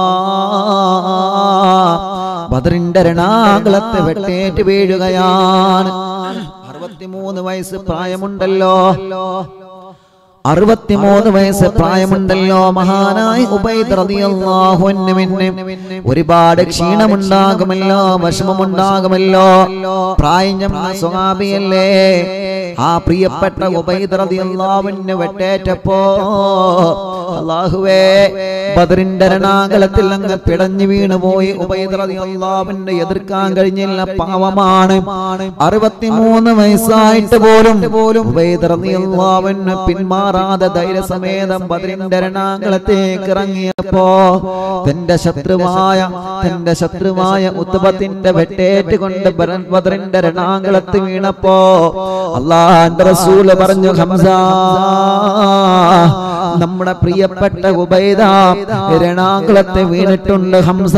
അല്ലാഹ് ബദറിന്റെ രണാകുളത്തെ വെട്ടേറ്റ് വീഴുകയാണ് അറുപത്തിമൂന്ന് വയസ്സ് പ്രായമുണ്ടല്ലോ അറുപത്തിമൂന്ന് വയസ്സ് പ്രായമുണ്ടല്ലോ മഹാനായ ഉബൈദ് റളിയല്ലാഹു അൻഹുവിന് ഒരുപാട് ക്ഷീണമുണ്ടാകുമല്ലോ വിഷമമുണ്ടാകുമല്ലോ പ്രായം ചെന്ന സ്വഹാബിയല്ലേ ആ പ്രിയപ്പെട്ട ഉബൈദ് റളിയല്ലാഹു അൻഹു വെട്ടേറ്റപ്പോ അല്ലാഹുവേ ബദറിന്റെ രണാകുളത്തിൽ അങ്ങ് പിടഞ്ഞു വീണുപോയി ഉബൈദ് റളിയല്ലാഹു അൻഹു എതിർക്കാൻ കഴിഞ്ഞില്ല പാവമാണ് അറുപത്തിമൂന്ന് വയസ്സായിട്ട് പോലും ഉബൈദ് റളിയല്ലാഹു അൻഹു പിന്മാറാതെ ധൈര്യസമേതം ബദറിന്റെ രണാകുളത്തേക്ക് ഇറങ്ങിയപ്പോ തന്റെ ശത്രുവായ തന്റെ ശത്രുവായ ഉത്തബത്തിന്റെ വെട്ടേറ്റ് കൊണ്ട് ബര- ബദറിന്റെ രണാകുളത്ത് വീണപ്പോ അള്ളാന്റെ റസൂല് പറഞ്ഞു ഹംസ നമ്മുടെ പ്രിയപ്പെട്ട ഉബൈദ രണാകുളത്തെ വീണിട്ടുണ്ട് ഹംസ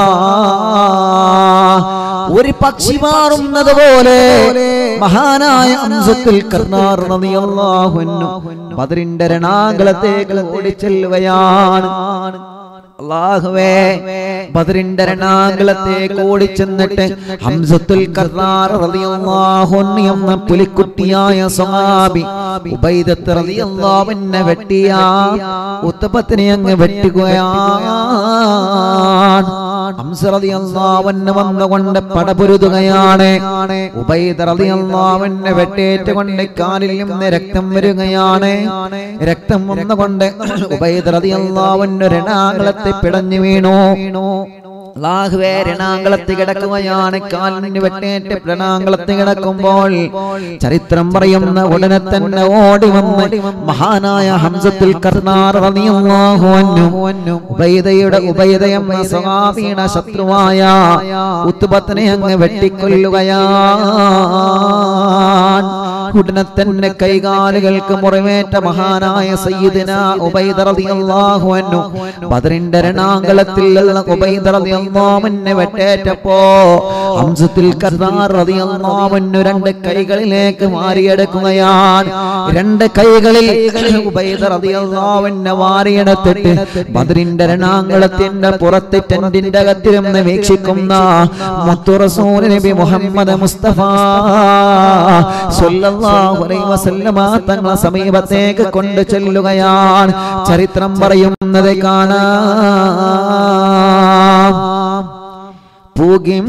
ഒരു പക്ഷി മാറുന്നത് പോലെ മഹാനായ അംസത്തിൽ കർണാർ റളിയല്ലാഹു അൻഹു ബദറിന്റെ രണാകുളത്തേക്ക് ഓടിച്ചെല്ലുകയാണ് അള്ളാഹുവേ ബദറിന്റെ രണാകുളത്തേക്ക് ഓടിച്ചെന്നിട്ട് ഹംസത്തുൽ കർണാർ റളിയല്ലാഹു അൻഹു എന്ന പുലിക്കുട്ടിയായ സ്വഹാബി ഉബൈദത്ത് റളിയല്ലാഹു അൻഹു വെട്ടിയ ഉത്തപ്പത്തിനെ അങ്ങ് വെട്ടുകയാണ് ഹംസ റളിയല്ലാഹു അൻഹു വന്നുകൊണ്ട് പടപൊരുതുകയാണ് ഉബൈദ റളിയല്ലാഹു അൻഹു വെട്ടേറ്റ് കൊണ്ട് കാലിൽ നിന്ന് രക്തം വരികയാണ് രക്തം വന്നുകൊണ്ട് ഉബൈദ റളിയല്ലാഹു അൻഹു രണാകുളത്തെ പിടഞ്ഞു വീണു അള്ളാഹുവേ രണാങ്കളത്ത് കിടക്കുകയാണ് കാലിന് വെട്ടേറ്റ് രണാങ്കളത്ത് കിടക്കുമ്പോൾ ചരിത്രം പറയുന്ന ഉടനെ തന്നെ ഓടി വന്ന് മഹാനായ ഹംസത്തിൽ കർണാർ റളിയല്ലാഹു അൻഹു ഉബൈദയുടെ ഉബൈദ എന്ന സ്വഹാബിയുടെ ശത്രുവായ ഉത്തുബത്തിനെ അങ്ങ് വെട്ടിക്കൊല്ലുകയാണ് ഉടനെ തന്നെ കൈകാലുകൾക്ക് മുറിവേറ്റ മഹാനായ സയ്യിദിന ഉബൈദ റളിയല്ലാഹു അൻഹു ബദറിന്റെ രണാങ്കളത്തിൽ ഉള്ള ഉബൈദ റളിയല്ലാഹു അൻഹു വെട്ടേറ്റപ്പോ ഹംസത്തിൽ കർദാർ റളിയല്ലാഹു അൻഹു രണ്ട് കൈകളിലേക്ക് മാറിയെടുക്കുകയാണ് രണ്ട് കൈകളിൽ ഉബൈദ റളിയല്ലാഹു അൻഹു മാറിയെടുത്തിട്ട് ബദറിന്റെ രണാങ്കളത്തിന്റെ പുറത്ത് ടെന്റിന്റെ അകത്തിരുന്ന് വീക്ഷിക്കുന്ന മുത്തു റസൂൽ നബി മുഹമ്മദ് മുസ്തഫ സല്ലല്ലാഹു അലൈഹി വസല്ലമ തങ്ങളെ സമീപത്തേക്ക് കൊണ്ടു ചെല്ലുകയാണ് ചരിത്രം പറയുന്നത് കാണാം പുകിം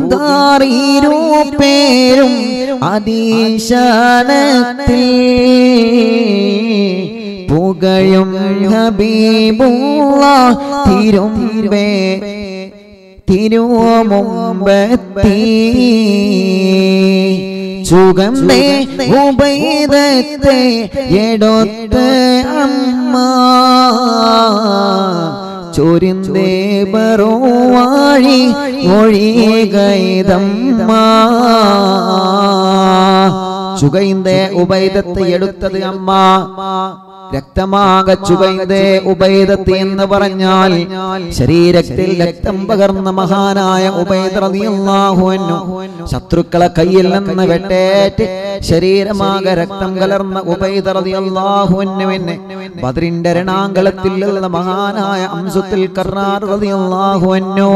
പേരും അതീശനത്തിൽ പുകയും ഹബീബുള്ള തിരുമ്പേ തിരുമുമ്പത്തി സുഗന്ധേ ഉപൈതത്തെ എടുത്ത് അമ്മ ചൊരിന്തേ ബറുവാഴി ഒഴികൈതമ്മ ചുകൈന്തേ ഉപൈതത്തെ എടുത്തത് അമ്മ രക്തമാക ചുകൈന്തേ ഉപൈതത്തി എന്ന് പറഞ്ഞാൽ ശരീരത്തിൽ രക്തം പകർന്ന മഹാനായ ഉപൈദ്രതിയല്ലാഹുവന്നു ശത്രുക്കളെ കയ്യിൽ നിന്ന് വെട്ടേറ്റ് ശരീരമാകെ രക്തം കലർന്ന ഉപൈദ്രതിയല്ലാഹുവന്നുവിനെ ബദ്രിന്റെ രണാങ്കളത്തിൽ ഉള്ള മഹാനായ അംസുത്തിൽ കർണാർ റളിയല്ലാഹുവന്നു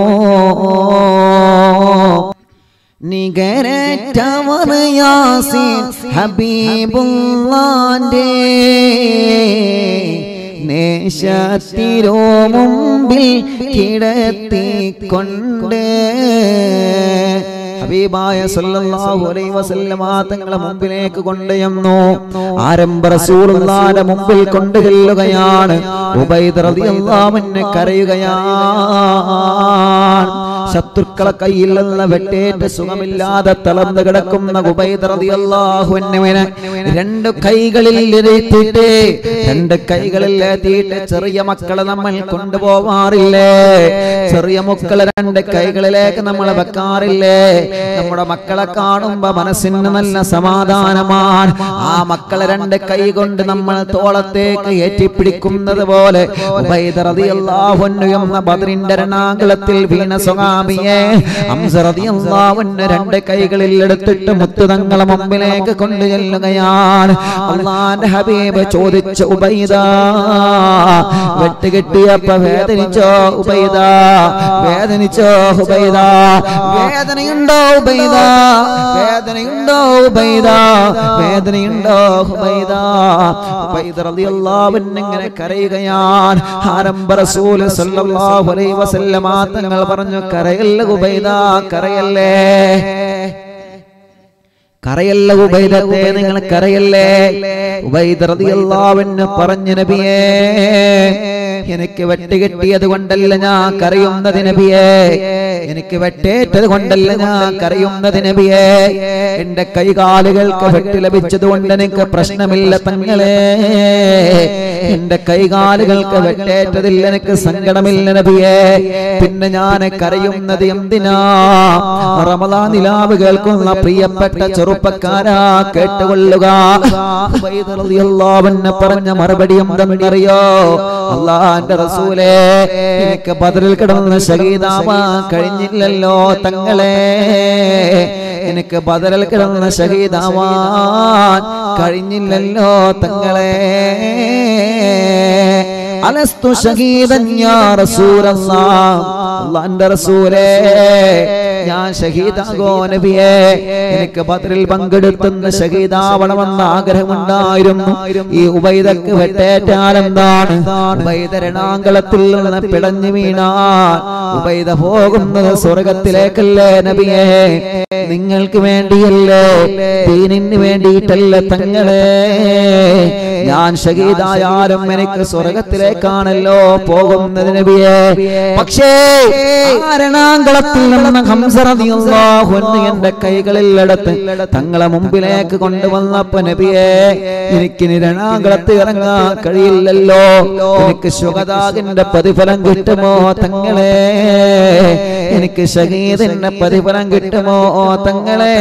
നികരറ്റവർ യാസീൻ ഹബീബുള്ളാന്റെ നേശത്തിരോ മുമ്പിൽ കിടത്തിക്കൊണ്ട് ഹബീബായ സല്ലല്ലാഹു അലൈഹി വസല്ലമ തങ്ങളെ മുമ്പിലേക്ക് കൊണ്ടുചെന്നു ആരംഭ റസൂലുള്ളാഹിന്റെ മുമ്പിൽ കൊണ്ടുചെല്ലുകയാണ് ഉബൈദ് റളിയല്ലാഹു അൻഹു കരയുകയാണ് ശത്രുക്കളെ കയ്യിൽ നിന്ന് വെട്ടേറ്റ് സുഖമില്ലാതെ തളർന്നു കിടക്കുന്ന ഉബൈദ് റളിയല്ലാഹു അൻഹുവിനെ രണ്ട് കൈകളിൽ എത്തിയിട്ട് രണ്ട് കൈകളിൽ എത്തിയിട്ട് ചെറിയ മക്കളെ നമ്മൾ കൊണ്ടുപോവാറില്ലേ ചെറിയ മക്കളെ രണ്ട് കൈകളിലേക്ക് നമ്മൾ വെക്കാറില്ലേ നമ്മുടെ മക്കളെ കാണുമ്പോ മനസ്സിന് നല്ല സമാധാനമാണ് ആ മക്കളെ രണ്ട് കൈ കൊണ്ട് നമ്മൾ തോളത്തേക്ക് ഏറ്റിപ്പിടിക്കുന്നത് പോലെ ഉബൈദ റളിയല്ലാഹു അൻഹു എന്ന ബദ്രിന്റെ രണാകുളത്തിൽ വീണ സ്വഹാബിയെ ഹംസ റളിയല്ലാഹു അൻഹു രണ്ട് കൈകളിൽ എടുത്തിട്ട് മുത്തുതങ്ങളെ മുമ്പിലേക്ക് കൊണ്ടു ചെല്ലുകയാണ് അള്ളാന്റെ ഹബീബ് ചോദിച്ചു ഉബൈദ വെട്ടുകെട്ടിയപ്പോ വേദനിച്ചോ ഉബൈദ വേദനിച്ചോ ഉബൈദ വേദനയുണ്ടോ ഉബൈദ വേദനയുണ്ടോ ഉബൈദ വേദനയുണ്ടോ ഉബൈദ ഉബൈദ റളിയല്ലാഹു അൻഹു ഇങ്ങനെ കരയുകയാണ് ആരംഭ റസൂൽ സല്ലല്ലാഹു അലൈഹി വസല്ലമ തങ്ങൾ പറഞ്ഞു കരയല്ല ഉബൈദ കരയല്ലേ കരയല്ല ഉബൈദത്തെ നിങ്ങൾ കരയല്ലേ ഉബൈദ റളിയല്ലാഹു അൻഹു പറഞ്ഞു നബിയേ എനിക്ക് വെട്ടുകെട്ടിയത് കൊണ്ടല്ല ഞാൻ കരയുന്നത് നബിയേ എനിക്ക് വെട്ടേറ്റത് കൊണ്ടല്ല ഞാൻ കരയുന്നത് നബിയേ എന്റെ കൈകാലുകൾക്ക് വെട്ട് ലഭിച്ചത് കൊണ്ട് എനിക്ക് പ്രശ്നമില്ല തങ്ങളെ എന്റെ കൈകാലുകൾക്ക് വെട്ടേറ്റതിൽ എനിക്ക് സങ്കടമില്ല നബിയേ പിന്നെ ഞാൻ കരയുന്നത് എന്തിനാ റമദാൻ നിലാവ് കേൾക്കുന്ന പ്രിയപ്പെട്ട ചെറുപ്പക്കാരാ കേട്ടുകൊള്ളുക ഉബൈദ് റളിയല്ലാഹു അൻഹു പറഞ്ഞ മറുപടി എന്തെന്നറിയോ അള്ളാന്റെ റസൂലേ എനിക്ക് ബദറിൽ കിടന്ന് ഷഹീദാവാൻ കഴിഞ്ഞില്ലല്ലോ തങ്ങളെ എനിക്ക് ബദറിൽ കിടന്ന് ഷഹീദാവാൻ കഴിഞ്ഞില്ലല്ലോ തങ്ങളെ അലസ്തു ഷഹീദൻ യാ റസൂലല്ലാഹ് അല്ലാഹുവിന്റെ റസൂലേ ഞാൻ ഷഹീദാകോ നബിയേ എനിക്ക് ബദറിൽ പങ്കെടുത്തുന്ന ഷഹീദാവണമെന്ന് ആഗ്രഹമുണ്ടായിരുന്നു ഈ ഉബൈദക്ക് വെട്ടേറ്റാൽ എന്താണ് ഉബൈദ രണാങ്കളത്തിൽ നിന്ന് പിടഞ്ഞു വീണാൽ ഉബൈദ പോകുന്നത് സ്വർഗത്തിലേക്കല്ലേ നബിയേ നിങ്ങൾക്ക് വേണ്ടിയല്ലേ ദീനിന് വേണ്ടിയിട്ടല്ല തങ്ങളെ ഞാൻ ഷഹീദായാലും എനിക്ക് സ്വർഗത്തിലേക്കാണല്ലോ പോകുന്നത് നബിയെ പക്ഷേ ആരണാങ്കളത്തിൽ നിന്ന് ഹംസ റളിയല്ലാഹു അൻഹു എന്റെ കൈകളിൽ എടുത്ത് തങ്ങളെ മുമ്പിലേക്ക് കൊണ്ടുവന്നപ്പോ നബിയെ എനിക്ക് രണാങ്കളത്ത് ഇറങ്ങാൻ കഴിയില്ലല്ലോ എനിക്ക് ശുഗതാകിന്റെ പ്രതിഫലം കിട്ടുമോ തങ്ങളെ എനിക്ക് ഷഹീദിന്റെ പ്രതിഫലം കിട്ടുമോ തങ്ങളെ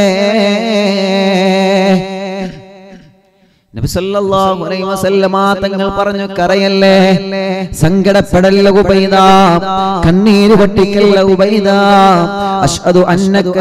നബി സല്ലല്ലാഹു അലൈഹി വസല്ലമ തങ്ങൾ പറഞ്ഞു കരയല്ലേ സങ്കടപ്പെടല്ല ഉബൈദ കണ്ണീര് പൊട്ടിക്കല്ല ഉബൈദ അഷ്ഹദു അന്നക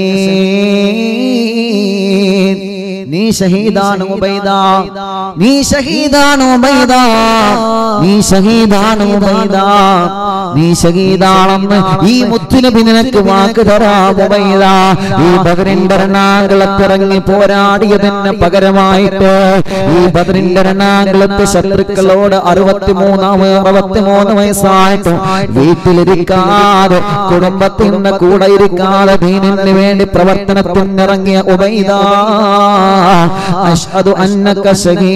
ഷഹീദ് നീ ഷഹീദാണ് ഉബൈദ നീ ഷഹീദാണ് ഉബൈദ നീ ഷഹീദാണ് ഉബൈദ നീ ഷഹീദാണെന്ന് ഈ മുത്തുനബി നിനക്ക് വാക്ക് തരാം ഉബൈദ ഈ ബദറിന്റെ എറണാകുളത്തിറങ്ങി പോരാടിയതിന് പകരമായിട്ട് ഈ ബദറിന്റെ എറണാകുളത്ത് ശത്രുക്കളോട് അറുപത്തിമൂന്നാം അറുപത്തിമൂന്ന് വയസ്സായിട്ട് വീട്ടിലിരിക്കാതെ കുടുംബത്തിന്റെ കൂടെ ഇരിക്കാതെ ദീനിന് വേണ്ടി പ്രവർത്തനത്തിനിറങ്ങിയ ഉബൈദ അഷ്ഹദു അന്നക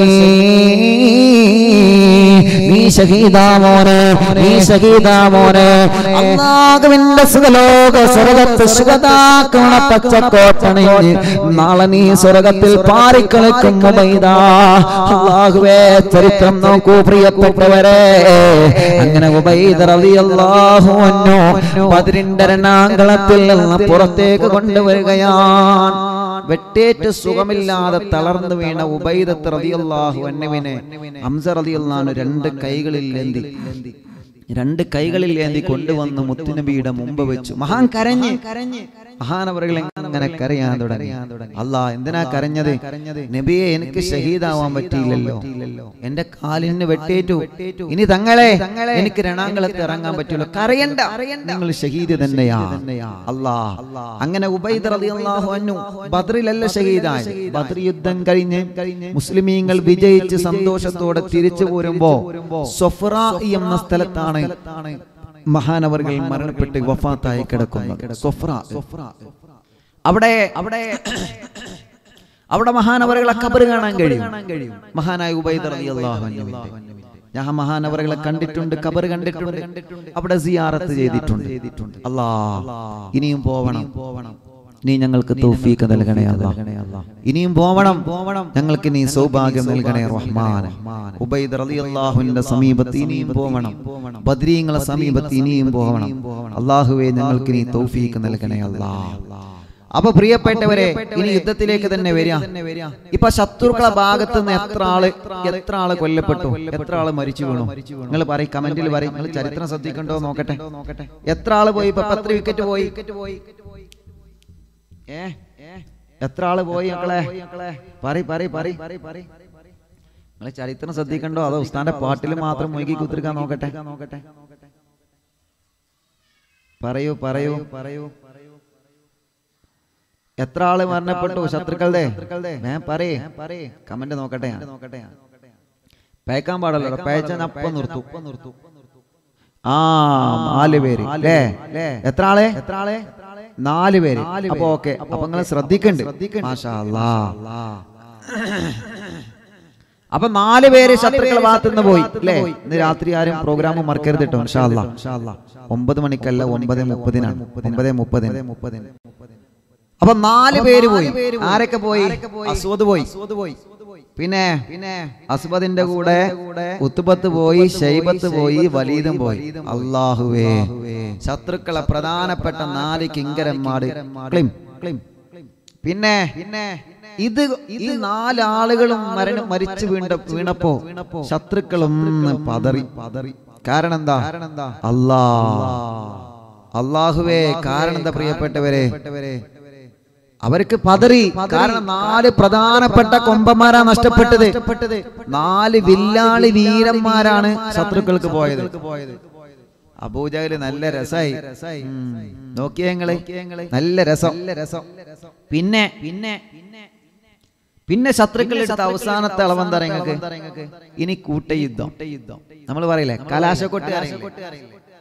ഷഹീദ് നീ ഷഹീദാ മോനെ നീ ഷഹീദാ മോനെ അള്ളാഹുവിന്റെ സുഖലോക സ്വർഗത്ത് സുഖതാക്കണ പച്ചക്കോട്ടണിഞ്ഞ് നാളെ നീ സ്വർഗത്തിൽ പാറിക്കളിക്കും മുബൈദാ അള്ളാഹുവേ ചരിത്രം നോക്കൂ പ്രിയപ്പെട്ടവരെ അങ്ങനെ ഉബൈദ റളിയല്ലാഹു അൻഹു ബദ്രിന്റെ രണാങ്കളത്തിൽ നിന്ന് പുറത്തേക്ക് കൊണ്ടുവരികയാണ് വെട്ടേറ്റ് സുഖമില്ലാതെ തളർന്നു വീണ ഉബൈദത്ത് റളിയല്ലാഹു അൻഹുവിനെ ഹംസ റളിയല്ലാഹു രണ്ട് കൈകളിൽ ഏന്തി രണ്ട് കൈകളിൽ ഏന്തി കൊണ്ടുവന്ന് മുത്തുനബിയുടെ മുമ്പ് വെച്ചു മഹാൻ കരഞ്ഞ് മഹാനവറുകൾ അങ്ങനെ കരയാൻ തുടങ്ങി അല്ലാ എന്തിനാ കരഞ്ഞത് നബിയെ എനിക്ക് ഷഹീദാവാൻ പറ്റിയില്ലല്ലോ എന്റെ കാലിന് വെട്ടേറ്റു ഇനി തങ്ങളെ എനിക്ക് രണാങ്കളത്ത് ഇറങ്ങാൻ പറ്റില്ല കരയണ്ട നിങ്ങൾ ഷഹീദ് തന്നെയാ അല്ലാ അങ്ങനെ ഉബൈദ് റളിയല്ലാഹു അൻഹു ബദ്രിലല്ല ഷഹീദായി ബദ്ർ യുദ്ധം കഴിഞ്ഞ് മുസ്ലിമീങ്ങൾ വിജയിച്ച് സന്തോഷത്തോടെ തിരിച്ചു പോരുമ്പോ സൊഫ്ര എന്ന സ്ഥലത്താണ് മഹാനവർകൾ മരണപ്പെട്ട് വഫാത്തായി കിടക്കുന്നത് സൊഫ്ര അവിടെ അവിടെ അവിടെ മഹാനവറുകളെ കബർ കാണാൻ കഴിയും മഹാനായ ഉബൈദ് റളിയല്ലാഹു അൻഹുവിന്റെ ഞാൻ മഹാനവറുകളെ കണ്ടിട്ടുണ്ട് കബർ കണ്ടിട്ടുണ്ട് അവിടെ സിയാറത്ത് ചെയ്തിട്ടുണ്ട് അല്ലാ ഇനിയും പോവണം പോവണം നീ ഞങ്ങൾക്ക് തൗഫീഖ് നൽകണേ അല്ലാ ഇനിയും പോവണം പോവണം ഞങ്ങൾക്ക് നീ സൗഭാഗ്യം നൽകണേ റഹ്മാൻ ഉബൈദ് റളിയല്ലാഹുവിന്റെ സമീപത്ത് ഇനിയും പോവണം ബദ്രീങ്ങളെ സമീപത്ത് ഇനിയും പോവണം അള്ളാഹുവേ ഞങ്ങൾക്ക് നീ തൗഫീഖ് നൽകണേ അല്ലാ അപ്പൊ പ്രിയപ്പെട്ടവരെ ഇനി യുദ്ധത്തിലേക്ക് തന്നെ വരിക ഇപ്പൊ ശത്രുക്കളെ ഭാഗത്ത് നിന്ന് എത്ര ആള് എത്ര ആള് കൊല്ലപ്പെട്ടു എത്ര ആള് മരിച്ചു വീണു നിങ്ങൾ പറയും കമന്റിൽ പറയും നിങ്ങൾ ചരിത്രം ശ്രദ്ധിക്കണ്ടോ നോക്കട്ടെ എത്ര ആള് പോയി ഇപ്പൊ എത്ര വിക്കറ്റ് പോയി ഏ എത്ര ആള് പോയി മക്കളെ പറ പറ പറ നിങ്ങൾ ചരിത്രം ശ്രദ്ധിക്കണ്ടോ അതോ ഉസ്താന്റെ പാട്ടിൽ മാത്രം മുഴുകി കുത്തിരിക്കാൻ നോക്കട്ടെ നോക്കട്ടെ പറയൂ പറയൂ പറയൂ എത്ര ആള് മരണപ്പെട്ടു ശത്രുക്കളുടെ ഞാൻ പറയേ പറയേ കമന്റ് നോക്കട്ടെ നോക്കട്ടെ പേക്കാൻ പാടല്ലോ പേച്ച അപ്പം നിർത്തും നിർത്തും ആ നാല് പേര് അല്ലേ എത്ര ആളെ എത്ര ആളെ നാല് പേര് അപ്പൊ ഓക്കെ അപ്പൊ നിങ്ങൾ ശ്രദ്ധിക്കണ്ട് മാഷാ അല്ലാ. അപ്പൊ നാല് പേര് ശത്രുക്കളെ ഭാഗത്തുനിന്ന് പോയി അല്ലേ ഇന്ന് രാത്രി ആരും പ്രോഗ്രാം മറക്കരുത് കേട്ടോ ഇൻഷാ അല്ലാ. ഒമ്പത് മണിക്കല്ല ഒമ്പത് മുപ്പതിനാണ് ഒമ്പത് മുപ്പതിന് മുപ്പതിന് അപ്പൊ നാല് പേര് പോയി ആരൊക്കെ പോയി അസ്വദ് പോയി പിന്നെ പിന്നെ അസ്ബദിന്റെ കൂടെ ഉത്തുബത്ത് പോയി ഷൈബത്ത് പോയി വലീദും പോയി അള്ളാഹുവേ ശത്രുക്കളെ പ്രധാനപ്പെട്ട നാല് കിങ്കരന്മാര് ക്ലിം ക്ലിം പിന്നെ പിന്നെ ഇത് ഈ നാലാളുകളും മരണം മരിച്ചു വീണ്ട വീണപ്പോ ശത്രുക്കളും പതറി പതറി കാരണം എന്താ അല്ലാ അള്ളാഹുവേ കാരണം എന്താ പ്രിയപ്പെട്ടവരെ അവർക്ക് പതറി കാരണം നാല് പ്രധാനപ്പെട്ട കൊമ്പന്മാരാ നഷ്ടപ്പെട്ടത് നാല് വില്ലാളി വീരന്മാരാണ് ശത്രുക്കൾക്ക് പോയത് അബൂജഹല് നല്ല രസായി ഉം. നോക്കിയേ ഞങ്ങള് നല്ല രസം രസം പിന്നെ പിന്നെ പിന്നെ ശത്രുക്കൾ എടുത്ത അവസാനത്തെ അളവെന്താ നിങ്ങൾക്ക് ഇനി കൂട്ടയുദ്ധം നമ്മൾ പറയില്ലേ കലാശക്കൊട്ട് അറിയില്ലേ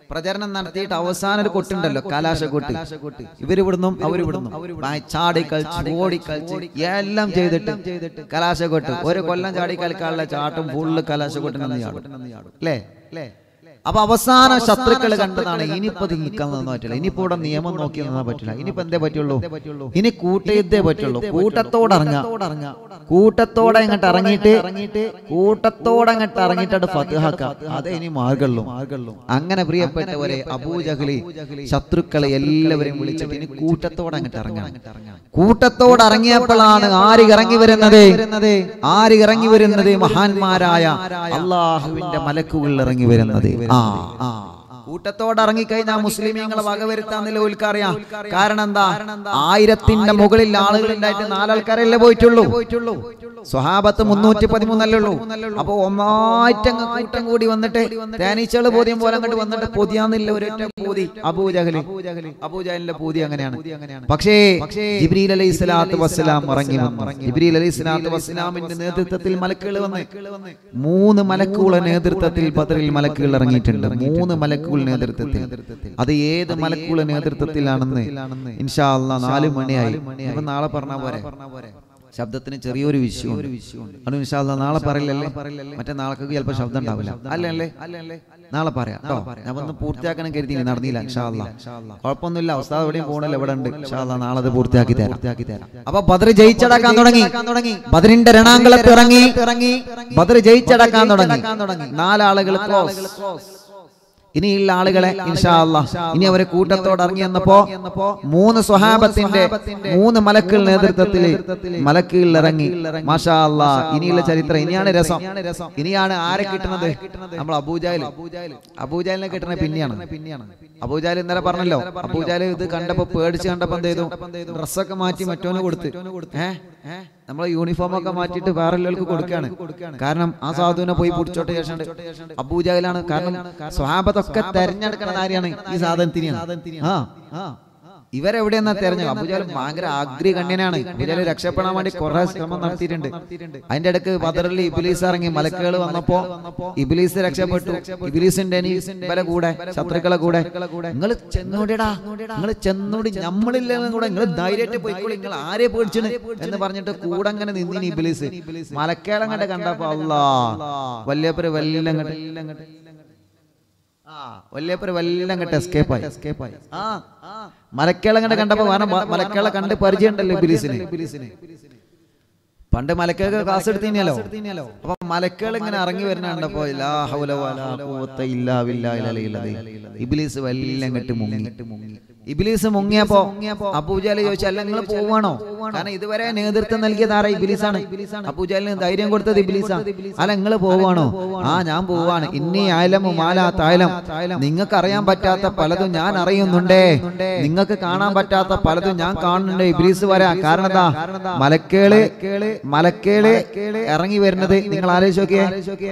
പ്രചരണം നടത്തിയിട്ട് അവസാനം ഒരു കൊട്ടുണ്ടല്ലോ കലാശക്കൊട്ട് ഇവരിവിടുന്നും അവരിവിടുന്നു ചാടി കളിച്ച് ഓടി കളിച്ച് എല്ലാം ചെയ്തിട്ട് കലാശക്കൊട്ട് ഒരു കൊല്ലം ചാടി കളിക്കാനുള്ള ചാട്ടും ഫുള്ള് കലാശക്കൊട്ടിനെന്ന് ചാടും അല്ലേ അല്ലേ അപ്പൊ അവസാന ശത്രുക്കൾ കണ്ടതാണ് ഇനിയിപ്പോ ഇത് നിൽക്കാൻ നിന്നാ പറ്റില്ല ഇനിയിപ്പോ ഇവിടെ നിയമം നോക്കി നിന്നാ പറ്റില്ല ഇനിയിപ്പോ എന്തേ പറ്റുള്ളൂ ഇനി കൂട്ടയുദ്ധേ പറ്റുള്ളൂ കൂട്ടത്തോടെ ഇറങ്ങാം കൂട്ടത്തോടെ അങ്ങോട്ട് ഇറങ്ങിയിട്ട് കൂട്ടത്തോടെ അങ്ങോട്ട് ഇറങ്ങിയിട്ട് ഫത്തുഹാക്കാം അതേ ഇനി മാർഗുള്ളൂ അങ്ങനെ പ്രിയപ്പെട്ടവരെ അബൂജഹലി ശത്രുക്കളെ എല്ലാവരെയും വിളിച്ചിട്ട് ഇനി കൂട്ടത്തോടെ അങ്ങോട്ട് ഇറങ്ങണം കൂട്ടത്തോടെ ഇറങ്ങിയപ്പോഴാണ് ആര് ഇറങ്ങി വരുന്നത് ആര് ഇറങ്ങി വരുന്നത് മഹാന്മാരായ അള്ളാഹുവിന്റെ മലക്കുകൾ ഇറങ്ങി വരുന്നത് ആ ആ കൂട്ടത്തോടെ ഇറങ്ങിക്കഴിഞ്ഞാൽ മുസ്ലിമീങ്ങളെ വകവരുത്താന്നില്ല ഓൽക്കറിയാം കാരണം എന്താ ആയിരത്തിന്റെ മുകളിൽ ആളുകൾ ഉണ്ടായിട്ട് നാലാൾക്കാരല്ലേ പോയിട്ടുള്ളൂ സ്വഹാബത്ത് മുന്നൂറ്റി പതിമൂന്നല്ലേ ഉള്ളൂ അപ്പൊ ഒന്നായിട്ടങ്ങ് കൂട്ടം കൂടി വന്നിട്ട് തേനീച്ചകള് പോതിയും പോലെ അങ്ങോട്ട് വന്നിട്ട് പൊതിയാന്നില്ല ഒരൊറ്റ പൂതി അബൂജഹലി അബൂജഹലിന്റെ പൂതി അങ്ങനെയാണ് പക്ഷേ ജിബ്രീൽ അലൈഹി സ്വലാത്തു വസ്സലാം ഇറങ്ങി വന്നു ജിബ്രീൽ അലൈഹി സ്വലാത്തു വസ്സലാമിന്റെ നേതൃത്വത്തിൽ മലക്കുകൾ വന്ന് മൂന്ന് മലക്കുകളുടെ നേതൃത്വത്തിൽ ബദറിൽ മലക്കുകൾ ഇറങ്ങിയിട്ടുണ്ട് മൂന്ന് മലക്കുകൾ നേതൃത്വത്തിൽ അത് ഏത് മലക്കുകളുടെ നേതൃത്വത്തിലാണെന്ന് ഇൻഷാ അല്ലാ നാല് മണിയായി അപ്പൊ നാളെ പറഞ്ഞാ പോരെ ശബ്ദത്തിന് ചെറിയൊരു വിഷയമുണ്ട് അത് ഇൻഷാ അല്ലാ നാളെ പറയില്ലല്ലേ മറ്റേ നാളേക്ക് ചിലപ്പോൾ ശബ്ദം ഉണ്ടാവില്ല അല്ലല്ലേ നാളെ പറയാം കേട്ടോ ഞാൻ ഒന്ന് പൂർത്തിയാക്കണം കരുതി നടന്നില്ല ഇൻഷാ അല്ലാ കുഴപ്പമൊന്നുമില്ല അവസ്ഥ എവിടെയും പോകണില്ല ഇവിടെ ഉണ്ട് ഇൻഷാ അല്ലാ നാളെ അത് പൂർത്തിയാക്കി തരാം പൂർത്തിയാക്കി തരാം അപ്പൊ ബദർ ജയിച്ചടക്കാൻ തുടങ്ങി ബദറിന്റെ രണാങ്കളത്ത് ഇറങ്ങി ഇറങ്ങി ബദർ ജയിച്ചടക്കാൻ തുടങ്ങി നാലാളുകൾ ക്ലോസ് ഇനിയുള്ള ആളുകളെ ഇൻഷാ അല്ലാ ഇനി അവരെ കൂട്ടത്തോടെ ഇറങ്ങി വന്നപ്പോ മൂന്ന് സ്വഹാബത്തിന്റെ മൂന്ന് മലക്കുകൾ നേതൃത്വത്തിൽ മലക്കുകൾ ഇറങ്ങി മാഷാ അല്ലാ ഇനിയുള്ള ചരിത്രം ഇനിയാണ് രസം ഇനിയാണ് ആരെ കിട്ടുന്നത് നമ്മൾ അബൂജാൽ അബൂജാലിനെ കിട്ടുന്ന പിന്നെയാണ് അബൂജാൽ ഇന്നലെ പറഞ്ഞല്ലോ അബൂജാൽ ഇത് കണ്ടപ്പോ പേടിച്ച് കണ്ടപ്പോ എന്ത് ചെയ്തു ഡ്രസ്സൊക്കെ മാറ്റി മറ്റോന് കൊടുത്ത് ഏഹ് നമ്മളെ യൂണിഫോം ഒക്കെ മാറ്റിയിട്ട് വേറെ എല്ലാവർക്കും കൊടുക്കാണ് കാരണം ആ സാധുവിനെ പോയി പിടിച്ചോട്ട് ശേഷം അബൂജാലാണ് കാരണം സ്വഹാബത്തൊക്കെ തെരഞ്ഞെടുക്കുന്ന ആരെയാണ് ഈ സാധനത്തിനെയാണ് ആ ആ ഇവരെവിടെയെന്നാ തെരഞ്ഞു അബുജാൽ ഭയങ്കര ആഗ്രി കണ്യനാണ് അബുജാൽ രക്ഷപ്പെടാൻ വേണ്ടി കുറെ ശ്രമം നടത്തിയിട്ടുണ്ട് അതിന്റെ ഇടക്ക് ബദറിൽ ഇബിലീസ് ഇറങ്ങി മലക്കുകൾ വന്നപ്പോ ഇബിലീസ് രക്ഷപ്പെട്ടു ഇബിലീസിന്റെ ഇവരെ കൂടെ ശത്രുക്കളെ കൂടെ നിങ്ങൾ ചെന്നോടിടാ നിങ്ങൾ ചെന്നോടി നമ്മളില്ലെന്നും കൂടെ നിങ്ങൾ ധൈര്യമായിട്ട് പോയിക്കോളി നിങ്ങൾ ആരെ പേടിച്ചത് എന്ന് പറഞ്ഞിട്ട് കൂടെ അങ്ങനെ നിന്നിന് ഇബിലീസ് മലക്കേളങ്ങട്ട് കണ്ടപ്പോ അല്ലാ വല്യപ്പര് വല്ലങ്ങട്ട് വല്യപ്പര് വല്ല അങ്ങോട്ട് എസ്കേപ്പ് ആയി എസ്കേപ്പ് ആയി ആ മലക്കേളങ്ങടെ കണ്ടപ്പോ വേണം മലക്കേള കണ്ട് പരിചയം ഉണ്ടല്ലോ ബിലീസിന് പണ്ട് മലക്കൊക്കെ ക്ലാസ് എടുത്തിനല്ലോ അപ്പൊ മലക്കുകൾ ഇങ്ങനെ ഇറങ്ങി വരുന്ന കണ്ടപ്പോ ഇല്ലാ ഹൗല വലാ ഖുവത ഇല്ലാ ബില്ലാഹിൽ അലിയിൽ അദീം. ഇബ്ലീസ് വല്ല അങ്ങട്ട് മുങ്ങി ഇബിലീസ് മുങ്ങിയപ്പോ അബൂജാല് ചോദിച്ചു അല്ല നിങ്ങൾ പോവാണോ കാരണം ഇതുവരെ നേതൃത്വം നൽകിയത് ആരാ ഇബിലീസാണ് അബൂജാലിന് ധൈര്യം കൊടുത്തത് ഇബിലീസാ അല്ല നിങ്ങൾ പോവാണോ ആ ഞാൻ പോവാണ് ഇന്നി ആയലമു മാലാ തായലം നിങ്ങൾക്ക് അറിയാൻ പറ്റാത്ത പലതും ഞാൻ അറിയുന്നുണ്ടേ നിങ്ങൾക്ക് കാണാൻ പറ്റാത്ത പലതും ഞാൻ കാണുന്നുണ്ട് ഇബിലീസ് വരാ കാരണം എന്താ മലക്കേള് മലക്കേള് ഇറങ്ങി വരുന്നത് നിങ്ങൾ ആലോചിച്ച് നോക്കിയേ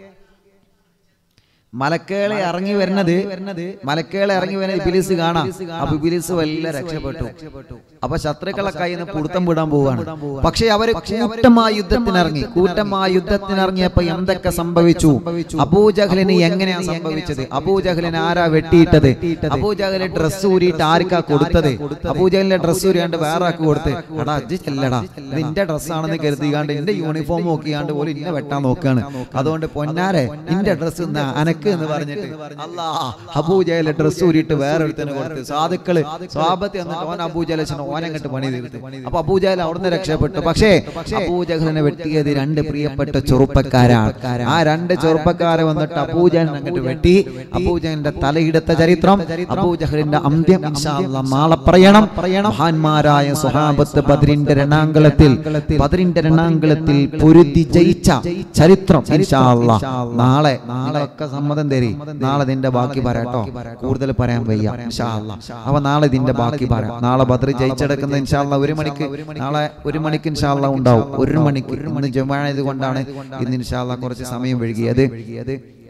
മലക്കേളെ ഇറങ്ങി വരുന്നത് മലക്കേളെ ഇറങ്ങി വരുന്നത് ഇബിലിസ് കാണാം അപ്പൊ ഇബിലിസ് വല്ല രക്ഷപ്പെട്ടു അപ്പൊ ശത്രുക്കളെ കയ്യിൽ നിന്ന് പുടുത്തം വിടാൻ പോവാണ് പക്ഷെ അവര് കൂട്ടമായ യുദ്ധത്തിനിറങ്ങി കൂട്ടമായ യുദ്ധത്തിനിറങ്ങിയപ്പോ എന്തൊക്കെ സംഭവിച്ചു അബൂജഹലിന് എങ്ങനെയാ സംഭവിച്ചത് അബൂജഹലിന് ആരാ വെട്ടിയിട്ടത് അബൂജഹലിന് ഡ്രസ് ഊരിയിട്ട് ആർക്കാ കൊടുത്തത് അബൂജഹലിന്റെ ഡ്രസ് ഊരിയാണ്ട് വേറെ ആൾക്ക് കൊടുത്ത് എടാ അജ്ജ് ചെല്ലടാ നിന്റെ ഡ്രസ്സാണെന്ന് കരുതിയാണ്ട് എന്റെ യൂണിഫോം നോക്കിയാണ്ട് പോലും ഇന്നെ വെട്ടാൻ നോക്കാണ് അതുകൊണ്ട് പൊന്നാരെ നിന്റെ ഡ്രസ് അനക്ക് എന്ന് പറഞ്ഞിട്ട് അല്ലാ അബൂജഹലെ ഡ്രസ് ഊരിയിട്ട് വേറെ ഒരുത്തന് കൊടുത്ത് സാധുക്കള് സ്വാപത്തി എന്നിട്ട് ഓൻ അബൂജഹലെ ഓനങ്ങട്ട് പണി തീർത്ത് അപ്പൊ അബൂജഹൽ അവിടുന്ന് രക്ഷപ്പെട്ടു പക്ഷേ അബൂജഹലിനെ വെട്ടിയത് രണ്ട് പ്രിയപ്പെട്ട ചെറുപ്പക്കാരാണ് ആ രണ്ട് ചെറുപ്പക്കാരെ വന്നിട്ട് അബൂജഹലിനെ അങ്ങോട്ട് വെട്ടി അബൂജഹലിന്റെ തലയെടുത്ത ചരിത്രം അബൂജഹലിന്റെ അന്ത്യം ഇൻഷാ അല്ലാ നാളെ പറയണം മഹാന്മാരായ സ്വഹാബത്ത് ബദ്രിന്റെ രണാങ്കളത്തിൽ ബദ്രിന്റെ രണാങ്കളത്തിൽ പൊരുതി ജയിച്ച ചരിത്രം ഇൻഷാ അല്ലാ നാളെ നാളെയൊക്കെ സമ്മതം തരി നാളെ ഇതിന്റെ ബാക്കി പറയാട്ടോ കൂടുതൽ പറയാൻ വയ്യ ഇൻഷാ അല്ലാ അപ്പൊ നാളെ ഇതിന്റെ ബാക്കി പറയാം നാളെ ബദ്ർ ജയിച്ചെടുക്കുന്ന ഇൻഷാ അല്ലാ ഒരു മണിക്ക് നാളെ ഒരു മണിക്ക് ഇൻഷാ അല്ലാ ഉണ്ടാവും ഒരു മണിക്ക് ഇന്ന് ജുമായത് കൊണ്ടാണ് ഇന്ന് ഇൻഷാ അല്ലാ കുറച്ച് സമയം വഴുകിയത്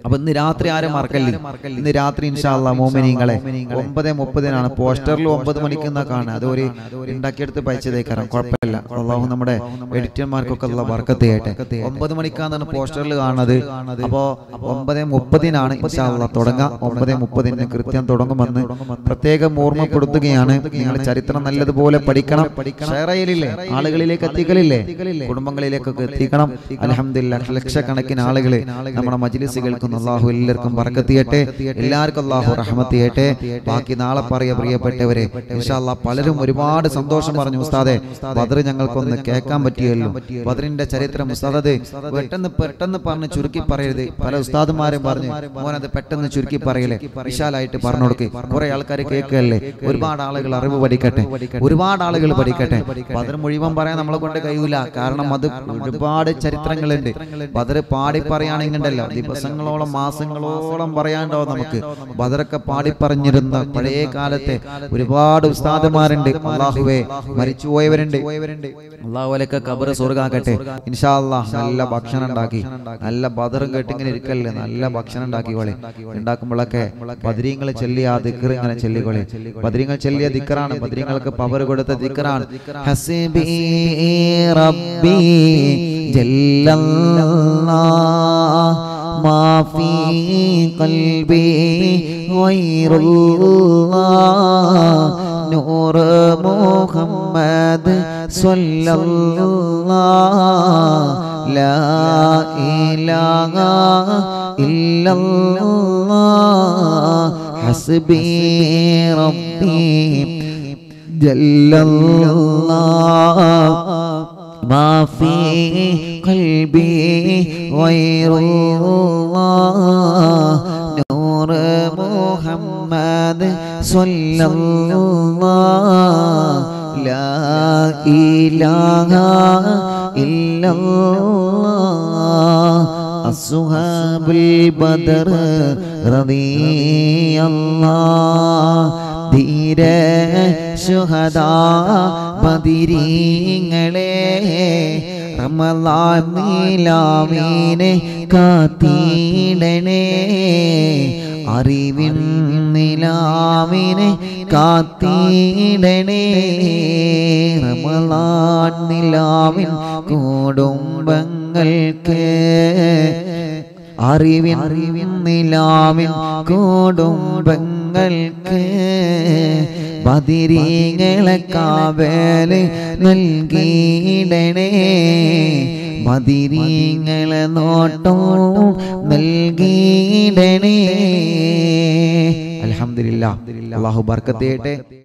അപ്പൊ ഇന്ന് രാത്രി ആരും മറക്കല്ലേ ഇന്ന് രാത്രി ഇൻഷാല്ല മോമിനിങ്ങളെ ഒമ്പത് മുപ്പതിനാണ് പോസ്റ്ററിൽ ഒമ്പത് മണിക്ക് എന്നാ കാണുക അത് ഒരു ഉണ്ടാക്കിയെടുത്ത് പയച്ചതേക്കാരം കുഴപ്പമില്ല അള്ളാഹു നമ്മുടെ എഡിറ്റർമാർക്കൊക്കെ ഉള്ള വർക്കത്ത് ചെയ്യട്ടെ ഒമ്പത് മണിക്കാന്നാണ് പോസ്റ്ററിൽ കാണുന്നത് അപ്പോ ഒമ്പത് മുപ്പതിനാണ് ഇൻഷാല്ല തുടങ്ങുക ഒമ്പത് മുപ്പതിന് കൃത്യം തുടങ്ങുമെന്ന് പ്രത്യേകം ഓർമ്മപ്പെടുത്തുകയാണ് നിങ്ങൾ ചരിത്രം നല്ലതുപോലെ പഠിക്കണം ഷെയർ ചെയ്യലില്ലേ ആളുകളിലേക്ക് എത്തിക്കലില്ലേ കുടുംബങ്ങളിലേക്കൊക്കെ എത്തിക്കണം അലഹമില്ല ലക്ഷക്കണക്കിന് ആളുകൾ നമ്മുടെ മജ്ലിസ് കേൾക്കുന്ന അള്ളാഹു എല്ലാവർക്കും ബർക്കത്തിയട്ടെ എല്ലാവർക്കും അള്ളാഹു റഹ്മത്ത് ചെയ്യട്ടെ ബാക്കി നാളെ പറയ പ്രിയപ്പെട്ടവരെ ഇൻഷാല്ലാ പലരും ഒരുപാട് സന്തോഷം പറഞ്ഞു ഉസ്താദെ ബദർ ഞങ്ങൾക്കൊന്ന് കേൾക്കാൻ പറ്റിയല്ലോ ബദറിന്റെ ചരിത്രം ഉസ്താദ് അത് പെട്ടെന്ന് പെട്ടെന്ന് പറഞ്ഞ് ചുരുക്കി പറയരുത് പല ഉസ്താദുമാരും പറഞ്ഞു മോനത് പെട്ടെന്ന് ചുരുക്കി പറയലേ വിശാലായിട്ട് പറഞ്ഞു കൊടുക്ക് കുറെ ആൾക്കാർ കേൾക്കല്ലേ ഒരുപാട് ആളുകൾ അറിവ് പഠിക്കട്ടെ ഒരുപാട് ആളുകൾ പഠിക്കട്ടെ ബദർ മുഴുവൻ പറയാൻ നമ്മളെ കൊണ്ട് കഴിയൂല കാരണം അത് ഒരുപാട് ചരിത്രങ്ങളുണ്ട് ബദർ പാടി പറയുകയാണെങ്കിണ്ടല്ലോ ദിവസങ്ങളോളം മാസങ്ങളോളം പറയാനുണ്ടാവും നമുക്ക് ബദറൊക്കെ പാടി പറഞ്ഞിരുന്ന പഴയ കാലത്തെ ഒരുപാട് ഉസ്താദുമാരുണ്ട് അള്ളാഹുവേ മരിച്ചുപോയവരുണ്ട് അള്ളാഹുലൊക്കെ കബർ സ്വർഗാക്കട്ടെ ഇൻഷാ അള്ളാഹ് നല്ല ഭക്ഷണം ഉണ്ടാക്കി നല്ല ബദറും കേട്ടിങ്ങനെ ഇരിക്കല്ലേ നല്ല ഭക്ഷണം ഉണ്ടാക്കിക്കോളെ ഉണ്ടാക്കുമ്പോഴൊക്കെ ബദരീങ്ങൾ ചെല്ലിയ ആ ദിക്കർ ഇങ്ങനെ ചെല്ലിക്കോളെ ബദരീങ്ങൾ ചെല്ലിയ ദിക്കറാണ് ബദരീങ്ങൾക്ക് പവർ കൊടുത്ത ദിക്കറാണ് ഹസിബി റബ്ബി ജല്ലല്ലാഹ് ما في قلبي غير الله نور محمد صلى الله لا إله إلا الله حسبي ربي جل الله ما في قلبي غير الله نور محمد صلى الله لا إله إلا الله أصحاب البدر رضي الله ധീര ശുഹദ ബദിരീങ്ങളെ റമലാൻ നീലാമീനെ കാത്തിടണേ അറിവിൻ നിലാമിനെ കാത്തിടണേ റമലാൻ നിലാവിൻ കുടുംബങ്ങൾക്ക് അറിവിൻ അറിവിൻ നിലാവിൻ കുടുംബങ്ങൾക്ക് ബദിരീങ്ങളെ കാവേല് നൽകിയിടണേ ബദിരീങ്ങളെ നോട്ടോ നൽകിയിടണേ അലഹമില്ല അള്ളാഹു ബർക്കത്തേട്ടെ